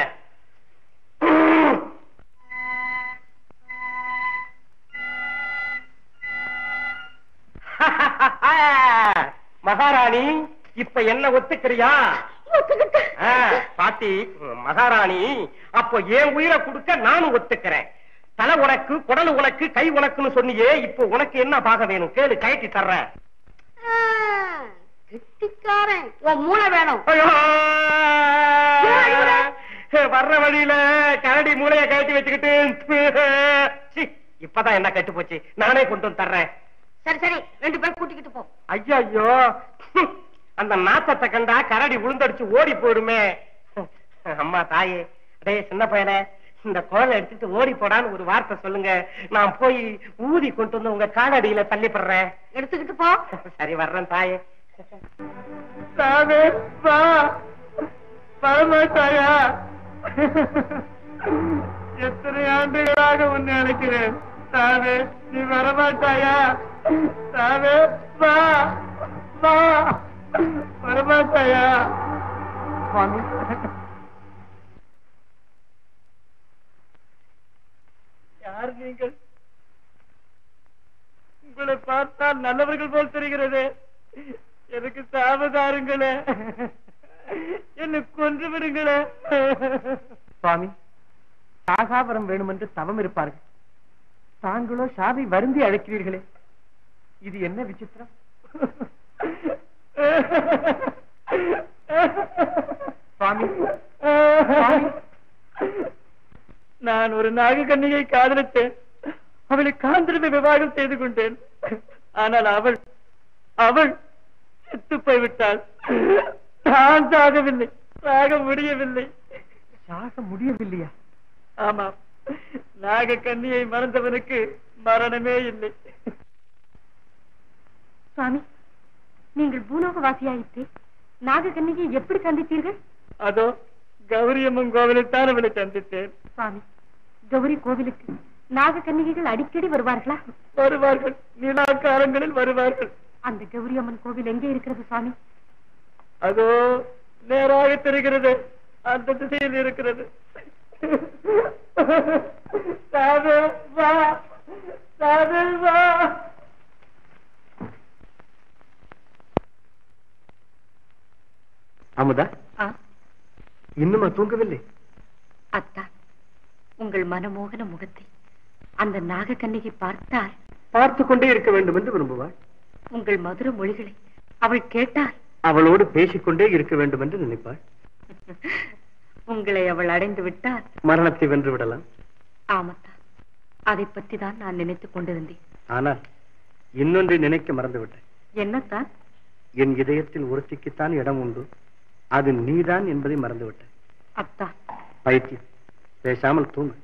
மகாராணி இப்ப என்ன ஒத்துக்கிறியா ஆ, பாட்டி மகாராணி அப்போ என் உயிரை கொடுக்க நானும் ஒத்துக்கிறேன் தலை உனக்கு குடல் உனக்கு கை உனக்குன்னு சொன்னியே இப்போ உனக்கு என்ன பாக வேணும் கேளு கயட்டி தர்றேன் கெட்டிக்காரன் உன் மூளை வேணும் ஐயோ! வர்ற வழியில கரடி மூளைய கழட்டி வச்சுக்கிட்டு சீ, இப்பதான் என்ன கெட்டு போச்சு நானே கொண்டு வந்து தர்றேன் சரி சரி ரெண்டு பேரும் கூட்டிக்கிட்டு போ ஐயோ ஐயோ அந்த நாத்தத்தை கண்டா கரடி உளுந்தடிச்சு ஓடி போயிடுமே அம்மா தாயே டேய் சின்ன பையனே இந்த குழந்தை எடுத்துட்டு ஓடி போடான்னு ஒரு வார்த்தை சொல்லுங்க நான் போய் ஊதி கொண்டு வந்து உங்க காலடியில தள்ளிப்படுறேன் எடுத்துக்கிட்டு போ சரி வர்றேன் தாயே சாவே வா வரமாட்டாயா எத்தனை ஆண்டுகளாக உன்னை அழைக்கிறேன் சாவே நீ வரமாட்டாயா சாவே வா வா வரமாட்டாயா சுவாமி யார் நீங்கள் உங்களை பார்த்தால் நல்லவர்கள் போல் தெரிகிறது எனக்கு சாபதாருங்களே என்னை கொன்று விடுங்களே சுவாமி சாகாவரம் வேணும் என்று தவம் இருப்பார்கள் தாங்களோ சாவி வருந்தி அழைக்கிறீர்களே இது என்ன விசித்திரம் சுவாமி சுவாமி. நான் ஒரு நாகக்கன்னியை காதலித்தேன் அவளை காந்திரமை விவாகம் செய்து கொண்டேன் ஆனால் அவள் அவள் செத்து போய்விட்டாள் நான் சாகவில்லை சாக முடியவில்லை சாக முடியவில்லையா ஆமாம் நாகக்கன்னியை மறந்தவனுக்கு மரணமே இல்லை சுவாமி நீங்கள் பூலோகவாசியாயிற்று நாககன்னிகை எப்படி சந்தித்தீர்கள் அதோ கௌரியம்மன் கோவிலில் தான் அவளை சந்தித்தேன் சுவாமி கௌரி கோவிலுக்கு நாககன்னிகைகள் அடிக்கடி வருவார்களா வருவார்கள் நிலாக்காலங்களில் வருவார்கள் அந்த கௌரி அம்மன் கோவில் எங்கே இருக்கிறது சுவாமி அதோ நேராக தெரிகிறது அந்த திசையில் இருக்கிறது சாது வா சாது வா அமுதா ஆ, இன்னுமா தூங்கவில்லை அத்தா உங்கள் மனமோகன முகத்தை அந்த நாகக்கன்னிகை பார்த்தால் பார்த்து கொண்டே இருக்க வேண்டும் என்று விரும்புவாள் உங்கள் மதுர மொழிகளை அவள் கேட்டால் அவளோடு பேசிக்கொண்டே இருக்க வேண்டும் என்று நினைப்பாள் உங்களை அவள் அடைந்து விட்டால் மரணத்தை வென்று விடலாம் ஆமத்தா அதை பற்றி தான் நான் நினைத்துக் கொண்டிருந்தேன் ஆனால் இன்னொன்றை நினைக்க மறந்துவிட்டேன் என்னத்தான் என் இதயத்தில் ஒருத்திக்குத்தான் இடம் உண்டு அது நீதான் என்பதை மறந்துவிட்டேன் அத்தா பைத்தியம் பேசாமல் தூங்கு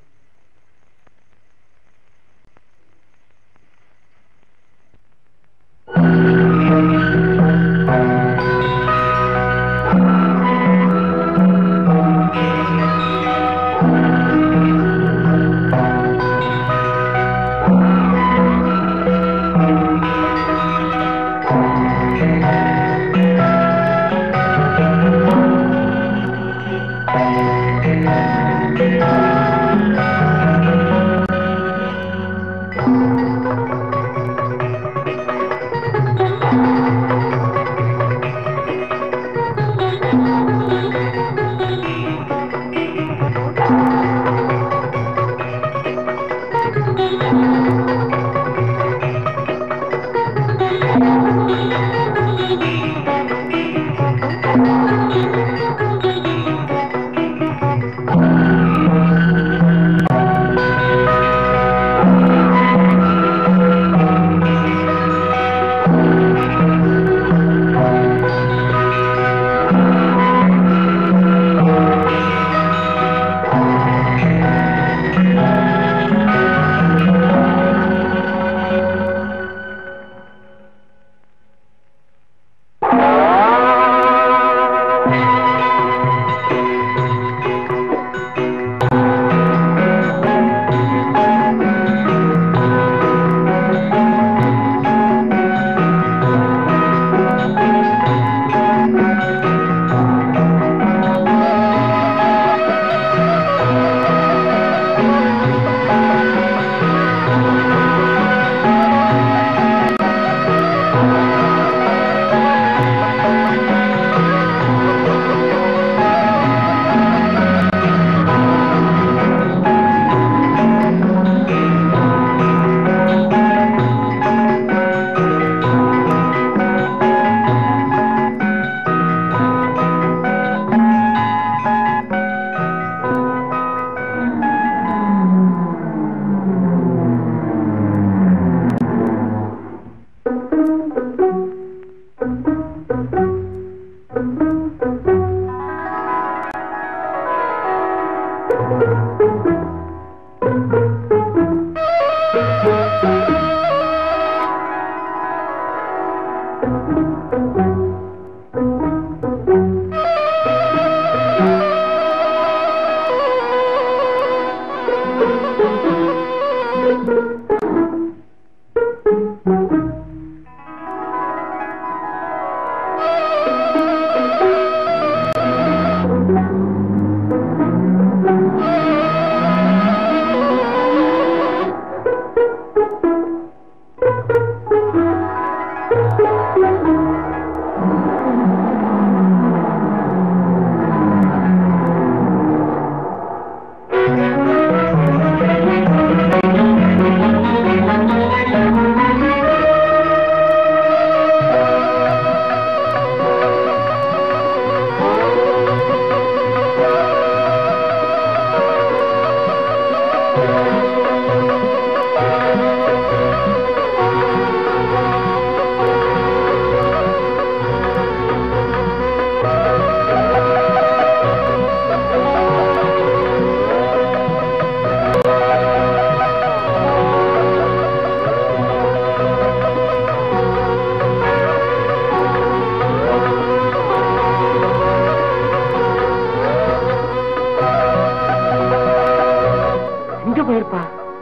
எங்க போயிருப்பா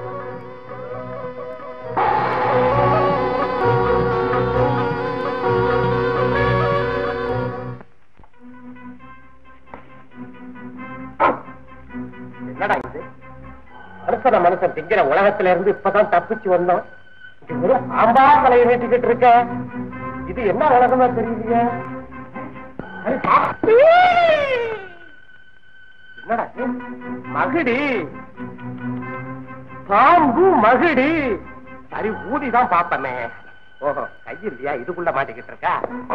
என்னடா இது மனுஷன மனுஷன் திங்கிற உலகத்துல இருந்து இப்பதான் தப்பிச்சு வந்தோம் இது வெறும் ஆம்பா தலையை நீட்டிக்கிட்டு இருக்க இது என்ன உலகமா தெரியலையே அது சாப்பிட்டு. என்னடா இது? மகுடி பாம்பு மகுடி சரி ஊதிதான் பாப்பமே ஓஹோ கை இல்லையா இதுக்குள்ள மாட்டிக்கிட்டு இருக்கா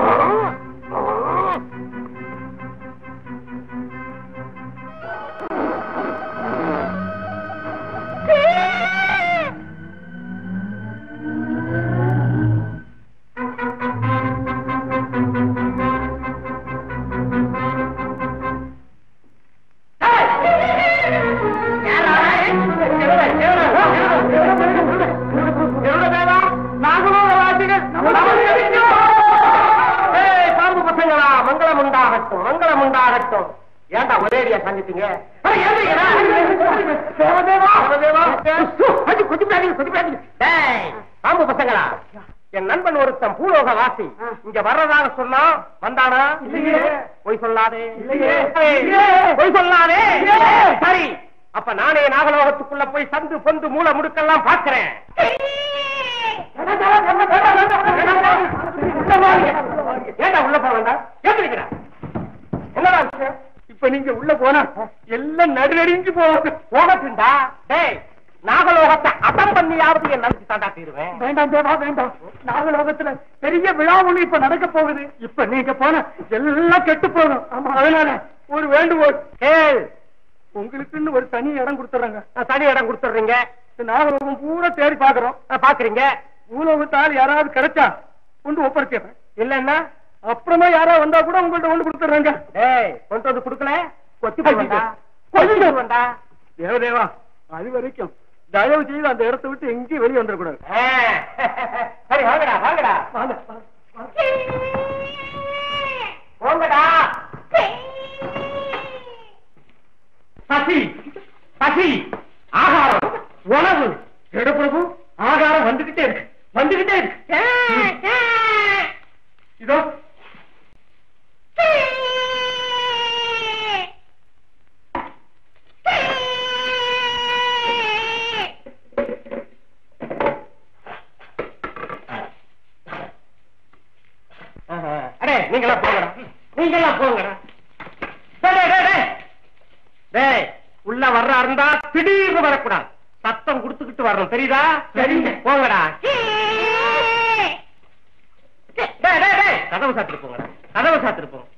ஏய், பாம்பு பசங்களா மங்களம் உண்டாகட்டும் மங்களம் உண்டாகட்டும் ஏன்டா ஒரேடியா சந்தித்தீங்க அட, ஏந்திரிங்கடா. தேவதேவா. உஸ்ஸு, அடி, குதிக்காதீங்க, குதிக்காதீங்க. டேய், பாம்பு பசங்களா என் நண்பன் ஒருத்தன் பூலோக வாசி இங்க வர்றதாக சொன்னா வந்தானா பொய் சொல்லாதே பொய் சொல்லாதே சரி அப்ப நானே நாகலோகத்துக்குள்ள போய் சந்து பொந்து மூல முடுக்கெல்லாம் பாக்குறேன் ஏண்டா உள்ள போக வேண்டாம் ஏந்திரிக்கிறேன் என்னடா விஷயம் இப்ப நீங்க உள்ள போனா எல்லாம் நடுநடுங்கி போகுது போகட்டுண்டா டேய் நாகலோகத்தை அடம் பண்ணியாவது என் நினைச்சு தாண்டா தீருவேன் வேண்டாம் தேவா வேண்டாம் நாகலோகத்துல பெரிய விழா ஒண்ணு இப்ப நடக்க போகுது இப்ப நீங்க போன எல்லாம் கெட்டு போகும் ஆமா அதனால ஒரு வேண்டுகோள் கேள் உங்களுக்குன்னு ஒரு தனி இடம் கொடுத்துறாங்க தனி இடம் கொடுத்துறீங்க நாகலோகம் பூரா தேடி பாக்குறோம் பாக்குறீங்க பூலோகத்தால் யாராவது கிடைச்சா கொண்டு ஒப்படைச்சிடுறேன் இல்லன்னா அப்புறமா யாராவது வந்தா கூட உங்கள்ட்ட கொண்டு கொடுத்துறாங்க டேய் கொண்டு வந்து கொடுக்கல கொத்தி போடுவேன்டா கொத்தி போடுவேன்டா தேவதேவா அது வரைக்கும் தயவு செய்து அந்த இடத்தை விட்டு எங்கேயும் வெளியே வந்துடக்கூடாது சரி வாங்கடா வாங்கடா வாங்க போங்கடா பசி பசி ஆகாரம் உணவு எடு பிரபு ஆகாரம் வந்துகிட்டே இருக்கு வந்துகிட்டே இருக்கு இதோ அடே நீங்களா போங்கடா நீங்களா போங்கடா டேய், டேய், டேய், டேய். டேய் உள்ள வர்றா இருந்தா திடீர்னு வரக்கூடாது சத்தம் கொடுத்துக்கிட்டு வரணும் தெரியுதா சரிங்க போங்கடா டேய், டேய், டேய், கதவு சாத்திட்டு போங்கடா கதவு சாத்திட்டு போங்க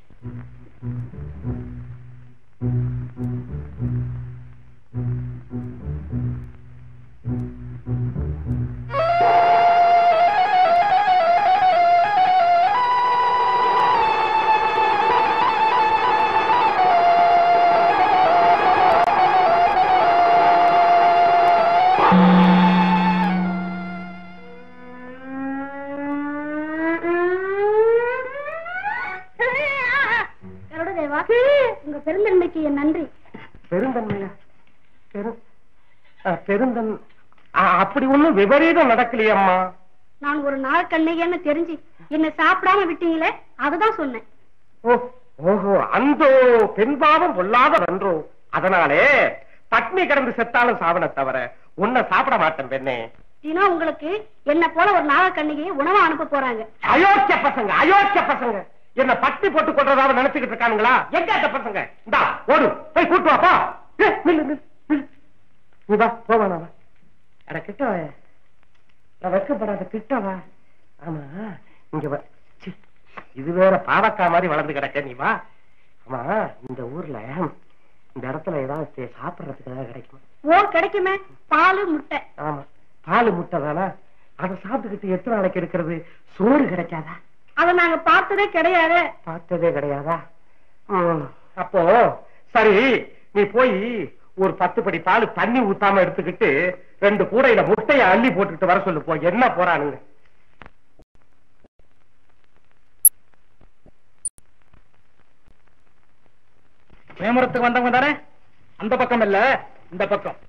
உங்க பெருந்தன்மைக்கு என் நன்றி பெருந்தன்மையா பெரு ஆ, பெருந்தன் ஆ, அப்படி ஒண்ணும் விபரீதம் நடக்கலையம்மா நான் ஒரு நாள் கண்ணிகன்னு தெரிஞ்சு என்னை சாப்பிடாம விட்டீங்களே அதுதான் சொன்னேன் ஓ ஓஹோ அந்தோ பெண்பாவம் பொல்லாத வென்றோ அதனாலே பட்னி கிடந்து செத்தாலும் சாவன தவிர உன்னை சாப்பிட மாட்டேன் பெண்ணே தினம் உங்களுக்கு என்ன போல ஒரு நாக கண்ணிகையை உணவா அனுப்ப போறாங்க அயோக்கிய பசங்க அயோக்கிய பசங்க என்ன பட்டி போட்டு கொள்றதாவது நினைச்சுக்கிட்டு இருக்கானுங்களா எங்க அந்த பசங்க இந்தா ஓடு போய் கூட்டு வாப்பா ஏ, நில்லு, நில்லு, நில்லு. நீ வா போவானா வா அட கிட்ட வா. நான் வெக்கப்படாத கிட்ட வா ஆமா இங்க வா சீ, இது வேற பாவக்காய் மாதிரி வளர்ந்து கிடக்க நீ வா ஆமா இந்த ஊர்ல இந்த இடத்துல ஏதாவது தே- சாப்பிடுறதுக்கு ஏதாவது கிடைக்குமா ஓ கிடைக்குமே பாலு முட்டை ஆமா பால் முட்டை தானா அதை சாப்பிட்டுக்கிட்டு எத்தனை நாளைக்கு இருக்கிறது சோறு கிடைக்காதா அதை நாங்க பார்த்ததே கிடையாது பார்த்ததே கிடையாதா ம், அப்போ சரி நீ போய் ஒரு பத்து படி பால் தண்ணி ஊத்தாம எடுத்துக்கிட்டு ரெண்டு கூடையில முட்டைய அள்ளி போட்டுக்கிட்டு வர சொல்லு போ என்ன போறானுங்க சுயமரத்துக்கு வந்தவங்க தானே அந்த பக்கம் இல்ல இந்த பக்கம்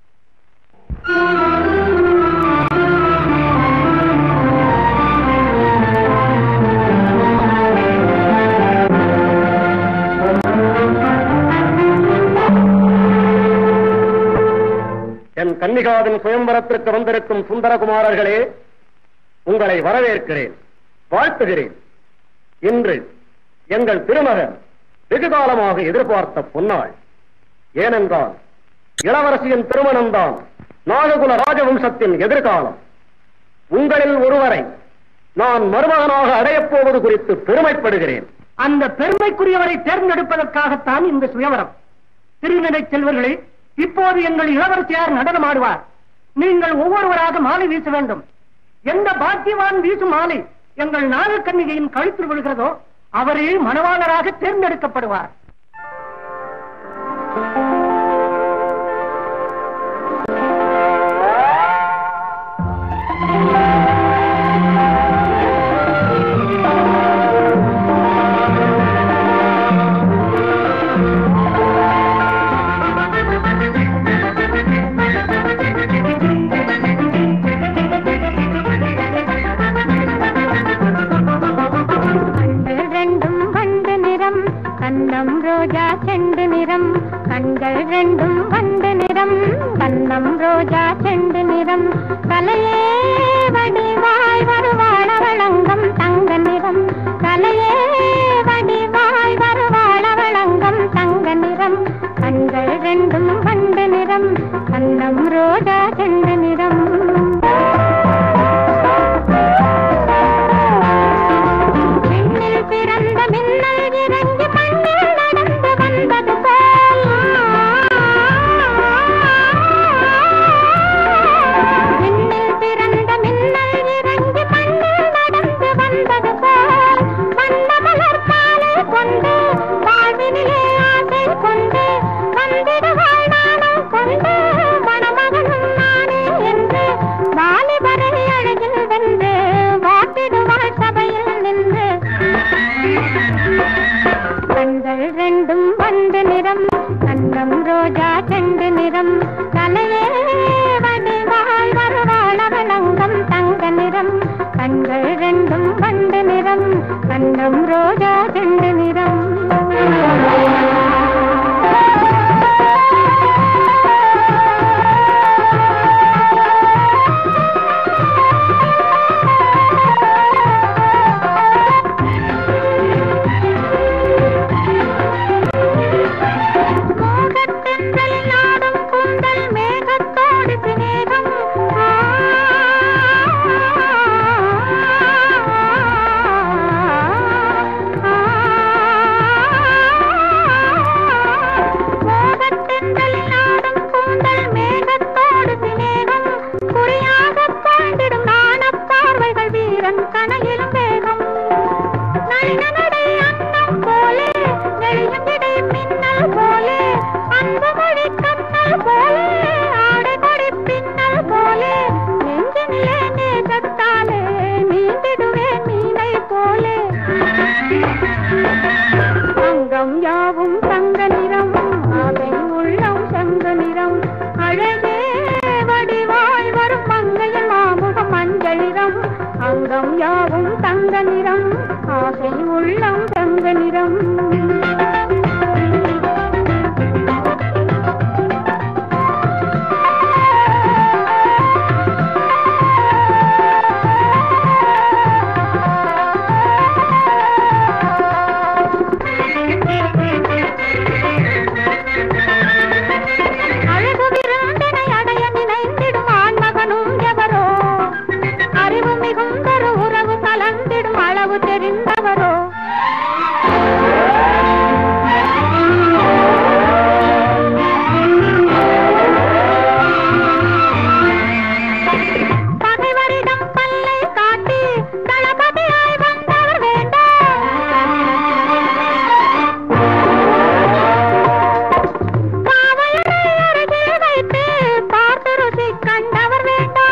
என் கன்னிகாவின் சுயம்பரத்திற்கு வந்திருக்கும் சுந்தரகுமாரர்களே உங்களை வரவேற்கிறேன் வாழ்த்துகிறேன் இன்று எங்கள் திருமகன் வெகு காலமாக எதிர்பார்த்த பொன்னாள் ஏனென்றால் இளவரசியின் திருமணம்தான் நாககுல ராஜவம்சத்தின் எதிர்காலம் உங்களில் ஒருவரை நான் மருமகனாக அடையப் போவது குறித்து பெருமைப்படுகிறேன் அந்த பெருமைக்குரியவரை தேர்ந்தெடுப்பதற்காகத்தான் இந்த சுயவரம் திருநிலை செல்வர்களே இப்போது எங்கள் இளவரசியார் நடனமாடுவார் நீங்கள் ஒவ்வொருவராக மாலை வீச வேண்டும் எந்த பாக்கியவான் வீசும் மாலை எங்கள் நாகக்கன்னிகையின் கழுத்தில் விழுகிறதோ அவரே மணவாளராக தேர்ந்தெடுக்கப்படுவார் கண்கள் ரெண்டும் வண்டு நிறம் கண்ணம் ரோஜா செண்டு நிறம் கண்கள் ரெண்டும் வண்டு நிறம் கண்ணம் ரோஜா செண்டு நிறம் தலையே வடிவாய் வருவாள வழங்கம் தங்க நிறம் தலையே வடிவாய் வருவாள வழங்கம் தங்க நிறம் கண்கள் ரெண்டும் வண்டு நிறம் கண்ணம் ரோஜா செண்டு நிறம் விண்ணில் பிறந்த மின்னல் இறங்கி மண்ணில் நடந்து வந்தது போல் விண்ணில் பிறந்த மின்னல் இறங்கி மண்ணில் நடந்து வந்தது போல் வண்ண மலர் காலை கொண்டு வாழ்வினிலே ஆசை கொண்டு வந்திடுவாள் நாணம் கொண்டு மணமகனும் நானே என்று வாலிபரை அழகில் வென்று வாட்டிடுவாள் சபையில் நின்று கண்கள் ரெண்டும் வண்டு நிறம் கண்டம் ரோஜா செண்டு நிறம் தலையே வடிவாள் வருவாள் அவளங்கம் தங்க நிறம் கண்கள் ரெண்டும் வண்டு நிறம் கண்டம் ரோஜா செண்டு நிறம் மோகத்தென்றலில் ஆடும் கூந்தல் மேகத்தோடு சிநேகம் ஆ, ஆ, மோகத்தென்றலில் ஆடும் கூந்தல் மேகத்தோடு சிநேகம் குறியாகப் பாய்ந்திடும் நாணப் பார்வைகள் வீரன் கணையிலும் வேகம் நளின நடை அன்னம் போலே நெளியும் இடை மின்னல் போலே அன்பு மொழி கண்ணல் போலே ஆடை கொடி பின்னல் போலே நெஞ்சினிலே நேசத்தாலே நீந்திடுவேன் மீனை போலே அங்கம் யாவும் தங்க நிறம் ஆசை உள்ளம் தங்க நிறம் அழகு விருந்தினை அடைய நினைந்திடும் ஆண்மகனும் எவரோ அறிவு மிகுந்தரு உறவு கலந்திடும் அளவு தெரிந்தவரோ பகைவரிடம் பல்லை காட்டி தளபதியாய் வந்தவர் வேண்டாம் காவலரை அருகில் வைத்து பார்த்து ருசி கண்டவர்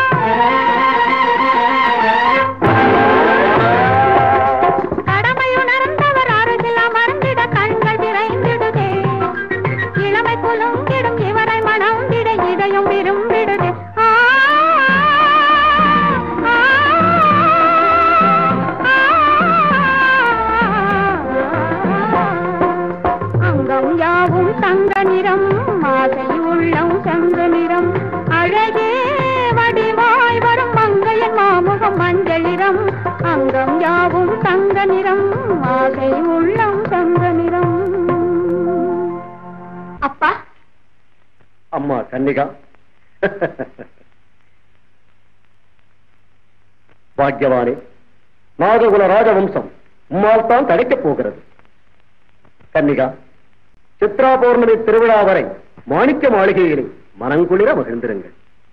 வேண்டாம் கடமையுணர்ந்தவர் அருகில் அமர்ந்திட கண்கள் விரைந்திடுதே இளமை குலுங்கிடும் இவரை மணந்திட இதயம் விரும்பிடுதே ஆ, ஆ, ஆ. அங்கம் யாவும் தங்க நிறம் ஆசை உள்ளம் தங்க நிறம் அழகே வடிவாய் வரும் மங்கையன் மாமுகம் மஞ்சளிரம் அங்கம் யாவும் தங்க நிறம் ஆசை உள்ளம் தங்க நிறம் அப்பா அம்மா கன்னிகா பாக்யவானே நாககுல ராஜவம்சம் உம்மால் தான் தடைக்கப் போகிறது கன்னிகா சித்ரா பௌர்ணமி திருவிழா வரை மாணிக்க மாளிகையிலே மனங்குளிர மகிழ்ந்திருங்கள்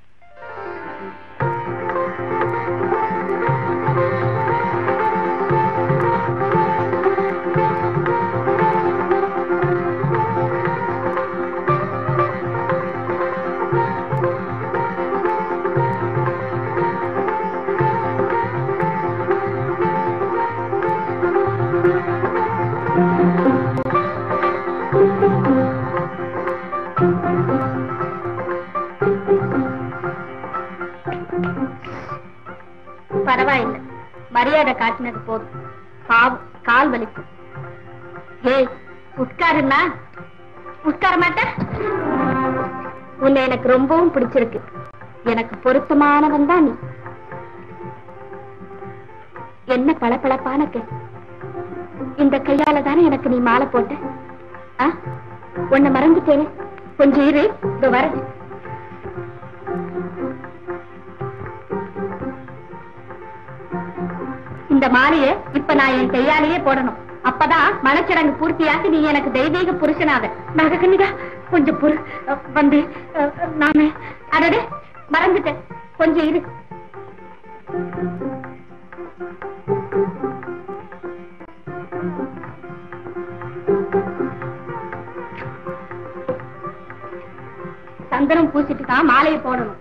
பரவாயில்லை மரியாதை காட்டினது போதும் பாவம் கால் வலிக்கும் ஏய் உட்காருன்னா உட்கார மாட்டேன் உன்னை எனக்கு ரொம்பவும் பிடிச்சிருக்கு எனக்கு பொருத்தமானவன் தான் நீ என்ன பளபளப்பான கை இந்த கையால தானே எனக்கு நீ மாலை போட்ட ஆ? உன்னை மறந்துட்டேனே கொஞ்சம் இரு இதோ வரேன் இந்த மாலையை இப்ப நான் என் கையாலேயே போடணும் அப்பதான் மனச்சடங்கு பூர்த்தியாக்கி நீ எனக்கு தெய்வீக புருஷனாக நகக்கண்ணிதா கொஞ்சம் பொறு அஹ், வந்து அஹ், நானு அடடே மறந்துட்டேன் கொஞ்சம் இரு சந்தனம் பூசிட்டு தான் மாலையை போடணும்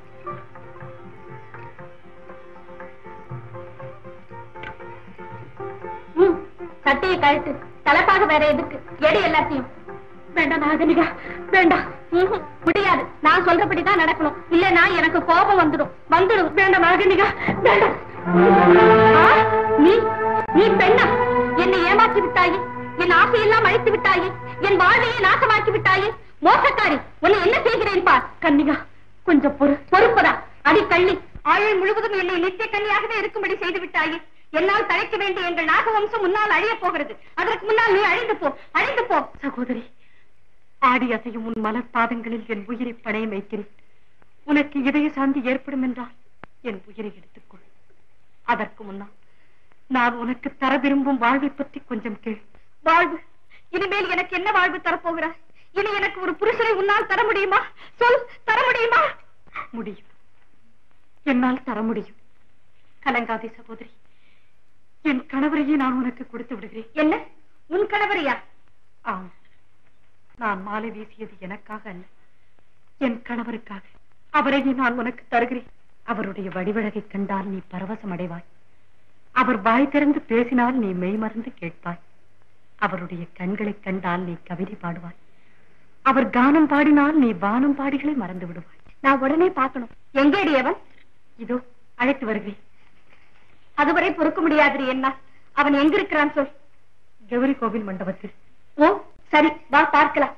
ம், சட்டையை கழட்டு தலைப்பாக வேற எதுக்கு எடு எல்லாத்தையும் வேண்டாம் நாகனிகா வேண்டாம் ம்ஹும், முடியாது நான் சொல்றபடிதான் நடக்கணும் இல்லனா எனக்கு கோபம் வந்துடும் வந்துடும் வேண்டாம் நாகனிகா வேண்டாம் ஆ, நீ நீ பெண்ணா என்னை ஏமாற்றி விட்டாயே என் ஆசையெல்லாம் அழித்து விட்டாயே என் வாழ்வையை நாசமாக்கி விட்டாயே மோசக்காரி உன்னை என்ன செய்கிறேன் பார் கன்னிகா கொஞ்சம் பொறு பொறுப்பதா அடி கள்ளி ஆயுள் முழுவதும் என்னை நித்திய கன்னியாகவே இருக்கும்படி செய்து விட்டாயே என்னால் தழைக்க வேண்டிய எங்கள் நாகவம்சம் முன்னால் அழியப் போகிறது அதற்கு முன்னால் நீ அழிந்து போ அழிந்து போ சகோதரி ஆடி அசையும் உன் மலர் பாதங்களில் என் உயிரை பணையம் வைக்கிறேன் உனக்கு இதய சாந்தி ஏற்படும் என்றால் என் உயிரை எடுத்துக்கொள் அதற்கு முன்னால் நான் உனக்கு தர விரும்பும் வாழ்வை பற்றி கொஞ்சம் கேள் வாழ்வு இனிமேல் எனக்கு என்ன வாழ்வு தரப்போகிறாய் இனி எனக்கு ஒரு புருஷனை உன்னால் தர முடியுமா சொல் தர முடியுமா முடியும் என்னால் தர முடியும் கலங்காதே சகோதரி என் கணவரையே நான் உனக்கு கொடுத்து விடுகிறேன் என்ன உன் கணவரியா ஆம் நான் மாலை வீசியது எனக்காக அல்ல என் கணவருக்காக அவரையே நான் உனக்கு தருகிறேன் அவருடைய வடிவழகை கண்டால் நீ பரவசம் அடைவாய் அவர் வாய் திறந்து பேசினால் நீ மெய்மறந்து கேட்பாய் அவருடைய கண்களைக் கண்டால் நீ கவிதை பாடுவாய் அவர் கானம் பாடினால் நீ வானம் பாடிகளை மறந்து விடுவாய் நான் உடனே பார்க்கணும் எங்கேடி அவன் இதோ அழைத்து வருகிறேன் அதுவரை பொறுக்க முடியாது என்ன அவன் எங்க இருக்கிறான் சொல் கௌரி கோவில் மண்டபத்தில் ஓ சரி வா பார்க்கலாம்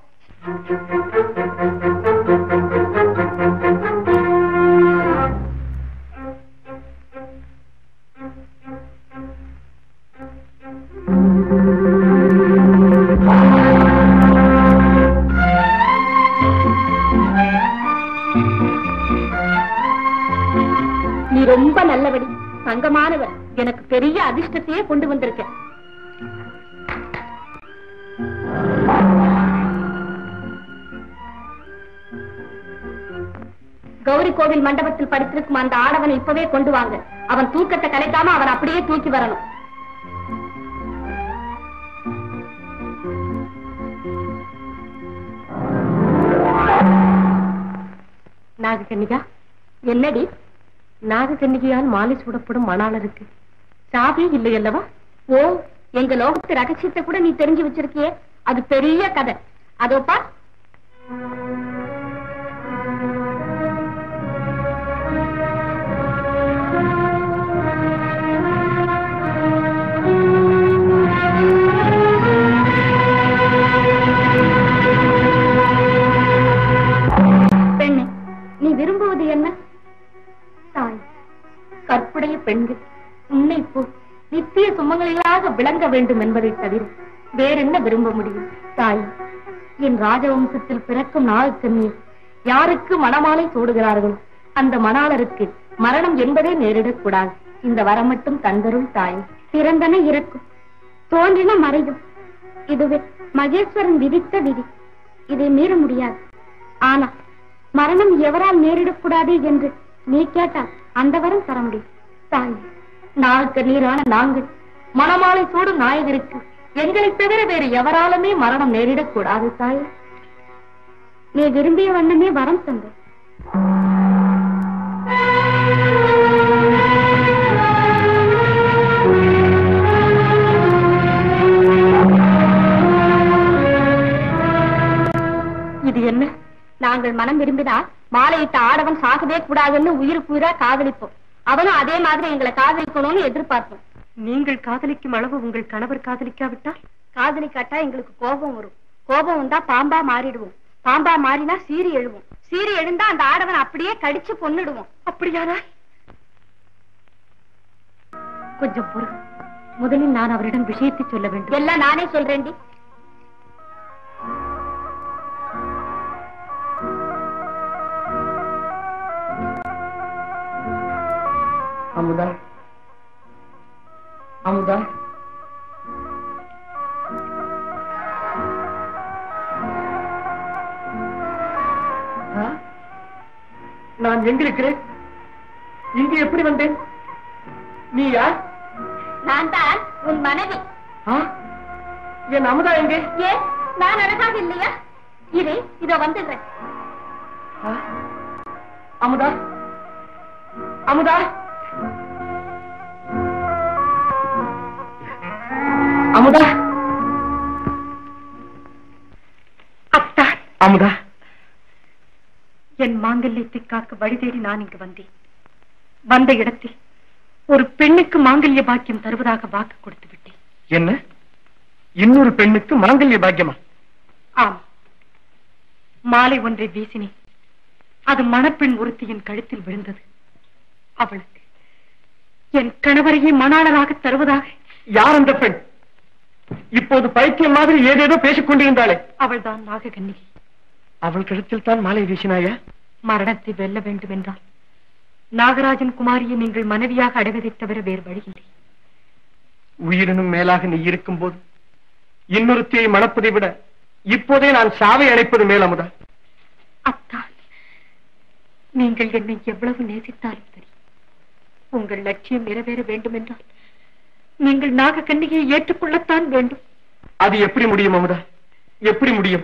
நீ ரொம்ப நல்லவடி தங்கமானவன் எனக்கு பெரிய அதிர்ஷ்டத்தையே கொண்டு வந்திருக்க கௌரி கோவில் மண்டபத்தில் படுத்திருக்கும் அந்த ஆடவனை இப்பவே கொண்டு வாங்க அவன் தூக்கத்தை கலைக்காம அவன் அப்படியே தூக்கி வரணும் நாககன்னிகா என்னடி நாககன்னிகையால் மாலை சூடப்படும் மணாளருக்கு சாவி இல்லை அல்லவா ஓ எங்க லோகத்து ரகசியத்தை கூட நீ தெரிஞ்சு வச்சிருக்கியே அது பெரிய கதை அதோப்பா பெண்ணே நீ விரும்புவது என்ன தாய் கற்புடைய பெண்கள் உன்னை போல் நித்திய சுமங்கலிகளாக விளங்க வேண்டும் என்பதை தவிர வேறென்ன விரும்ப முடியும் தாய் என் ராஜவம்சத்தில் பிறக்கும் நாகக்கண்ணியர் யாருக்கு மணமாலை சூடுகிறார்களோ அந்த மணாளருக்கு மரணம் என்பதே நேரிடக்கூடாது இந்த வரம் மட்டும் தந்தருள் தாய் பிறந்தன இறக்கும் தோன்றின மறையும் இதுவே மகேஸ்வரன் விதித்த விதி இதை மீற முடியாது ஆனா மரணம் எவரால் நேரிடக்கூடாது என்று நீ கேட்டால் அந்த வரம் தர முடியும் தாய் நாளுக்கு நீரான நாங்கள் மணமாலை சூடும் நாயகருக்கு எங்களை தவிர வேறு எவராலுமே மரணம் நேரிடக்கூடாது தாய் நீ விரும்பிய வண்ணமே வரம் தந்த இது என்ன நாங்கள் மனம் விரும்பினால் மாலையிட்ட ஆடவன் சாகவே கூடாதுன்னு உயிருக்கு உயிரா காதலிப்போம் அவனும் அதே மாதிரி எங்களை காதலிக்கணும்னு எதிர்பார்ப்போம் நீங்கள் காதலிக்கும் அளவு உங்கள் கணவர் காதலிக்காவிட்டால் காதலிக்காட்டா எங்களுக்கு கோபம் வரும் கோபம் வந்தா பாம்பா மாறிடுவோம் பாம்பா மாறினா சீறி எழுவோம் சீறி எழுந்தா அந்த ஆடவன் அப்படியே கடிச்சு கொன்னுடுவோம் அப்படியானால் கொஞ்சம் பொறு முதலில் நான் அவரிடம் விஷயத்தை சொல்ல வேண்டும் எல்லாம் நானே சொல்றேன்டி அமுதா அமுதா ஆ? நான் எங்கிருக்கிறேன் இங்கு எப்படி வந்தேன் நீ யார் நான் தான் உன் மனைவி ஆ? என் அமுதா எங்கே ஏன் நான் அழகாக இல்லையா இரு இதோ வந்துடுறேன் ஆ? அமுதா அமுதா அமுதா அத்தா அமுதா என் மாங்கல்யத்தை காக்க வழி தேடி நான் இங்கு வந்தேன் வந்த இடத்தில் ஒரு பெண்ணுக்கு மாங்கல்ய பாக்கியம் தருவதாக வாக்கு கொடுத்து விட்டேன் என்ன இன்னொரு பெண்ணுக்கு மாங்கல்ய பாக்கியமா ஆம் மாலை ஒன்றை வீசினேன் அது மணப்பெண் ஒருத்தியின் கழுத்தில் விழுந்தது அவளுக்கு என் கணவரையே மணாளராக தருவதாக யார் அந்த பெண் இப்போது பைத்தியம் மாதிரி ஏதேதோ பேசிக் கொண்டிருந்தாளே அவள்தான் நாககன்னிகை அவள் கழுத்தில் தான் மாலை வீசினாயா மரணத்தை வெல்ல வேண்டும் என்றால் நாகராஜன் குமாரியை நீங்கள் மனைவியாக அடைவதைத் தவிர வேறு வழியில்லை உயிரினும் மேலாக நீ இருக்கும் போது இன்னொருத்தியை மணப்பதை விட இப்போதே நான் சாவை அழைப்பது மேல் அமுதா அத்தான் நீங்கள் என்னை எவ்வளவு நேசித்தாலும் சரி உங்கள் லட்சியம் நிறைவேற வேண்டும் என்றால் நீங்கள் நாகக்கன்னிகையை ஏற்றுக்கொள்ளத்தான் வேண்டும் அது எப்படி முடியும் அமுதா எப்படி முடியும்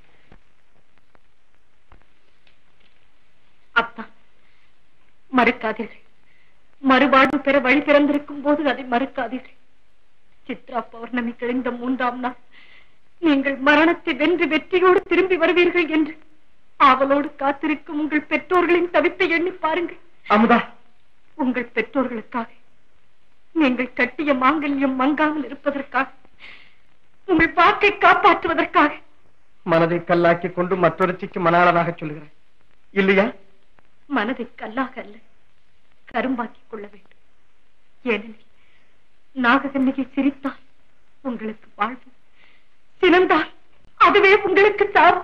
அத்தான் மறுக்காதீர்கள் மறுவாழ்வு பெற வழி திறந்திருக்கும் போது அதை மறுக்காதீர்கள் சித்ரா பௌர்ணமி கழிந்த மூன்றாம் நாள் நீங்கள் மரணத்தை வென்று வெற்றியோடு திரும்பி வருவீர்கள் என்று ஆவலோடு காத்திருக்கும் உங்கள் பெற்றோர்களின் தவிப்பை எண்ணி பாருங்கள் அமுதா உங்கள் பெற்றோர்களுக்காக நீங்கள் கட்டிய மாங்கல்யம் மங்காமல் இருப்பதற்காக உங்கள் வாக்கை காப்பாற்றுவதற்காக மனதை கல்லாக்கி கொண்டு மற்றொருத்திக்கு மணாளனாக சொல்கிறேன் இல்லையா மனதை கல்லாக அல்ல கரும்பாக்கிக் கொள்ள வேண்டும் ஏனெனில் நாககன்னிகை சிரித்தால் உங்களுக்கு வாழ்வு சினந்தால் அதுவே உங்களுக்கு சாவு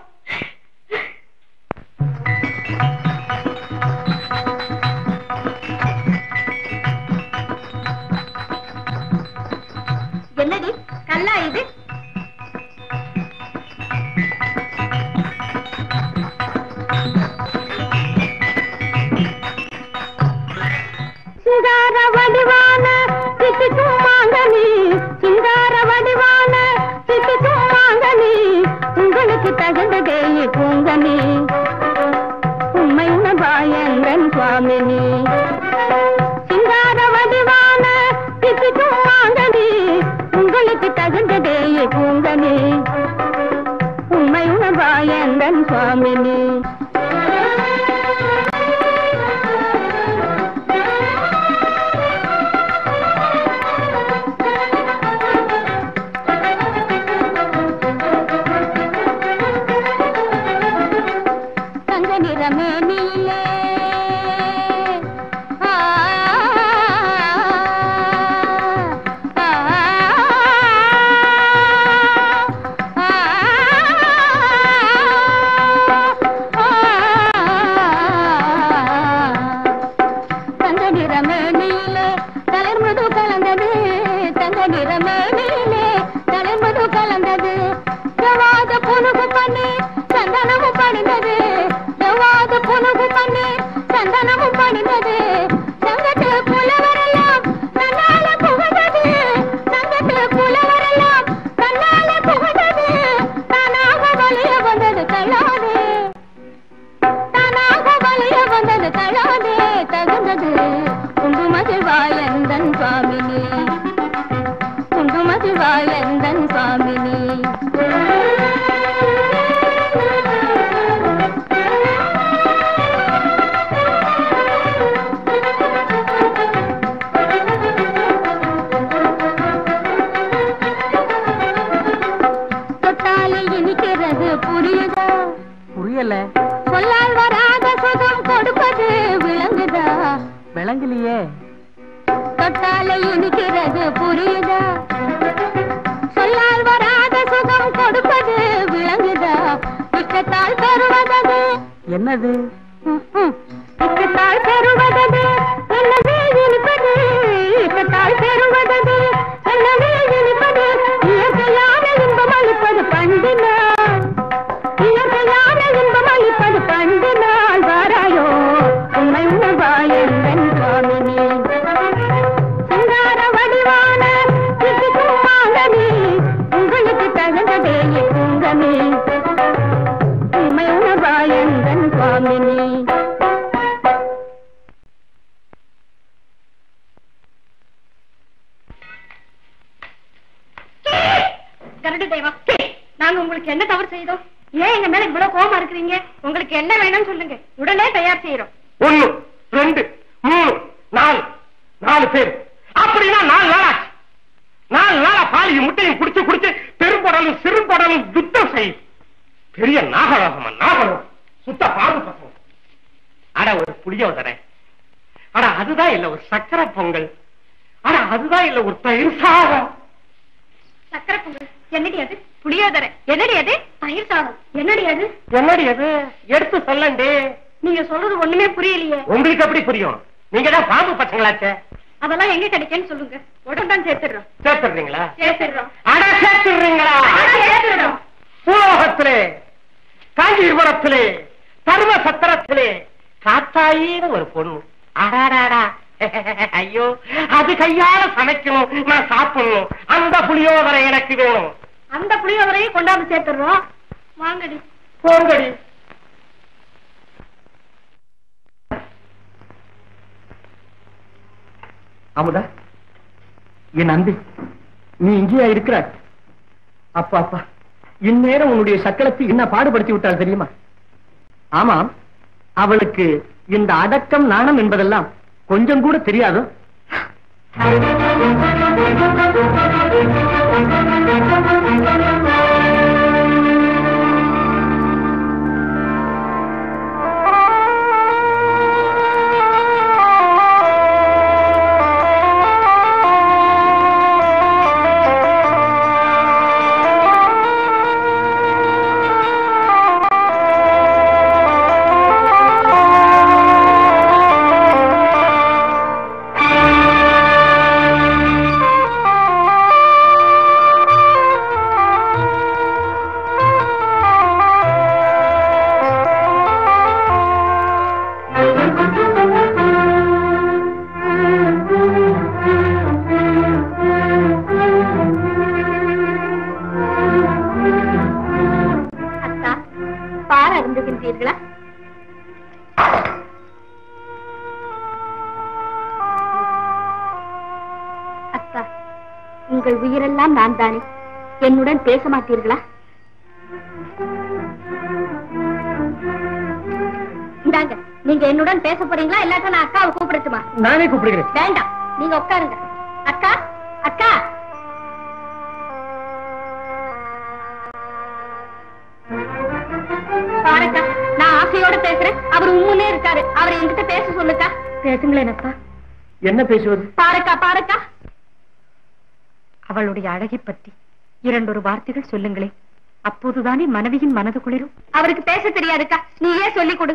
என்னடி கல்லா இது சிங்கார வடிவான சித்திக்கும் மாங்கனி சிங்கார வடிவான சித்திக்கும் மாங்கனி உங்களுக்கு தகுந்ததே பூங்கனி உண்மை உணர்வாயங்கன் சுவாமினி சிங்கார வடிவான சித்திக்கும் மாங்கனி உங்களுக்கு தகுந்ததே பூங்கனி உண்மை உணர்வாயங்கன் சுவாமினி தங்க நிறமேனியிலே ஆ, ஆ, ஆ, தங்க நிறமேனியிலே தளர் மது கலந்தது தங்க நிறமேனியிலே தளர் மது கலந்தது ஜவாத புனுகு பண்ணி சந்தனமும் படிந்தது ஜவாத புனுகு பண்ணி சந்தனமும் படிந்தது சங்கத்து புலவரெல்லாம் தன்னால புகழ்ந்தது சங்கத்து புலவரெல்லாம் தன்னால புகழ்ந்தது தானாக வலிய வந்தது தள்ளாது தானாக வலிய வந்தது தள்ளாதே தகுந்தது குங்குமத்தில் வாயந்தன் சுவாமினி குங்குமத்தில் வாயந்தன் சுவாமினி தொட்டாலே இனிக்கிறது புரியுதா புரியல சொல்லால் வராத சுகம் கொடுப்பது விளங்குதா விளங்கலையே தொட்டாலே இனிக்கிறது புரியுதா சொல்லால் வராத சுகம் கொடுப்பது விளங்குதா இஷ்டத்தால் பெறுவதது என்னது ம், ம். இஷ்டத்தால் பெறுவதது என்னவே இனிப்பது இஷ்டத்தால் பெறுவதது என்னவே இனிப்பது இயற்கையான இன்பம் அளிப்பது பண்டினாள் இயற்கையான இன்பம் அளிப்பது பண்டினாள் வாராயோ உண்மை உணவாயந்தன் சுவாமினி சிங்கார வடிவான சித்திக்கும் மாங்கனி உங்களுக்கு தகுந்ததே பூங்கனி உண்மை உணவாயந்தன் சுவாமினி கரடி தெய்வம் நாங்க உங்களுக்கு என்ன தவறு செய்தோம் ஏன் எங்க மேல இவ்வளவு கோவமா இருக்கிறீங்க உங்களுக்கு என்ன வேணும்னு சொல்லுங்க உடனே தயார் செய்யறோம் ஒண்ணு ரெண்டு மூணு நாலு நாலு பேர் அப்படின்னா நாலு நாளாச்சு நாலு நாளா பாலியும் முட்டையும் குடிச்சு குடிச்சு பெரும்படலும் சிறுபடலும் யுத்தம் செய்யும் பெரிய நாகலோகமா நாகலோகம் சுத்த பாம்பு பசங்க அட ஒரு புளியோதரை அட அதுதான் இல்ல ஒரு சக்கரை பொங்கல் அட அதுதான் இல்ல ஒரு தயிர் சாதம் சக்கரை பொங்கல் என்னடி அது புளியோதரை என்னடி அது தயிர் சாதம் என்னடி அது என்னடி அது எடுத்து சொல்லண்டே நீங்க சொல்றது ஒண்ணுமே புரியலையே உங்களுக்கு எப்படி புரியும் நீங்க தான் பாம்பு பசங்களாச்சே அதெல்லாம் எங்க கிடைக்குன்னு சொல்லுங்க உடம்புதான் சேர்த்துடுறோம் சேர்த்துடுறீங்களா சேர்த்துடுறோம் அட சேர்த்துடுறீங்களா சேர்த்துடுறோம் பூலோகத்திலே காஞ்சிபுரத்திலே சர்வ சத்திரத்திலே காத்தாயின்னு ஒரு பொண்ணு அடாடாடா ஐயோ அது கையால சமைக்கணும் நான் சாப்பிடணும் அந்த புளியோதரை எனக்கு வேணும் அந்த புளியோதரையும் கொண்டாந்து சேர்த்துடுறோம் வாங்கடி போங்கடி அமுதா என் அன்பி நீ இங்கேயா இருக்கிறாய் அப்பா அப்பா இந்நேரம் உன்னுடைய சக்களத்தை என்ன பாடுபடுத்தி விட்டாள் தெரியுமா ஆமாம் அவளுக்கு இந்த அடக்கம் நாணம் என்பதெல்லாம் கொஞ்சம் கூட தெரியாதோ அத்தா பார அருந்துகின்றீர்களா அத்தா உங்கள் உயிரெல்லாம் நான் தானே என்னுடன் பேச மாட்டீர்களா இந்தாங்க நீங்க என்னுடன் பேச போறீங்களா இல்லாட்டா நான் அக்காவை கூப்பிடட்டுமா நானே கூப்பிடுகிறேன் வேண்டாம் நீங்க உட்காருங்க அக்கா அக்கா பாருக்கா நான் ஆசையோட பேசுறேன் அவர் உம்முன்னே இருக்காரு அவர் என்கிட்ட பேச சொல்லுக்கா பேசுங்களேன் அக்கா என்ன பேசுவது பாருக்கா பாருக்கா அவளுடைய அழகை பற்றி இரண்டொரு வார்த்தைகள் சொல்லுங்களேன் அப்போதுதானே மனைவியின் மனது குளிரும் அவருக்கு பேச தெரியாதுக்கா நீயே சொல்லி கொடு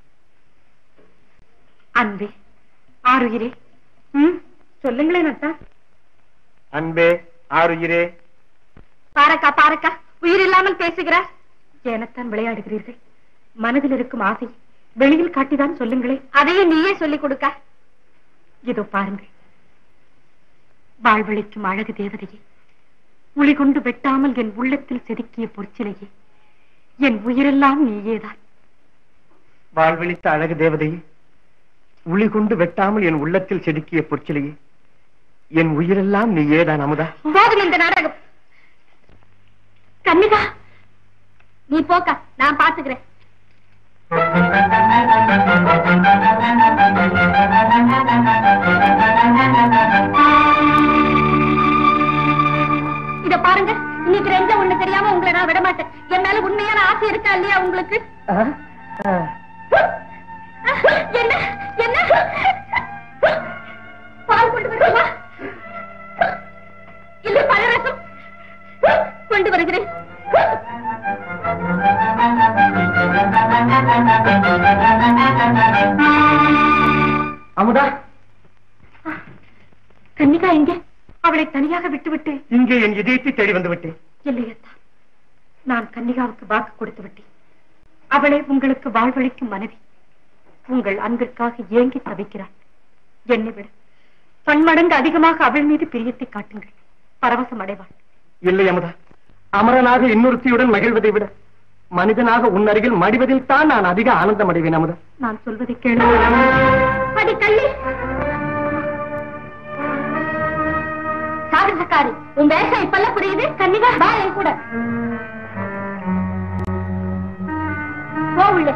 அன்பே ஆறுகிறே ம் சொல்லுங்களேன் அத்தா அன்பே ஆறுயிரே பாருக்கா பாருக்கா உயிர் இல்லாமல் பேசுகிறார் ஏனத்தான் விளையாடுகிறீர்கள் மனதில் இருக்கும் ஆசை வெளியில் காட்டிதான் சொல்லுங்களேன் அதையும் நீயே சொல்லி கொடுக்கா இதோ பாருங்கள் வாழ்வழிக்கும் அழகு தேவதையே உளி கொண்டு வெட்டாமல் என் உள்ளத்தில் செதுக்கிய பொற்சிலையே என் உயிரெல்லாம் நீயேதான் வாழ்வழித்த அழகு தேவதையே உளி கொண்டு வெட்டாமல் என் உள்ளத்தில் செதுக்கிய பொற்சிலையே என் உயிரெல்லாம் நீ ஏதான் அமுதா போதும் இந்த நாடகம் கன்னிகா நீ போக்கா நான் பாத்துக்கிறேன் இத பாருங்க இன்னைக்கு ரெண்டு ஒண்ணு தெரியாம உங்களை நான் விட மாட்டேன் என் மேல உண்மையான ஆசை இருக்கா இல்லையா உங்களுக்கு என்ன என்ன பால் கொண்டு வருவா இல்லை பழரசம் கொண்டு வருகிறேன் அமுதா கன்னிகா எங்கே அவளை தனியாக விட்டுவிட்டு இங்கே என் இதயத்தை தேடி வந்து விட்டேன் இல்லையத்தா நான் கன்னிகாவுக்கு வாக்கு கொடுத்து விட்டேன் அவளை உங்களுக்கு வாழ்வழிக்கும் மனைவி உங்கள் அன்பிற்காக ஏங்கி தவிக்கிறாள் என்னை விட பன்மடங்கு அதிகமாக அவள் மீது பிரியத்தை காட்டுங்கள் பரவசம் அடைவாள் இல்லை அமுதா அமரனாக இன்னொருத்தியுடன் மகிழ்வதை விட மனிதனாக உன் அருகில் மடிவதில் தான் நான் அதிக ஆனந்தம் அடைவேன் அமுதா நான் சொல்வதை கேளு அடி கள்ளி சாகசக்காரி உன் வேஷம் இப்பெல்லாம் புரியுது கன்னிகா வா என் கூட போ உள்ளே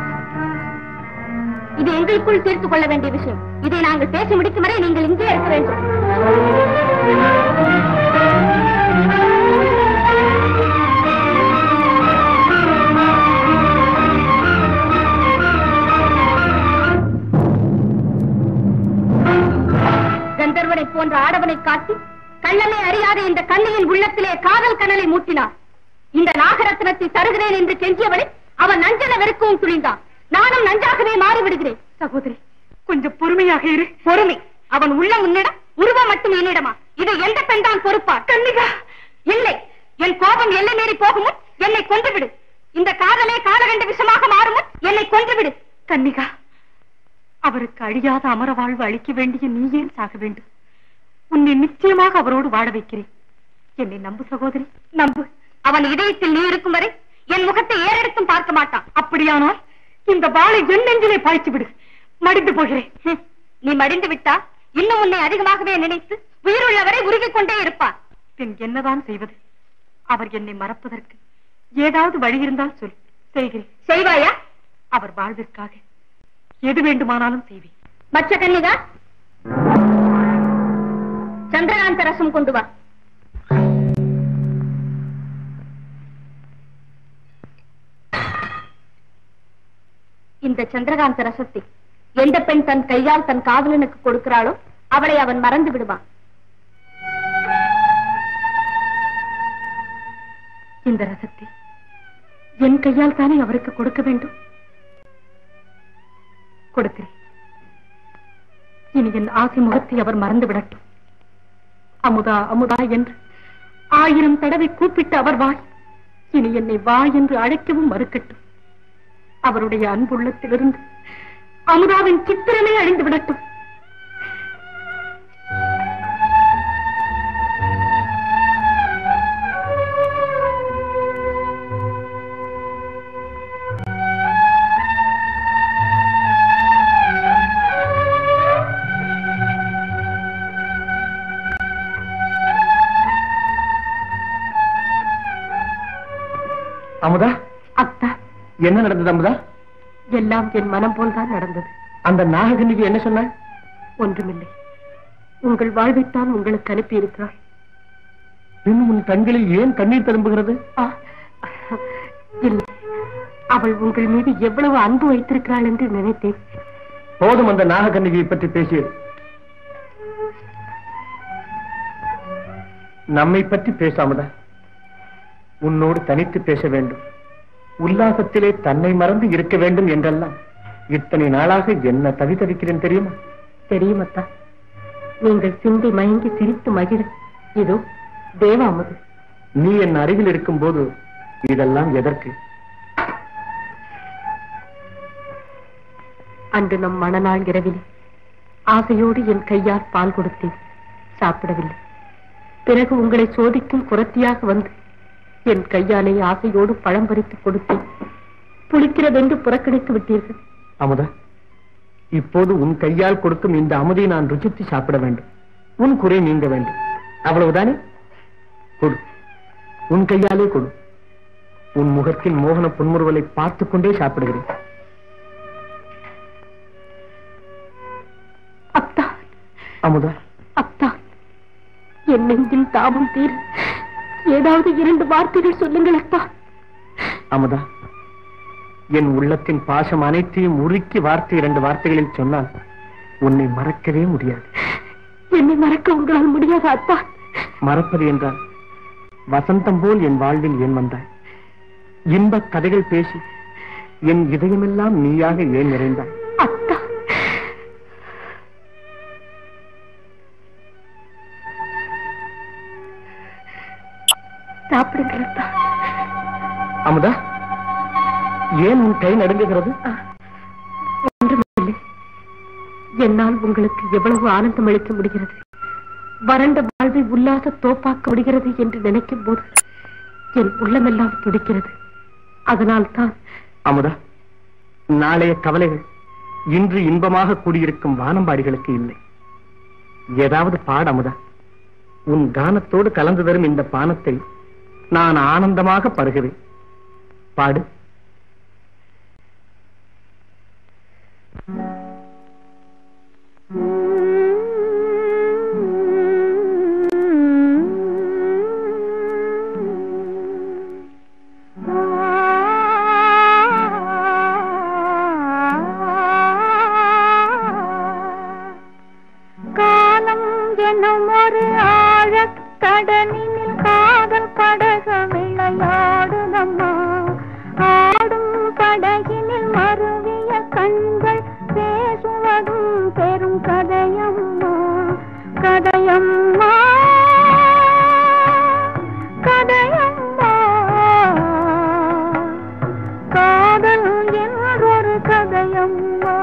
இது எங்களுக்குள் தீர்த்து கொள்ள வேண்டிய விஷயம் இதை நாங்கள் பேசி முடிக்கும் வரை நீங்கள் இங்கே இருக்க வேண்டும் கந்தர்வனை போன்ற ஆடவனை காட்டி கள்ளமே அறியாத இந்த கண்ணியின் உள்ளத்திலே காதல் கனலை மூட்டினார் இந்த நாகரத்னத்தை தருகிறேன் என்று கெஞ்சியவனை அவன் நஞ்சன வெறுக்கவும் துணிந்தான் நானும் நஞ்சாகவே மாறிவிடுகிறேன் சகோதரி கொஞ்சம் பொறுமையாக இரு பொறுமை அவன் உள்ள உன்னிடம் உருவம் மட்டும் என்னிடமா இதை எந்த பெண் தான் பொறுப்பா கன்னிகா இல்லை என் கோபம் எல்லை மீறி போகும் முன் என்னை கொன்றுவிடு இந்த காதலே காலகண்ட விஷமாக மாறும் முன் என்னை கொன்றுவிடு கன்னிகா அவருக்கு அழியாத அமர வாழ்வு அளிக்க வேண்டிய நீ ஏன் சாக வேண்டும் உன்னை நிச்சயமாக அவரோடு வாழ வைக்கிறேன் என்னை நம்பு சகோதரி நம்பு அவன் இதயத்தில் நீ இருக்கும் வரை என் முகத்தை ஏறெடுத்தும் பார்க்க மாட்டான் அப்படியானால் இந்த வாளை என் நெஞ்சிலே பாய்ச்சி விடு மடிந்து போகிறேன் ஹம், நீ மடிந்து விட்டா இன்னும் உன்னை அதிகமாகவே நினைத்து உயிருள்ளவரை உருகிக் கொண்டே இருப்பான் பின் என்னதான் செய்வது அவர் என்னை மறப்பதற்கு ஏதாவது வழி இருந்தால் சொல் செய்கிறேன் செய்வாயா அவர் வாழ்விற்காக எது வேண்டுமானாலும் செய்வேன் மச்ச கன்னிகா சந்திரகாந்த ரசம் கொண்டு வா இந்த சந்திரகாந்த ரசத்தை எந்த பெண் தன் கையால் தன் காதலனுக்கு கொடுக்கிறாளோ அவளை அவன் மறந்து விடுவான் இந்த ரசத்தை என் கையால் தானே அவருக்கு கொடுக்க வேண்டும் கொடுக்கிறேன் இனி என் ஆசை முகத்தை அவர் மறந்து விடட்டும் அமுதா அமுதா என்று ஆயிரம் தடவை கூப்பிட்டு அவர் வாய் இனி என்னை வா என்று அழைக்கவும் மறுக்கட்டும் அவருடைய அன்புள்ளத்திலிருந்து அமுதாவின் சித்திரமே அழிந்து விடட்டும் அமுதா அத்தா என்ன நடந்தது அமுதா எல்லாம் என் மனம் போல்தான் நடந்தது அந்த நாககன்னிக்கு என்ன சொன்ன ஒன்றுமில்லை உங்கள் வாழ்வைத்தான் உங்களுக்கு அனுப்பி இருக்கிறாள் இன்னும் உன் கண்களில் ஏன் கண்ணீர் தரும்புகிறது இல்லை அவள் உங்கள் மீது எவ்வளவு அன்பு வைத்திருக்கிறாள் என்று நினைத்தேன் போதும் அந்த நாககன்னிகையை பற்றி பேசியது நம்மை பற்றி பேசாமதா உன்னோடு தனித்து பேச வேண்டும் உல்லாசத்திலே தன்னை மறந்து இருக்க வேண்டும் என்றெல்லாம் இத்தனை நாளாக என்ன தவி தவிக்கிறேன் தெரியுமா தெரியும் அத்தா நீங்கள் சிந்தி மயங்கி சிரித்து மகிழ இதோ தேவாமது நீ என் அருகில் இருக்கும் போது இதெல்லாம் எதற்கு அன்று நம் மணநாள் இரவிலே ஆசையோடு என் கையால் பால் கொடுத்தேன் சாப்பிடவில்லை பிறகு உங்களை சோதிக்கும் குரத்தியாக வந்து என் கையாலே ஆசையோடு பழம் பறித்து கொடுத்தேன் புளிக்கிறதென்று புறக்கணித்து விட்டீர்கள் அமுதா இப்போது உன் கையால் கொடுக்கும் இந்த அமுதை நான் ருசித்து சாப்பிட வேண்டும் உன் குறை நீங்க வேண்டும் அவ்வளவுதானே கொடு உன் கையாலே கொடு உன் முகத்தில் மோகன புன்முறுவலை பார்த்துக் கொண்டே சாப்பிடுகிறேன் அத்தா அமுதா அத்தா என் நெஞ்சில் தாபம் தீர ஏதாவது இரண்டு வார்த்தைகள் சொல்லுங்கள் அத்தா அமுதா என் உள்ளத்தின் பாசம் அனைத்தையும் உருக்கி வார்த்தை இரண்டு வார்த்தைகளில் சொன்னால் உன்னை மறக்கவே முடியாது என்னை மறக்க உங்களால் முடியாது அத்தா மறப்பது என்றால் வசந்தம் போல் என் வாழ்வில் ஏன் வந்தாய் இன்பக் கதைகள் பேசி என் இதயமெல்லாம் நீயாக ஏன் நிறைந்தாய் அத்தா சாப்பிடுங்கள் அத்தா அமுதா ஏன் உன் கை நடுங்குகிறது ஒன்றுமில்லை என்னால் உங்களுக்கு எவ்வளவு ஆனந்தம் அளிக்க முடிகிறது வறண்ட வாழ்வை உல்லாச தோப்பாக்க முடிகிறது என்று நினைக்கும் போது என் உள்ளமெல்லாம் துடிக்கிறது அதனால் தான் அமுதா நாளைய கவலைகள் இன்று இன்பமாக கூடியிருக்கும் வானம்பாடிகளுக்கு இல்லை ஏதாவது பாடு அமுதா உன் கானத்தோடு கலந்து தரும் இந்த பானத்தை நான் ஆனந்தமாக பருகுவேன் பாடு காலம் எனும் ஒரு ஆழக்கடலில் காதல் படகு விளையாடுதம்மா ஆடும் படகினில் மருவிய கண்கள் பேசுவதும் பெரும் கதையம்மா கதையம்மா கதையம்மா காதல் என்றொரு கதையம்மா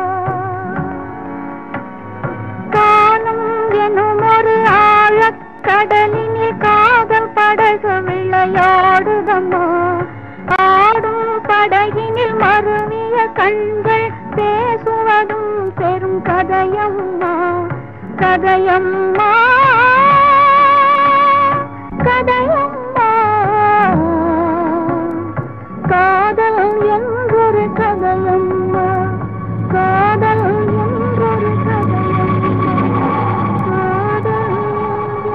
காலம் எனும் ஒரு ஆழக்கடலினில் காதல் படகு விளையாடுதம்மா ஆடும் படகினில் மருவிய கண்கள் பேசுவதும் பெரும் கதையம்மா கதையம்மா கதையம்மா காதல் என்றொரு கதையம்மா காதல் என்றொரு கதையம்மா காதல்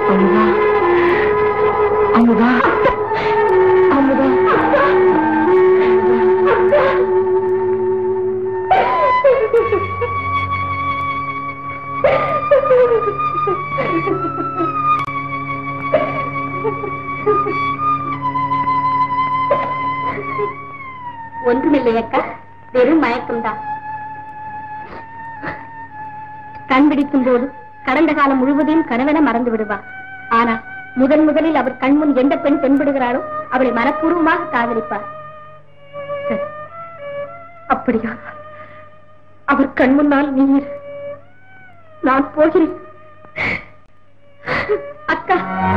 அமுதா அமுதா ஒன்றுமில்லை அக்கா வெறும் மயக்கம்தான் கண் விழிக்கும் போது கடந்த காலம் முழுவதையும் கனவென மறந்து விடுவார் ஆனா முதன் முதலில் அவர் கண்முன் எந்த பெண் தென்படுகிறாளோ அவளை மனப்பூர்வமாக காதலிப்பார் சரி அப்படியா அவர் கண் முன்னால் நீர் நான் போகிறேன் அக்கா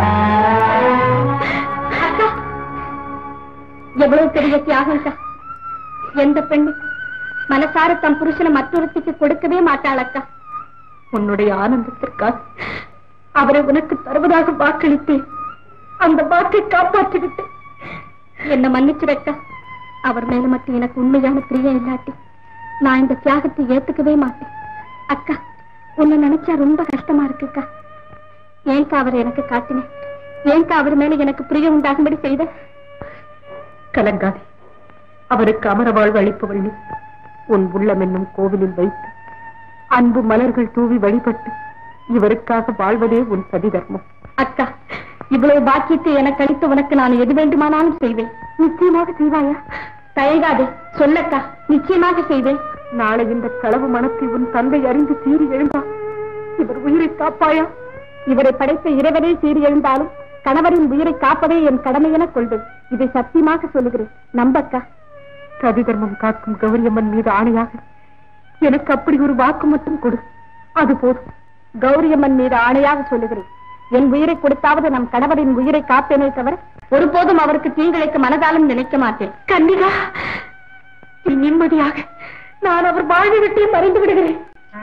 அக்கா எவ்வளவு பெரிய தியாகம் அக்கா எந்த பெண்ணு மனசார தம் புருஷனை மற்றொருத்திக்கு கொடுக்கவே மாட்டாள் அக்கா உன்னுடைய ஆனந்தத்திற்காக அவரை உனக்கு தருவதாக வாக்களித்தேன் அந்த வாக்கை காப்பாற்றிவிட்டேன் என்ன மன்னிச்சிடக்கா அவர் மேல மட்டும் எனக்கு உண்மையான பிரியம் இல்லாட்டி நான் இந்த தியாகத்தை ஏத்துக்கவே மாட்டேன் அக்கா உன்னை நினைச்சா ரொம்ப கஷ்டமா இருக்குக்கா ஏன்க்கா அவர் எனக்கு காட்டினேன் ஏன்க்கா அவர் மேல எனக்கு பிரியம் உண்டாகும்படி செய்த கலங்காதே அவருக்கு அமர வாழ்வு அளிப்பவள் நீ உன் உள்ளம் என்னும் கோவிலில் வைத்து அன்பு மலர்கள் தூவி வழிபட்டு இவருக்காக வாழ்வதே உன் சதி தர்மம் அக்கா இவ்வளவு பாக்கியத்தை எனக்கு அளித்து உனக்கு நான் எது வேண்டுமானாலும் செய்வேன் நிச்சயமாக செய்வாயா தயங்காதே சொல்லக்கா நிச்சயமாக செய்வேன் நாளை இந்த களவு மனத்தை உன் தந்தை அறிந்து சீறி எழுந்தா இவர் உயிரை காப்பாயா இவரை படைத்த இறைவனே சீறி எழுந்தாலும் கணவரின் உயிரை காப்பதே என் கடமை என கொள்வேன் இதை சத்தியமாக சொல்லுகிறேன் நம்பக்கா சதி தர்மம் காக்கும் கௌரியம்மன் மீது ஆணையாக எனக்கு அப்படி ஒரு வாக்கு மட்டும் கொடு அது போதும் கௌரியம்மன் மீது ஆணையாக சொல்லுகிறேன் என் உயிரை கொடுத்தாவது நம் கணவரின் உயிரை காப்பேனே தவிர ஒருபோதும் அவருக்கு தீங்கிழைக்க மனதாலும் நினைக்க மாட்டேன் கன்னிகா நீ நிம்மதியாக நான் அவர் வாழ்வை விட்டே மறைந்து விடுகிறேன்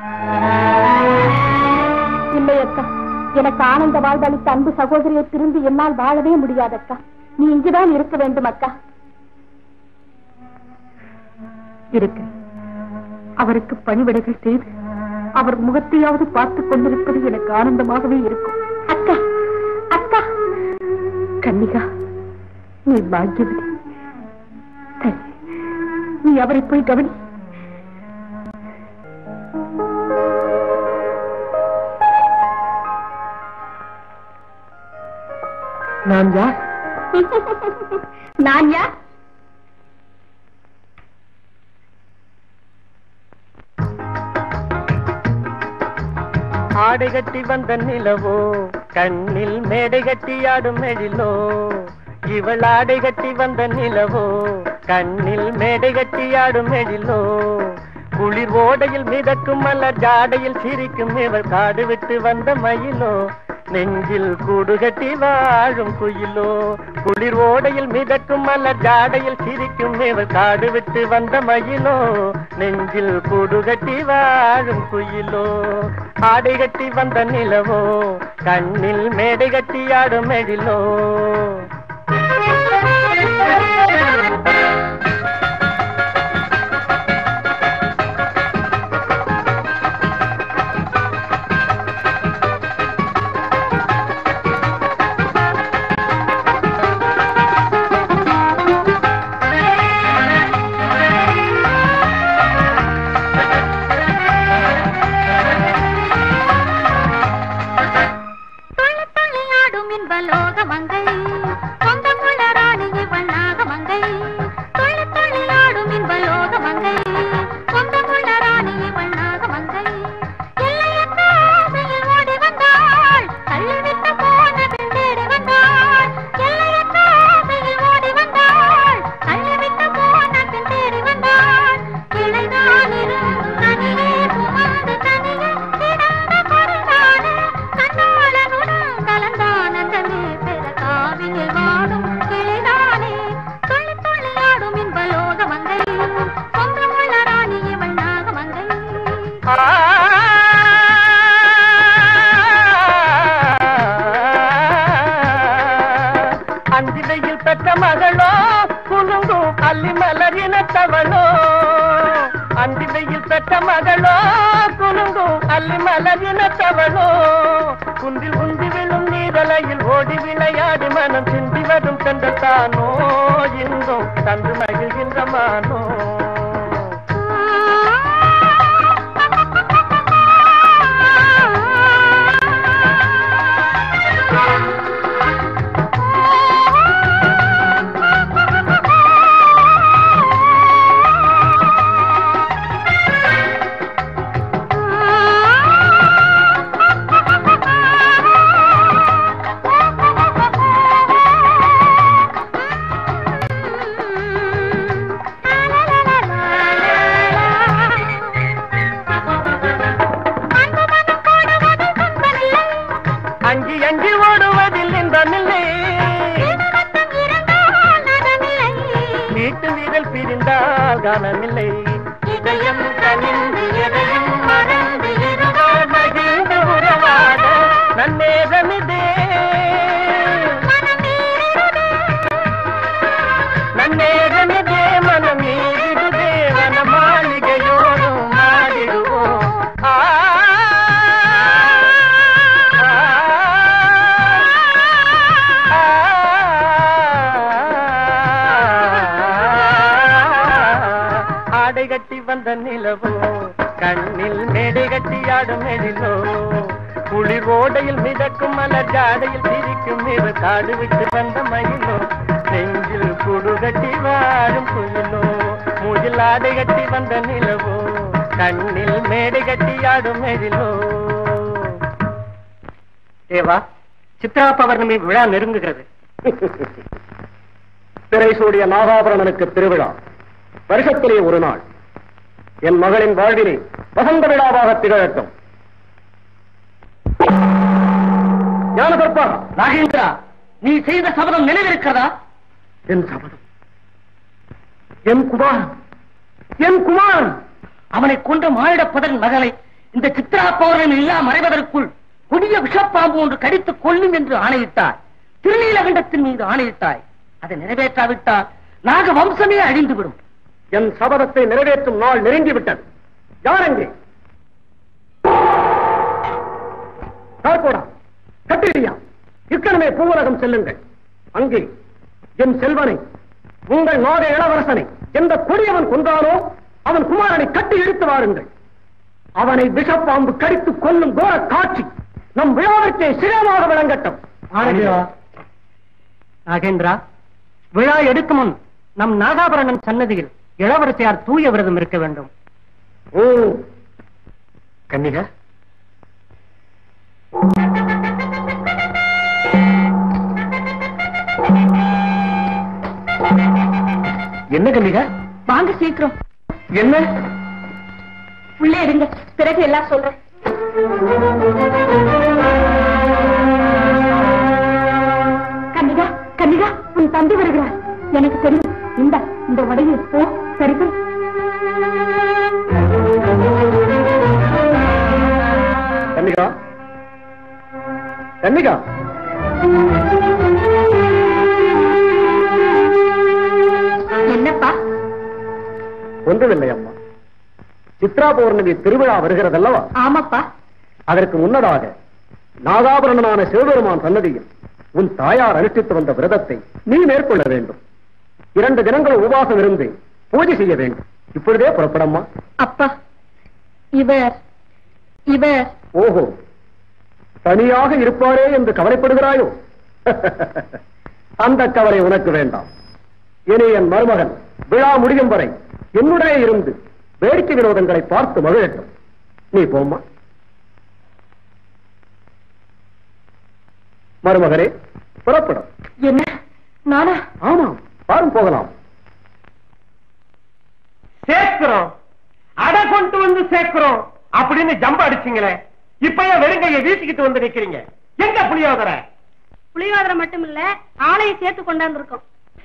இல்லை அக்கா எனக்கு ஆனந்த வாழ்வளித்த அன்பு சகோதரியை திரும்பி என்னால் வாழவே முடியாதக்கா நீ இங்குதான் இருக்க வேண்டும் அக்கா இருக்கு அவருக்கு பணிவிடைகள் செய்து அவர் முகத்தையாவது பார்த்துக் கொண்டிருப்பது எனக்கு ஆனந்தமாகவே இருக்கும் அக்கா அக்கா கன்னிகா நீ பாக்கியவதி சரி நீ அவரை போய் கவனி நான் யார் நான் யார் ஆடை கட்டி வந்த நிலவோ கண்ணில் மேடை கட்டி ஆடும் எழிலோ இவள் ஆடை கட்டி வந்த நிலவோ கண்ணில் மேடை கட்டி ஆடும் எழிலோ குளிர் ஓடையில் மிதக்கும் மலர் ஜாடையில் சிரிக்கும் இவள் காடு விட்டு வந்த மயிலோ நெஞ்சில் கூடு கட்டி வாழும் குயிலோ குளிர் ஓடையில் மிதக்கும் மலர் ஜாடையில் சிரிக்கும் இவள் காடு விட்டு வந்த மயிலோ நெஞ்சில் கூடு கட்டி வாழும் குயிலோ ஆடை கட்டி வந்த நிலவோ கண்ணில் மேடை கட்டி ஆடும் எழிலோ துள்ளி துள்ளி ஆடும் இன்ப லோகமங்கை சொந்தமுள்ள ராணி இவள் நாகமங்கை துள்ளி துள்ளி ஆடும் இன்ப லோகமங்கை சொந்தமுள்ள ராணி இவள் நாகமங்கை எல்லையற்ற ஆசையில் ஓடி வந்தாள் தள்ளிவிட்டு போன பின் தேடி வந்தாள் எல்லையற்ற ஆசையில் ஓடி வந்தாள் தள்ளிவிட்டு போன பின் தேடி வந்தாள் கிளைதான் இருந்தும் தனியே சுமந்து தனியே கிடந்த பொருளானே கண்ணாளனுடன் கலந்தான் அந்தமே பெற காவியில் வாடும் கிளிதானே துள்ளி துள்ளி ஆடும் இன்ப லோகமங்கை சொந்தமுள்ள ராணி இவள் நாகமங்கை அந்திலையில் பெற்ற மகளோ குலுங்கும் அல்லி மலர் இனத்தவளோ அந்திலையில் பெற்ற மகளோ குலுங்கும் அல்லி மலர் இனத்தவளோ குந்தில் உந்தி விழும் நீர பந்தலையில் ஓடி விளையாடி மனம் சிந்தி வரும் கண்டத்தானோ இன்பம் தந்து மகிழ்கின்ற மானோ அங்கி அங்கி ஓடுவதில் இன்பமில்லை வீட்டு வீரல் பிரிந்தால் காணமில்லை இதயம் கனிந்து எதையும் மறந்து இருவர் மகிழ்ந்து உறவாட நன்னேரமிதே நன்னேரமிதே மனம் நீரிடுதே வன மாளிகையோடும் மாறிடுவோம் ஆ ஆடை கட்டி வந்த நிலவோ கண்ணில் மேடை கட்டி ஆடும் எழிலோ குளிர் ஓடையில் மிதக்கும் மலர் ஜாடையில் சிரிக்கும் இரு காடு விட்டு வந்த மயிலோ நெஞ்சில் குடு கட்டி வாழும் குயிலோ மூஜில் ஆடை கட்டி வந்த நிலவோ கண்ணில் மேடை கட்டி ஆடும் எழிலோ தேவா சித்ரா பௌர்ணமி விழா நெருங்குகிறது திரை சூடிய நாகாபரணனுக்கு திருவிழா வருஷத்திலே ஒரு நாள் என் மகளின் வாழ்வினை வசந்த விழாவாக திகழட்டும் ஞானதர்ப்பா நாகேந்திரா நீ செய்த சபதம் நினைவிருக்கிறதா என் சபதம் என் குமாரன் என் குமாரன் அவனை கொன்ற மானிடப்பதன் மகளை இந்த சித்ரா பௌர்ணமி இல்லா மறைவதற்குள் கொடிய விஷப்பாம்பு ஒன்று கடித்து கொல்லும் என்று ஆணையிட்டாய் திருநீலகண்டத்தின் மீது ஆணையிட்டாய் அதை நிறைவேற்றாவிட்டால் நாக வம்சமே அழிந்துவிடும் என் சபதத்தை நிறைவேற்றும் நாள் நெருங்கிவிட்டது யார் அங்கே கார்கோடா கட்டிடியா இக்கணமே பூவுலகம் செல்லுங்கள் அங்கே என் செல்வனை உங்கள் நாக இளவரசனை எந்த கொடியவன் கொன்றானோ அவன் குமாரனை கட்டி இழுத்து வாருங்கள் அவனை விஷப்பாம்பு கடித்து கொல்லும் கோர காட்சி நம் விழாவிற்கே சிரமமாக விளங்கட்டும் நாகேந்திரா விழா எடுக்கும் முன் நம் நாகாபரணன் சன்னதியில் இளவரசியார் தூய விரதம் இருக்க வேண்டும் ம். கன்னிகா என்ன கன்னிகா வாங்க சீக்கிரம் என்ன உள்ளே இருங்க பிறகு எல்லாம் சொல்றேன் கன்னிகா கன்னிகா உன் தம்பி வருகிறார் எனக்கு தெரியும் இந்த இந்த வடையில் போ சரி சரி. கன்னிகா கன்னிகா என்னப்பா ஒன்றுமில்லை அம்மா சித்ரா பௌர்ணமி திருவிழா வருகிறதல்லவா ஆமாப்பா அதற்கு முன்னதாக நாகாபரணனான சிவபெருமான் சன்னதியில் உன் தாயார் அனுஷ்டித்து வந்த விரதத்தை நீ மேற்கொள்ள வேண்டும் இரண்டு தினங்கள் உபவாசம் இருந்து பூஜை செய்ய வேண்டும் இப்பொழுதே புறப்படம்மா அப்பா இவர் இவர் ஓஹோ தனியாக இருப்பாரே என்று கவலைப்படுகிறாயோ அந்த கவலை உனக்கு வேண்டாம் இனி என் மருமகன் விழா முடியும் வரை என்னுடைய இருந்து வேடிக்கை வினோதங்களை பார்த்து மகிழட்டும் நீ போம்மா மருமகனே புறப்படும் என்ன நானா ஆமாம் பாரும் போகலாம் சேர்க்கிறோம் அட கொண்டு வந்து சேர்க்கிறோம் அப்படின்னு ஜம்ப அடிச்சீங்களே இப்ப ஏன் வெறுங்கைய வீசிக்கிட்டு வந்து நிக்கிறீங்க எங்க புளியோதரை புளியோதரை மட்டும் இல்ல ஆளையை சேர்த்து கொண்டாந்து இருக்கோம்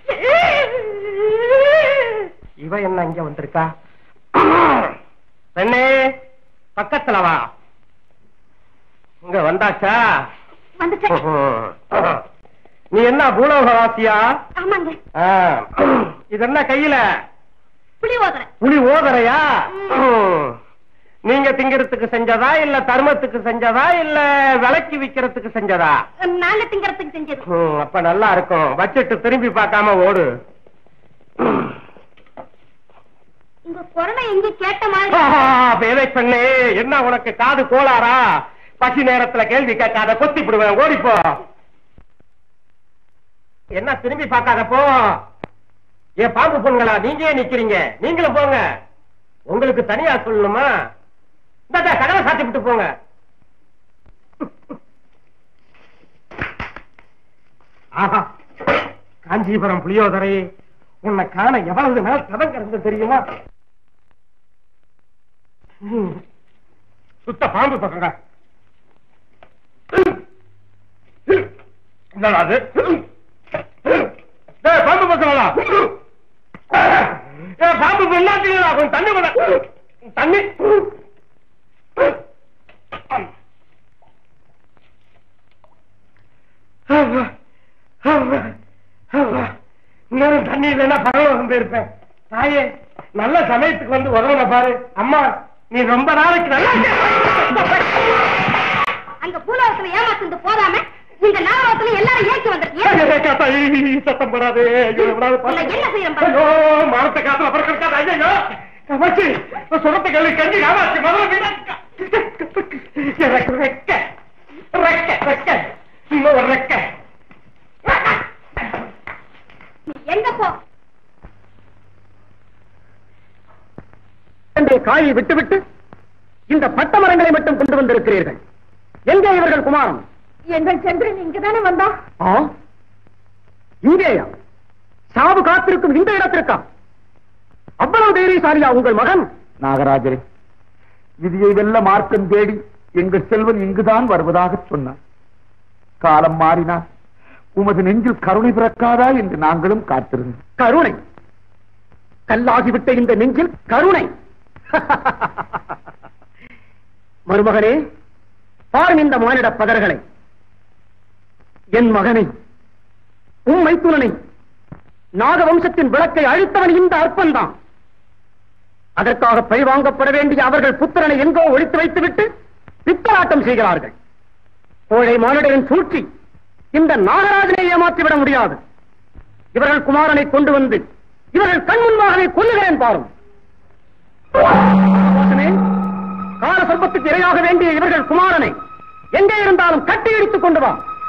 இவ என்ன இங்க வந்திருக்கா பெண்ணே பக்கத்துல வா இங்க வந்தாச்சா வந்துட்டேன் நீ என்ன பூலோகவாசியா ஆமாங்க ஆ, இது என்ன கையில புளியோதரை புலி ஓதரையா நீங்க திங்கிறதுக்கு செஞ்சதா இல்ல தர்மத்துக்கு செஞ்சதா இல்ல விலைக்கு விக்கிறதுக்கு செஞ்சதா நாங்க திங்கறதுக்கு செஞ்சது ஹம், அப்ப நல்லா இருக்கும் வச்சுட்டு திரும்பி பார்க்காம ஓடு உங்க குரலை எங்க கேட்ட மாதிரி ஆஹா, பேதை பெண்ணே என்ன உனக்கு காது கோளாரா பசி நேரத்துல கேள்வி கேட்காத கொத்தி விடுவேன் ஓடிப்போ என்ன திரும்பி பார்க்காத போ ஏன் பாம்பு பொண்களா நீங்க ஏன் நிக்கிறீங்க நீங்களும் போங்க உங்களுக்கு தனியா சொல்லணுமா இந்த கதவை சாத்தி விட்டு போங்க ஆஹா காஞ்சிபுரம் புளியோதரை உன்னை காண எவ்வளவு நாள் தவங்க இருந்து தெரியுமா ம். சுத்த பாம்பு பக்கங்க என்னடா அது டேய், பாம்பு பசங்களா ஏய், பாம்பு பண்ணாத்தீங்களா கொஞ்சம் தண்ணி கொட தண்ணி இன்னும் தண்ணி இல்லைன்னா பரவாயில்ல போயிருப்பேன் தாயே நல்ல சமயத்துக்கு வந்து உதவல பாரு அம்மா நீ ரொம்ப நாளைக்கு நல்லா அங்க பூலோகத்துல ஏமாத்துந்து போதாம இந்த நாகலோகத்துல எல்லாரும் ஏக்கி வந்திருக்கீங்க சத்தம் போடாது ஐயோ, எவ்வளவு பாரு. உன்னை என்ன செய்யறேன் பாரு. ஐயோ, மரத்தை காத்துல பிறக்காத ஐயோ கமாச்சி சுரத்தை கல்வி கஞ்சி காமாச்சி முதல்ல வீணாக்கா. எனக்கு ரெக்க ரெக்க ரெக்க இன்னும் ஒரு ரெக்க நீ எங்க போ என்ற காயை விட்டுவிட்டு இந்த பட்ட மரங்களை மட்டும் கொண்டு வந்திருக்கிறீர்கள் எங்கே இவர்கள் குமாரம் எங்கள் சந்திரன் இங்கதானே வந்தா ஆ? இங்கேயா சாவு காத்திருக்கும் இந்த இடத்திற்கா அவ்வளவு தைரியசாலியா உங்கள் மகன் நாகராஜரே விதியை வெல்ல மார்க்கம் தேடி எங்கள் செல்வன் இங்குதான் வருவதாக சொன்னார் காலம் மாறினார் உமது நெஞ்சில் கருணை பிறக்காதா என்று நாங்களும் காத்திருந்தோம் கருணை கல்லாகிவிட்ட இந்த நெஞ்சில் கருணை மருமகனே பாரும் இந்த மானிட பதர்களை என் மகனை உம் மைத்துனனை நாகவம்சத்தின் விளக்கை அழித்தவன் இந்த அற்பன்தான் அதற்காக பழிவாங்கப்பட வேண்டிய அவர்கள் புத்திரனை எங்கோ ஒழித்து வைத்துவிட்டு பித்தலாட்டம் செய்கிறார்கள் கோழை மானிடரின் சூழ்ச்சி இந்த நாகராஜனை ஏமாற்றிவிட முடியாது இவர்கள் குமாரனை கொண்டு வந்து இவர்கள் கண் முன்பாகவே கொல்லுகிறேன் பாரும் வாசனே, கால சர்ப்பத்துக்கு இரையாக வேண்டிய இவர்கள் குமாரனை எங்கே இருந்தாலும் கட்டி இடித்துக் கொண்டு வா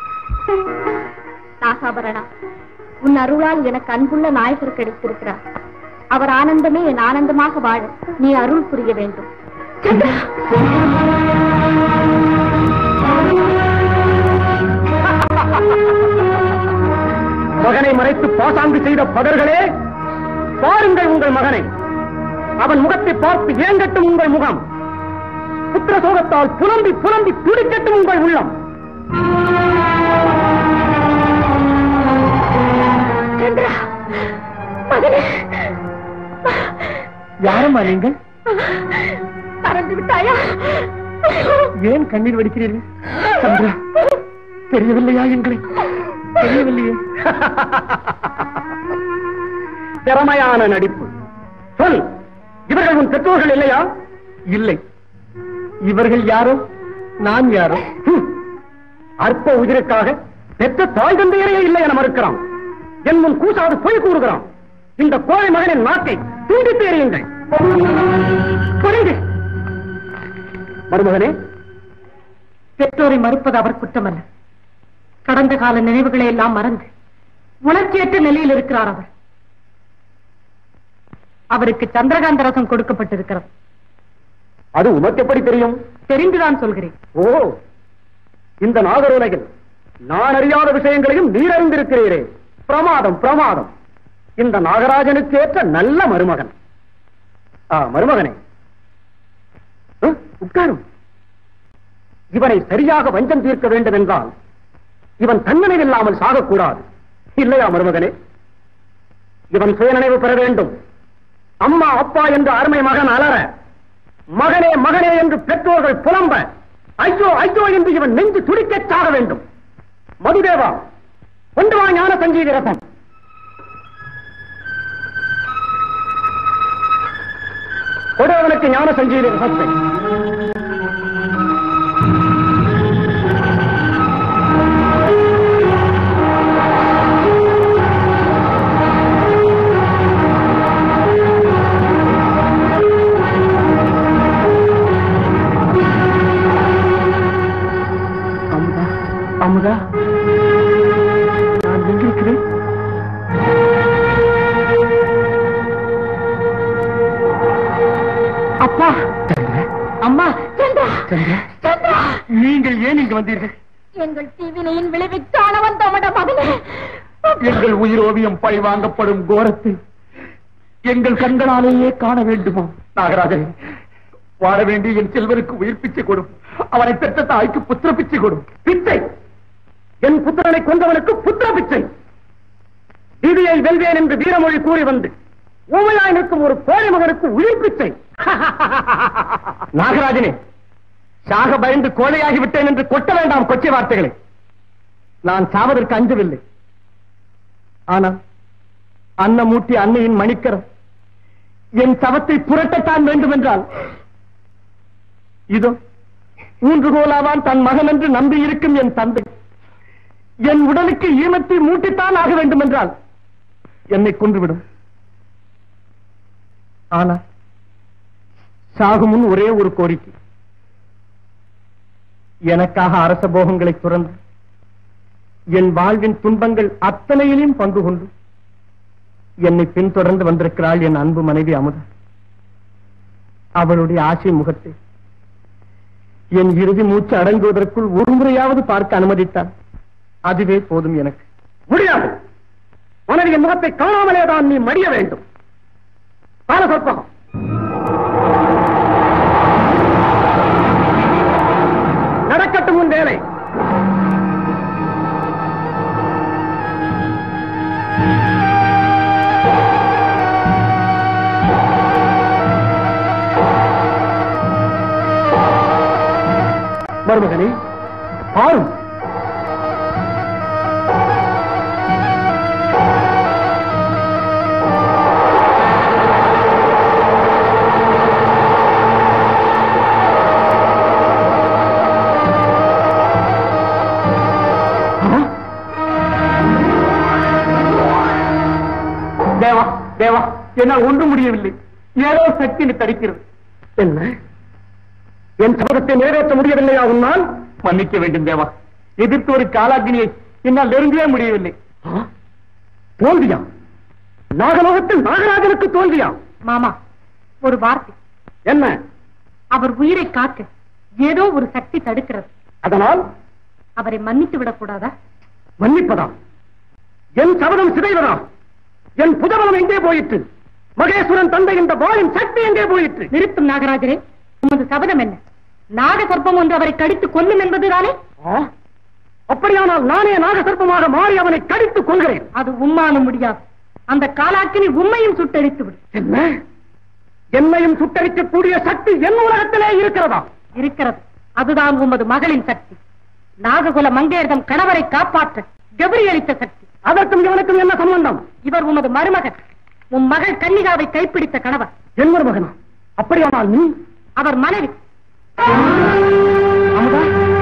நாகாபரணா உன் அருளால் எனக்கு அன்புள்ள நாயகர் கிடைத்திருக்கிறார் அவர் ஆனந்தமே என் ஆனந்தமாக வாழ நீ அருள் புரிய வேண்டும் மகனை மறைத்து பாசாங்கு செய்த பதர்களே பாருங்கள் உங்கள் மகனை அவன் முகத்தை பார்த்து ஏங்கட்டும் உங்கள் முகம் புத்திர சோகத்தால் புலம்பி புலம்பி துடிக்கட்டும் உங்கள் உள்ளம் யாரம்மா நீங்கள் மறந்து விட்டாயா ஏன் கண்ணீர் வடிக்கிறீர்கள் சந்திரா தெரியவில்லையா எங்களை தெரியவில்லையே திறமையான நடிப்பு சொல் இவர்கள் உன் பெற்றோர்கள் இல்லையா இல்லை இவர்கள் யாரோ நான் யாரோ ஹம். அற்ப உயிருக்கு பெற்ற தாய் தந்தையரையே இல்லை என மறுக்கிறான் என் முன் கூசாது பொய் கூறுகிறான் இந்த கோழை மகனின் நாட்டை துண்டித்து எறியுங்கள் புரிந்து மருமகனே பெற்றோரை மறுப்பது அவர் குற்றமல்ல கடந்த கால நினைவுகளை எல்லாம் மறந்து உணர்ச்சியற்ற நிலையில் இருக்கிறார் அவர் அவருக்கு சந்திரகாந்த ரசம் கொடுக்கப்பட்டிருக்கிறது அது உனக்கு எப்படி தெரியும் தெரிந்துதான் சொல்கிறேன் ஓ இந்த நாகரோலையில் நான் அறியாத விஷயங்களையும் நீர் அறிந்திருக்கிறீரே பிரமாதம் பிரமாதம் இந்த நாகராஜனுக்கு ஏற்ற நல்ல மருமகன் ஆ, மருமகனே ஆ, உட்காரும் இவனை சரியாக வஞ்சம் தீர்க்க வேண்டும் என்றால் இவன் தன்னினைவு இல்லாமல் சாகக்கூடாது இல்லையா மருமகனே இவன் சுயநினைவு பெற வேண்டும் அம்மா அப்பா என்று அருமை மகன் அலற மகனே மகனே என்று பெற்றோர்கள் புலம்ப ஐயோ ஐயோ என்று இவன் நெஞ்சு துடிக்கச் சாக வேண்டும் மதுதேவா கொண்டு வா ஞான சஞ்சீவி ரசம் கொடு அவனுக்கு ஞான சஞ்சீவி ரசத்தை அமுதா அமுதா நான் எங்கிருக்கிறேன் அப்பா அம்மா சந்திரா சந்திரா சந்திரா நீங்கள் ஏன் இங்கு வந்தீர்கள் எங்கள் தீவினையின் விளைவிக்கான வந்தோமட மகனே எங்கள் உயிர் ஓவியம் பழி வாங்கப்படும் கோரத்தை எங்கள் கண்களாலேயே காண வேண்டுமா நாகராஜனே வாழ வேண்டிய என் செல்வருக்கு உயிர் பிச்சை கொடும் அவனை பெற்ற தாய்க்கு புத்திர பிச்சை கொடும் பிச்சை என் புத்திரனை கொண்டவனுக்கு புத்திர பிச்சை விதியை வெல்வேன் என்று வீரமொழி கூறி வந்து ஊமையாய் நிற்கும் ஒரு கோழை மகனுக்கு உயிர் பிச்சை நாகராஜனே சாக பயந்து கோழையாகி விட்டேன் என்று கொட்ட வேண்டாம் கொச்சை வார்த்தைகளை நான் சாவதற்கு அஞ்சவில்லை ஆனால் அன்னமூட்டி அன்னையின் மணிக்கரம் என் சவத்தை புரட்டத்தான் வேண்டும் என்றால் இதோ ஊன்றுகோலாவான் தன் மகன் என்று நம்பி இருக்கும் என் தந்தை என் உடலுக்கு ஈமத்தை மூட்டித்தான் ஆக வேண்டும் என்றால் என்னை கொன்றுவிடும் ஆனால் சாகும் முன் ஒரே ஒரு கோரிக்கை எனக்காக அரச போகங்களை துறந்து என் வாழ்வின் துன்பங்கள் அத்தனையிலும் பங்கு கொண்டு என்னை பின்தொடர்ந்து வந்திருக்கிறாள் என் அன்பு மனைவி அமுதா அவளுடைய ஆசை முகத்தை என் இறுதி மூச்சு அடங்குவதற்குள் ஒரு முறையாவது பார்க்க அனுமதித்தாள் அதுவே போதும் எனக்கு முடியாது மனைவியின் முகத்தை காணாமலே தான் நீ மடிய வேண்டும் கால சொற்பகம் நடக்கட்டும் உன் வேலை மருமகனே பாரும் தேவா தேவா என்னால் ஒன்றும் முடியவில்லை ஏதோ சக்தி என்னை தடுக்கிறது என்ன என் சபதத்தை நிறைவேற்ற முடியவில்லையா உன்னால் மன்னிக்க வேண்டும் தேவா எதிர்த்து ஒரு காலாக்கினியை என்னால் நெருங்கவே முடியவில்லை ஆ? தோல்வியா நாகலோகத்தில் நாகராஜனுக்கு தோல்வியா மாமா ஒரு வார்த்தை என்ன அவர் உயிரை காக்க ஏதோ ஒரு சக்தி தடுக்கிறது அதனால் அவரை மன்னித்து விடக்கூடாதா மன்னிப்பதா என் சபதம் சிதைவதா என் புதபலம் எங்கே போயிற்று மகேஸ்வரன் தந்தை இந்த வாளின் சக்தி எங்கே போயிற்று நிறுத்தும் நாகராஜரே உமது சபதம் என்ன நாக சர்ப்பம் ஒன்று அவரை கடித்து கொல்லும் என்பதுதானே ஆ? அப்படியானால் நானே நாகசர்ப்பமாக மாறி அவனை கடித்து கொள்கிறேன் அது உம்மாலும் முடியாது அந்த காலாக்கினி உண்மையும் சுட்டெரித்து விடும் என்ன என்னையும் சுட்டரிக்கக்கூடிய சக்தி என் உலகத்திலே இருக்கிறதா இருக்கிறது அதுதான் உமது மகளின் சக்தி நாககுல மங்கையர்தம் கணவரை காப்பாற்ற கபரி அளித்த சக்தி அதற்கும் இவனுக்கும் என்ன சம்பந்தம் இவர் உமது மருமகன் உன் மகள் கன்னிகாவை கைப்பிடித்த கணவர் என் மருமகனா அப்படியானால் நீ அவர் மனைவி அமுதா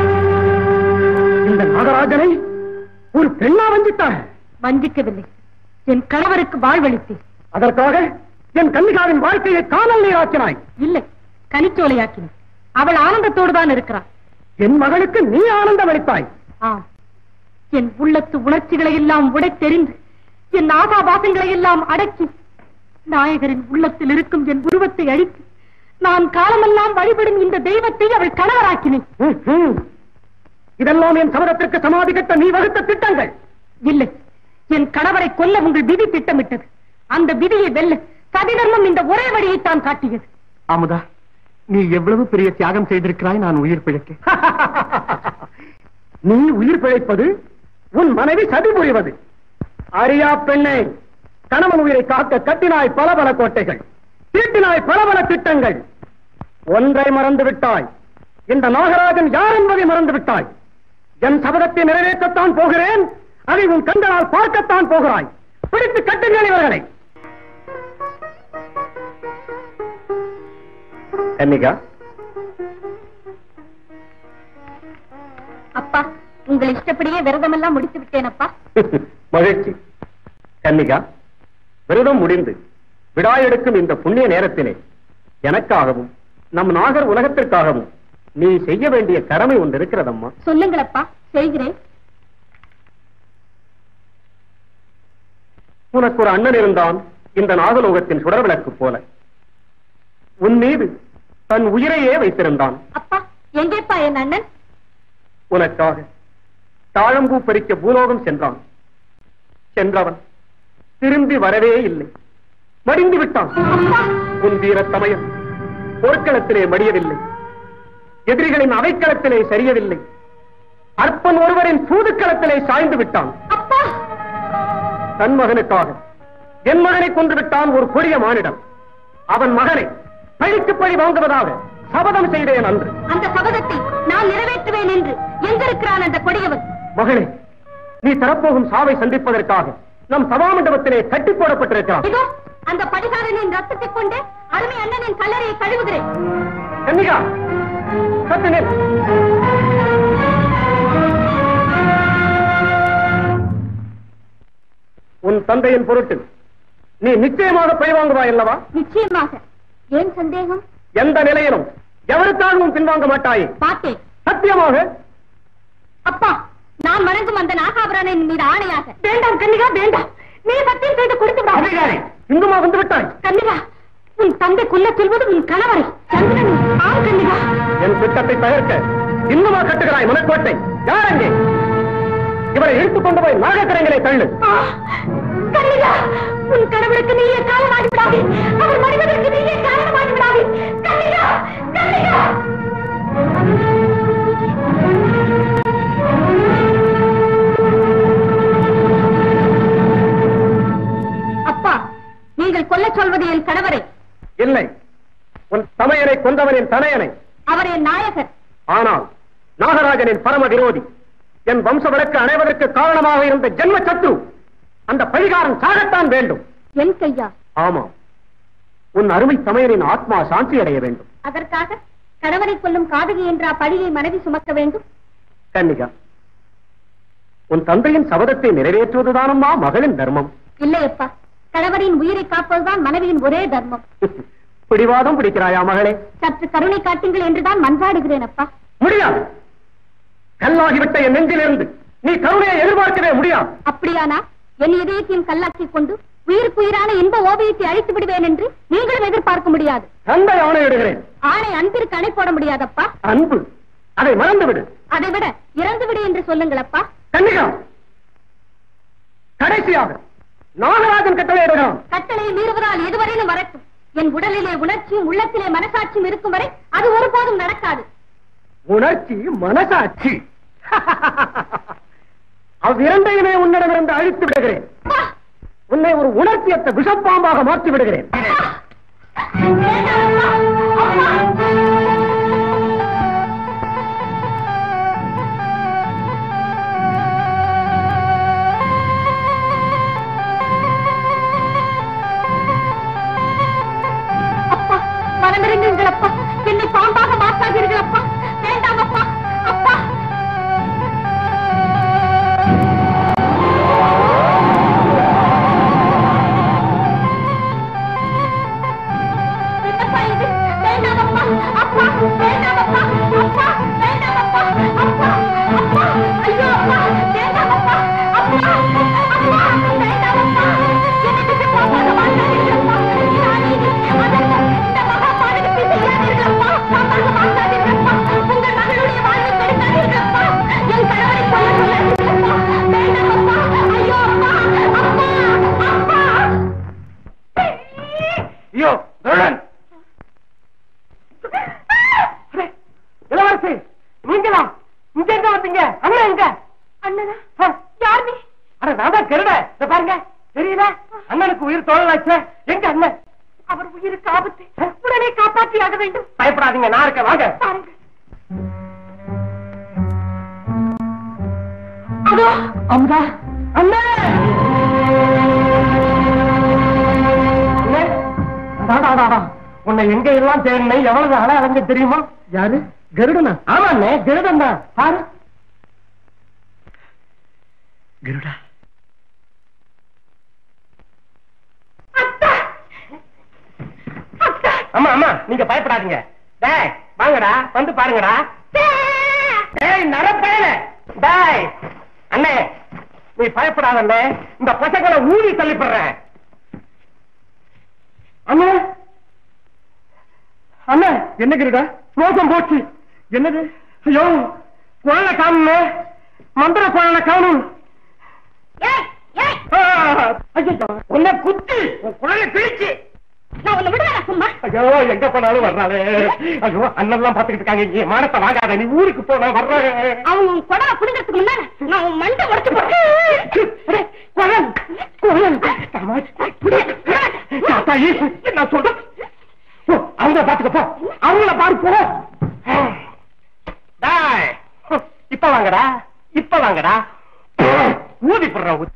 இந்த நாகராஜனை ஒரு பெண்ணா வஞ்சித்தாள் வஞ்சிக்கவில்லை என் கணவருக்கு வாழ்வளித்தேன் அதற்காக என் கன்னிகாவின் வாழ்க்கையை காணல் நீராக்கினாய் இல்லை கனிச்சோலையாக்கினேன் அவள் ஆனந்தத்தோடு தான் இருக்கிறாள் என் மகளுக்கு நீ ஆனந்தம் அளித்தாய் ஆம் என் உள்ளத்து உணர்ச்சிகளை எல்லாம் உடைத்தெறிந்து என் ஆசாபாசங்களை எல்லாம் அடக்கி நாயகரின் உள்ளத்தில் இருக்கும் என் உருவத்தை அழித்து நான் காலமெல்லாம் வழிபடும் இந்த தெய்வத்தை அவள் கணவராக்கினேன் ம், ம். இதெல்லாம் என் சபதத்திற்கு சமாதி கட்ட நீ வகுத்த திட்டங்கள் இல்லை என் கணவரை கொல்ல உங்கள் விதி திட்டமிட்டது அந்த விதியை வெல்ல சதிதர்மம் இந்த ஒரே வழியைத்தான் காட்டியது அமுதா நீ எவ்வளவு பெரிய தியாகம் செய்திருக்கிறாய் நான் உயிர் பிழைக்க நீ உயிர் பிழைப்பது உன் மனைவி சதி புரிவது அரியா பெண்ணே கணவன் உயிரை காக்க கட்டினாய் பல பல கோட்டைகள் தீட்டினாய் பல பல திட்டங்கள் ஒன்றை மறந்து விட்டாய் இந்த நாகராஜன் யார் என்பதை மறந்து விட்டாய் என் சபதத்தை நிறைவேற்றத்தான் போகிறேன் அதை உன் கண்களால் பார்க்கத்தான் போகிறாய் பிடித்து கட்டுங்கள் இவர்களை கன்னிகா அப்பா உங்கள் இஷ்டப்படியே விரதமெல்லாம் முடித்து விட்டேன் அப்பா மகிழ்ச்சி கன்னிகா விரதம் முடிந்து விடா எடுக்கும் இந்த புண்ணிய நேரத்திலே எனக்காகவும் நம் நாகர் உலகத்திற்காகவும் நீ செய்ய வேண்டிய கடமை ஒன்று இருக்கிறதம்மா சொல்லுங்கள் அப்பா செய்கிறேன் உனக்கு ஒரு அண்ணன் இருந்தான் இந்த நாகலோகத்தின் சுடர் விளக்கு போல உன் மீது தன் உயிரையே வைத்திருந்தான் அப்பா எங்கேப்பா என் அண்ணன் உனக்காக தாழம்பூ பறிக்க பூலோகம் சென்றான் சென்றவன் திரும்பி வரவே இல்லை மடிந்து விட்டான் உன் வீரத்தமயம் போர்க்களத்திலே மடியவில்லை எதிரிகளின் அவைக்களத்திலே சரியவில்லை அற்பன் ஒருவரின் சூதுக்களத்திலே சாய்ந்து விட்டான் அப்பா தன் மகனுக்காக என் மகனை கொன்று விட்டான் ஒரு கொடிய மானிடம் அவன் மகனை பழிக்கு பழி வாங்குவதாக சபதம் செய்தேன் அன்று அந்த சபதத்தை நான் நிறைவேற்றுவேன் என்று எங்கிருக்கிறான் அந்த கொடியவன் மகளே நீ தரப்போகும் சாவை சந்திப்பதற்காக நம் சபாமண்டபத்திலே கட்டி போடப்பட்டிருக்கிறான் இதோ அந்த படிகாரனின் ரத்தத்தை கொண்டு அருமை அண்ணனின் கல்லறையை கழுவுகிறேன் கன்னிகா சற்று நில். உன் தந்தையின் பொருட்டு நீ நிச்சயமாக பழி வாங்குவாய் அல்லவா நிச்சயமாக ஏன் சந்தேகம் எந்த நிலையிலும் எவருக்காகவும் பின்வாங்க மாட்டாயே பார்த்தேன் சத்தியமாக அப்பா நான் வணங்கும் அந்த நாகாபரணன் மீது ஆணையாக வேண்டாம் கன்னிகா வேண்டாம் நீ சத்தியம் செய்து கொடுத்து விடாதே. அதிகாரி இங்குமா வந்து விட்டாய் கன்னிகா உன் தந்தை கொல்ல சொல்வது உன் கணவரை சந்திரன் ஆம் கன்னிகா என் திட்டத்தை தகர்க்க இன்னுமா கட்டுகிறாய் மனக்கோட்டை யார் அங்கே இவரை இழுத்துக் கொண்டு போய் நாகக்கரைகளை தள்ளு ஆ, கன்னிகா உன் கணவருக்கு நீயே காரணமாகி விடாதே அவர் மனிதனுக்கு நீயே காரணமாகி விடாதே கன்னிகா கன்னிகா அப்பா நீங்கள் கொல்ல சொல்வது என் கணவரை இல்லை உன் தமையனை கொண்டவனின் தனையனை அவர் என் நாயகர் ஆனால் நாகராஜனின் பரம விரோதி என் வம்ச வழக்கு அணைவதற்கு காரணமாக இருந்த ஜென்ம சத்ரு அந்த பழிகாரன் சாகத்தான் வேண்டும் என் கையா ஆமாம் உன் அருமை தமையனின் ஆத்மா சாந்தி அடைய வேண்டும் அதற்காக கணவனை கொல்லும் காதகி என்ற பழியை மனைவி சுமக்க வேண்டும் கன்னிகா உன் தந்தையின் சபதத்தை நிறைவேற்றுவதுதானம்மா மகளின் தர்மம் இல்லையப்பா கணவரின் உயிரை காப்பதுதான் மனைவியின் ஒரே தர்மம் பிடிவாதம் பிடிக்கிறாயா மகளே சற்று கருணை காட்டுங்கள் என்றுதான் மன்றாடுகிறேன் அப்பா முடியாது கல்லாகிவிட்ட என் நெஞ்சிலிருந்து நீ கருணையை எதிர்பார்க்கவே முடியாது அப்படியானா என் இதயத்தையும் கல்லாக்கிக் கொண்டு உயிருக்குயிரான இன்ப ஓவியத்தை அழித்து விடுவேன் என்று நீங்களும் எதிர்பார்க்க முடியாது தந்தை ஆணையிடுகிறேன் ஆணை அன்பிற்கு அணை போட முடியாதப்பா அன்பு அதை மறந்து விடு அதை விட இறந்து விடு என்று சொல்லுங்கள் அப்பா கன்னிகா கடைசியாக நாகராஜன் கட்டளையிடுகிறான் கட்டளையை மீறுவதால் எதுவரையிலும் வரட்டும் என் உடலிலே உணர்ச்சியும் உள்ளத்திலே மனசாட்சியும் இருக்கும் வரை அது ஒருபோதும் நடக்காது உணர்ச்சி மனசாட்சி அவ்விரண்டையுமே உன்னிடமிருந்து அழித்து விடுகிறேன் அப்பா! உன்னை ஒரு உணர்ச்சியற்ற விஷப்பாம்பாக மாற்றி விடுகிறேன் வேண்டாம் அப்பா! அப்பா! அப்பா மனமிருங்குங்கள் அப்பா என்னை பாம்பாக மாற்றாதீர்கள் அப்பா வேண்டாம் அப்பா அப்பா என்னப்பா இது வேண்டாம் அப்பா அப்பா வேண்டாம் அப்பா அப்பா வேண்டாம் அப்பா அப்பா அப்பா ஐயோ அப்பா வேண்டாம் அப்பா அப்பா அப்பா வேண்டாம் அப்பா என்னை விட்டு பாம்பாக மாற்றாதீர்கள் அப்பா இது அநீதி அதற்கு இந்த மகா பாதகத்தை செய்யாதீர்கள் அப்பா பாம்பாக மாற்றாதீர்கள் அப்பா உங்கள் மகளுடைய வாழ்வை கெடுக்காதீர்கள் அப்பா என் கணவரை கொல்ல சொல்லாதீர்கள் அப்பா வேண்டாம் அப்பா ஐயோ அப்பா அப்பா அப்பா ஐயோ துருடன் இளவரசி நீங்களா இங்க எங்க வந்தீங்க அண்ணன் எங்க அண்ணனா ஆ, யார் நீ அட நான் தான் திருட இத பாருங்க தெரியல அண்ணனுக்கு உயிர் தோழலாச்சே எங்க அண்ணன் அவர் உயிருக்கு ஆபத்து உடனே காப்பாற்றியாக வேண்டும் பயப்படாதீங்க நான் இருக்கேன் வாங்க பாருங்கள் அதோ அமுதா அண்ணே அண்ணே அடா, அடா, அடா. உன்னை எங்க எல்லாம் தேடினேன் எவ்வளவு அழ அலைஞ்ச தெரியுமா யாரு கருடனா ஆமாண்ணே கருடன் தான் பாரு கருடா அம்மா அம்மா நீங்க பயப்படாதீங்க டேய் வாங்கடா வந்து பாருங்கடா டேய் நரப்பயல டேய் அண்ணே நீ பயப்படாத அண்ணே இந்த பசங்களை ஊதி தள்ளிப்படுறேன் அண்ணே அண்ணே என்ன கிருடா மோசம் போச்சு என்னது ஐயோ குழந்தை காணுமே மந்திர குழந்தை காணும் ஏய், ஏய், ஆ, ஐயோ உன்னை குத்தி உன் குழந்தை கிழிச்சு நான் உன்னை விடுவேனா சும்மா ஐயோ எங்க போனாலும் வர்றாளே ஐயோ அண்ணன்லாம் பாத்துக்கிட்டு இருக்காங்க நீ மானத்தை வாங்காத நீ ஊருக்கு போன வர்றேன் அவங்க உன் குடலை புடுங்கிறதுக்கு முன்னால நான் உன் மண்டை உடைச்சு போடுறேன் குழல் குழல் தாத்தாயி நான் சொல்றேன் போ, அவங்கள பாத்துக்க போ அவங்கள பாரு போ டேய், இப்ப வாங்கடா இப்ப வாங்கடா ஊதி போடுற ஊதி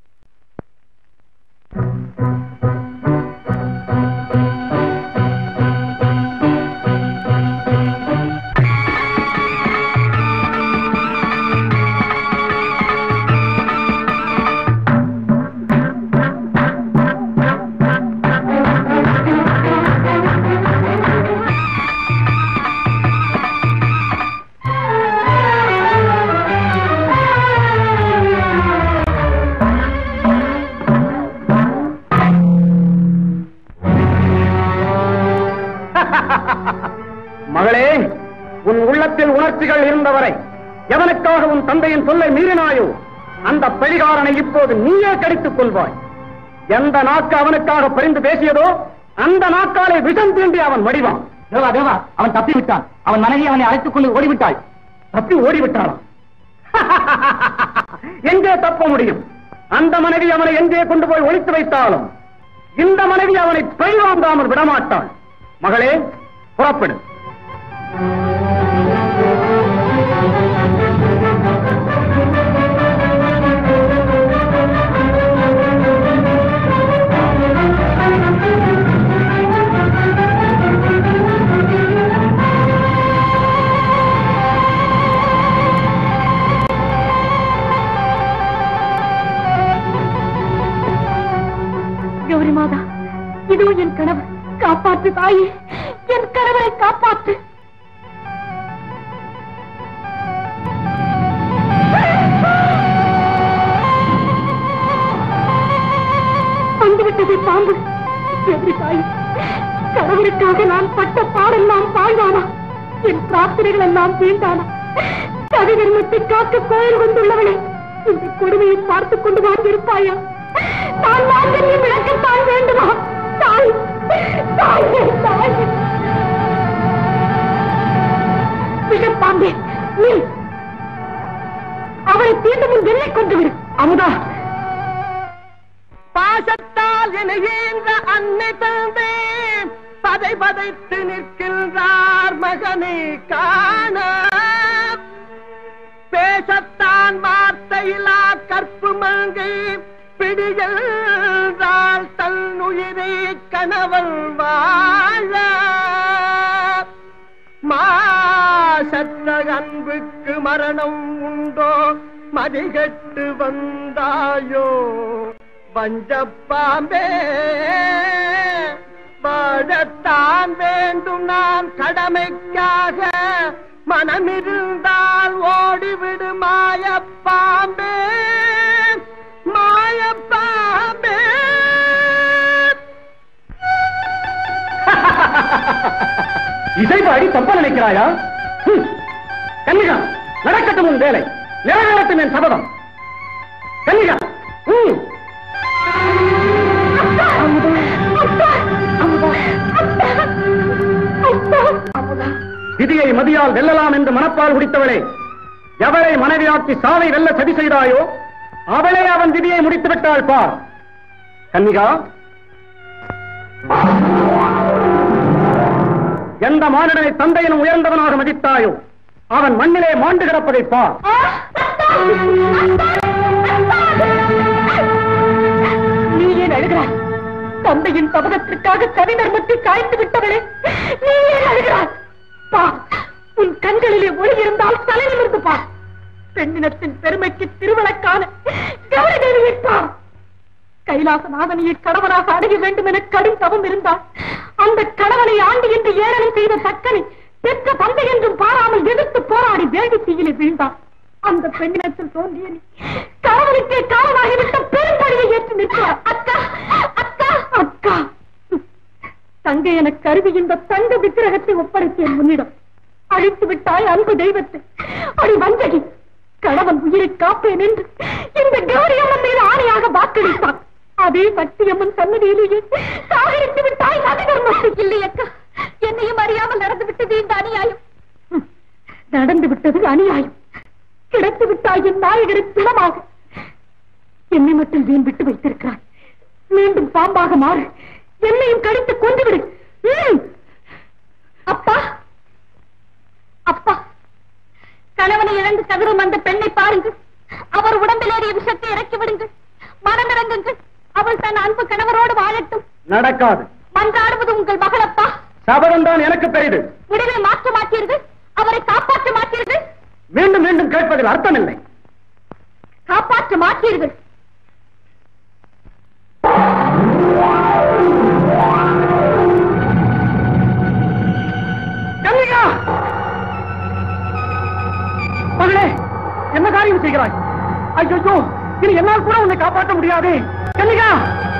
மகளே உன் உள்ளத்தில் உணர்ச்சிகள் இருந்தவரை எவனுக்காக உன் தந்தையின் சொல்லை மீறினாயோ அந்த பழிகாரனை இப்போது நீயே கடித்துக் கொள்வாய் எந்த நாக்கு அவனுக்காக பரிந்து பேசியதோ அந்த நாக்காலே விஷம் தீண்டி அவன் மடிவான் தேவா தேவா அவன் தப்பி விட்டான் அவன் மனைவி அவனை அழைத்துக் கொண்டு ஓடிவிட்டாள் தப்பி ஓடிவிட்டாளாம் எங்கே தப்ப முடியும் அந்த மனைவி அவனை எங்கே கொண்டு போய் ஒளித்து வைத்தாலும் இந்த மனைவி அவனை பழிவாங்காமல் விடமாட்டாள் மகளே புறப்படு கௌரி மாதா இதோ என் கனவு காப்பாற்று தாயே என் கணவரை காப்பாற்று வந்துவிட்டது பாம்பு எப்படி தாய் கணவருக்காக நான் பட்ட பாடெல்லாம் பாழ்வானா என் பிரார்த்தனைகள் எல்லாம் வீண்டானா சதி தர்மத்தை காக்க கோயில் கொண்டுள்ளவளே இந்த கொடுமையை பார்த்துக் கொண்டு வாழ்ந்திருப்பாயா நான் மாங்கல்யம் விளக்கத்தான் வேண்டுமா தாய் தாயே தாய் விஷப்பாம்பே நீ அவரை தீண்டு முன் வெள்ளை கொண்டு விடு அமுதா பாசத்தால் இணைகின்ற அன்னை தந்தை பதை பதைத்து நிற்கின்றார் மகனை காண பேசத்தான் வார்த்தையிலா கற்பு மங்கை பிடிகள் தன் உயிரை கணவன் வாழ மாசற்ற அன்புக்கு மரணம் உண்டோ மதிகட்டு வந்தாயோ வஞ்சப்பாம்பே வாழத்தான் வேண்டும் நான் கடமைக்காக மனமிருந்தால் ஓடிவிடு மாயப்பாம்பே மாயப்பாம்பே இசை பாடி தப்ப நினைக்கிறாயா ஹம். கன்னிகா நடக்கட்டும் உன் வேலை நிறைவேறட்டும் என் சபதம் கன்னிகா ஹம். விதியை மதியால் வெல்லலாம் என்று மனப்பால் குடித்தவளே எவளை மனைவியாக்கி சாவை வெல்ல சதி செய்தாயோ அவளே அவன் விதியை முடித்து விட்டாள் பார் கன்னிகா எந்த மானிடனை தந்தையினும் உயர்ந்தவனாக மதித்தாயோ அவன் மண்ணிலே மாண்டு கிடப்பதை பார் நீ ஏன் அழுகிறாய் தந்தையின் சபதத்திற்காக கவி தர்மத்தை காய்ந்து விட்டவளே நீ ஏன் அழுகிறாய் பா உன் கண்களிலே ஒளி இருந்தால் தலையிலிருந்து பார் பெண்ணினத்தின் பெருமைக்கு திருவிளக்கான கௌரி தேவியை பார் கைலாசநாதனையை கணவனாக அடைய வேண்டும் என கடும் தவம் இருந்தால் அந்த கணவனை ஆண்டு என்று ஏளனம் செய்த தக்கனை பெற்ற தந்தை என்றும் பாராமல் எதிர்த்து போராடி வேள்வி தீயிலே வீழ்ந்தான் அந்த பெண்ணினத்தில் தோன்றிய நீ கணவனுக்கே காலமாகிவிட்ட பெரும்படியை ஏற்று நிற்கிறார் அக்கா அக்கா அக்கா தங்கை என கருவி இந்த தங்க விக்கிரகத்தை ஒப்படைத்தேன் முன்னிடம் அழித்து விட்டாய் அன்பு தெய்வத்தை அடி வஞ்சகி கணவன் உயிரை காப்பேன் என்று இந்த கௌரியம்மன் மீது ஆணையாக வாக்களித்தான் அதே சக்தியம்மன் சன்னதியிலேயே சாகரித்து விட்டாய் நதிதர்மத்தை இல்லை அக்கா என்னையும் அறியாமல் நடந்து விட்டது இந்த அநியாயம் ம், நடந்து விட்டது அநியாயம் கிடைத்து விட்டாய் என் நாயகரை துணமாக என்னை மட்டும் வீண் விட்டு வைத்திருக்கிறாய் மீண்டும் பாம்பாக மாறு என்னையும் கடித்து கொண்டு விடு ம். அப்பா அப்பா கணவனை இழந்து கதறும் அந்த பெண்ணை பாருங்கள் அவர் உடம்பிலேறிய விஷத்தை இறக்கி விடுங்கள் மனமிறங்குங்கள் அவள் தன் அன்பு கணவரோடு வாழட்டும் நடக்காது மன்றாடுவது உங்கள் மகளப்பா சபதம் தான் எனக்கு பெரிது முடிவை மாற்ற மாட்டீர்கள் அவரை காப்பாற்ற மாட்டீர்கள் மீண்டும் மீண்டும் கேட்பதில் அர்த்தமில்லை காப்பாற்ற மாட்டீர்கள் கன்னிகா மகளே என்ன காரியம் செய்கிறாய் ஐயோ இனி என்னால் கூட உன்னை காப்பாற்ற முடியாது கன்னிகா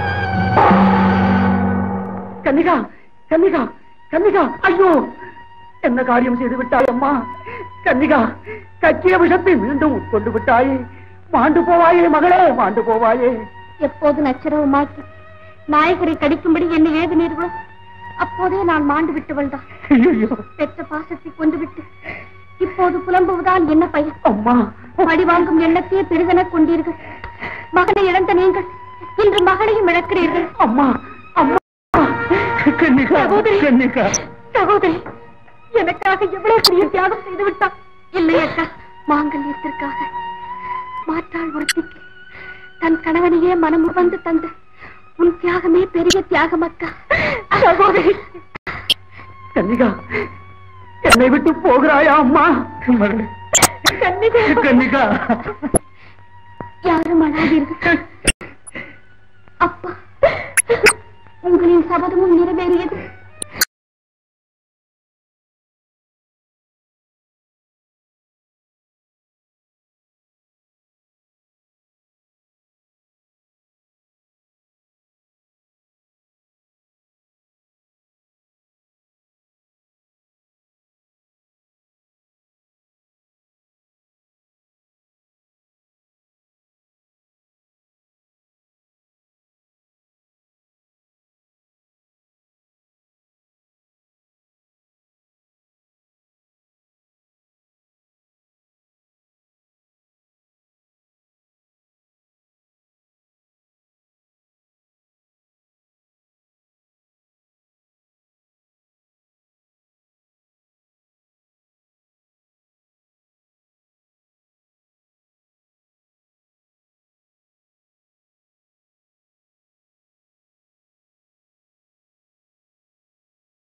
கன்னிகா கன்னிகா கன்னிகா ஐயோ என்ன காரியம் செய்து விட்டாய் அம்மா கன்னிகா கக்கிய விஷத்தை மீண்டும் உட்கொண்டு விட்டாயே மாண்டு போவாயே மகளே மாண்டு போவாயே எப்போது நச்சரவுமாக்கி நாயகரை கடிக்கும்படி என்னை ஏதினீர்களோ அப்போதே நான் மாண்டு விட்டவள்தான் ஐயோ பெற்ற பாசத்தை கொண்டு விட்டு இப்போது புலம்புவதால் என்ன பயன் அம்மா பழி வாங்கும் எண்ணத்தையே பெரிதென கொண்டீர்கள் மகனை இழந்த நீங்கள் இன்று மகளையும் இழக்கிறீர்கள் அம்மா அம்மா கன்னிகா சகோதரி. கன்னிகா சகோதரி எனக்காக எவ்வளவு பெரிய தியாகம் செய்து விட்டான் இல்லை அக்கா மாங்கல்யத்திற்காக மாற்றாள் ஒருத்திக்கு தன் கணவனையே மனம் உவந்து தந்த உன் தியாகமே பெரிய தியாகம் அக்கா சகோதரி கன்னிகா என்னை விட்டு போகிறாயா அம்மா மகளே கன்னிகா. கன்னிகா யாரும் அழாதீர்கள் அப்பா உங்களின் சபதமும் நிறைவேறியது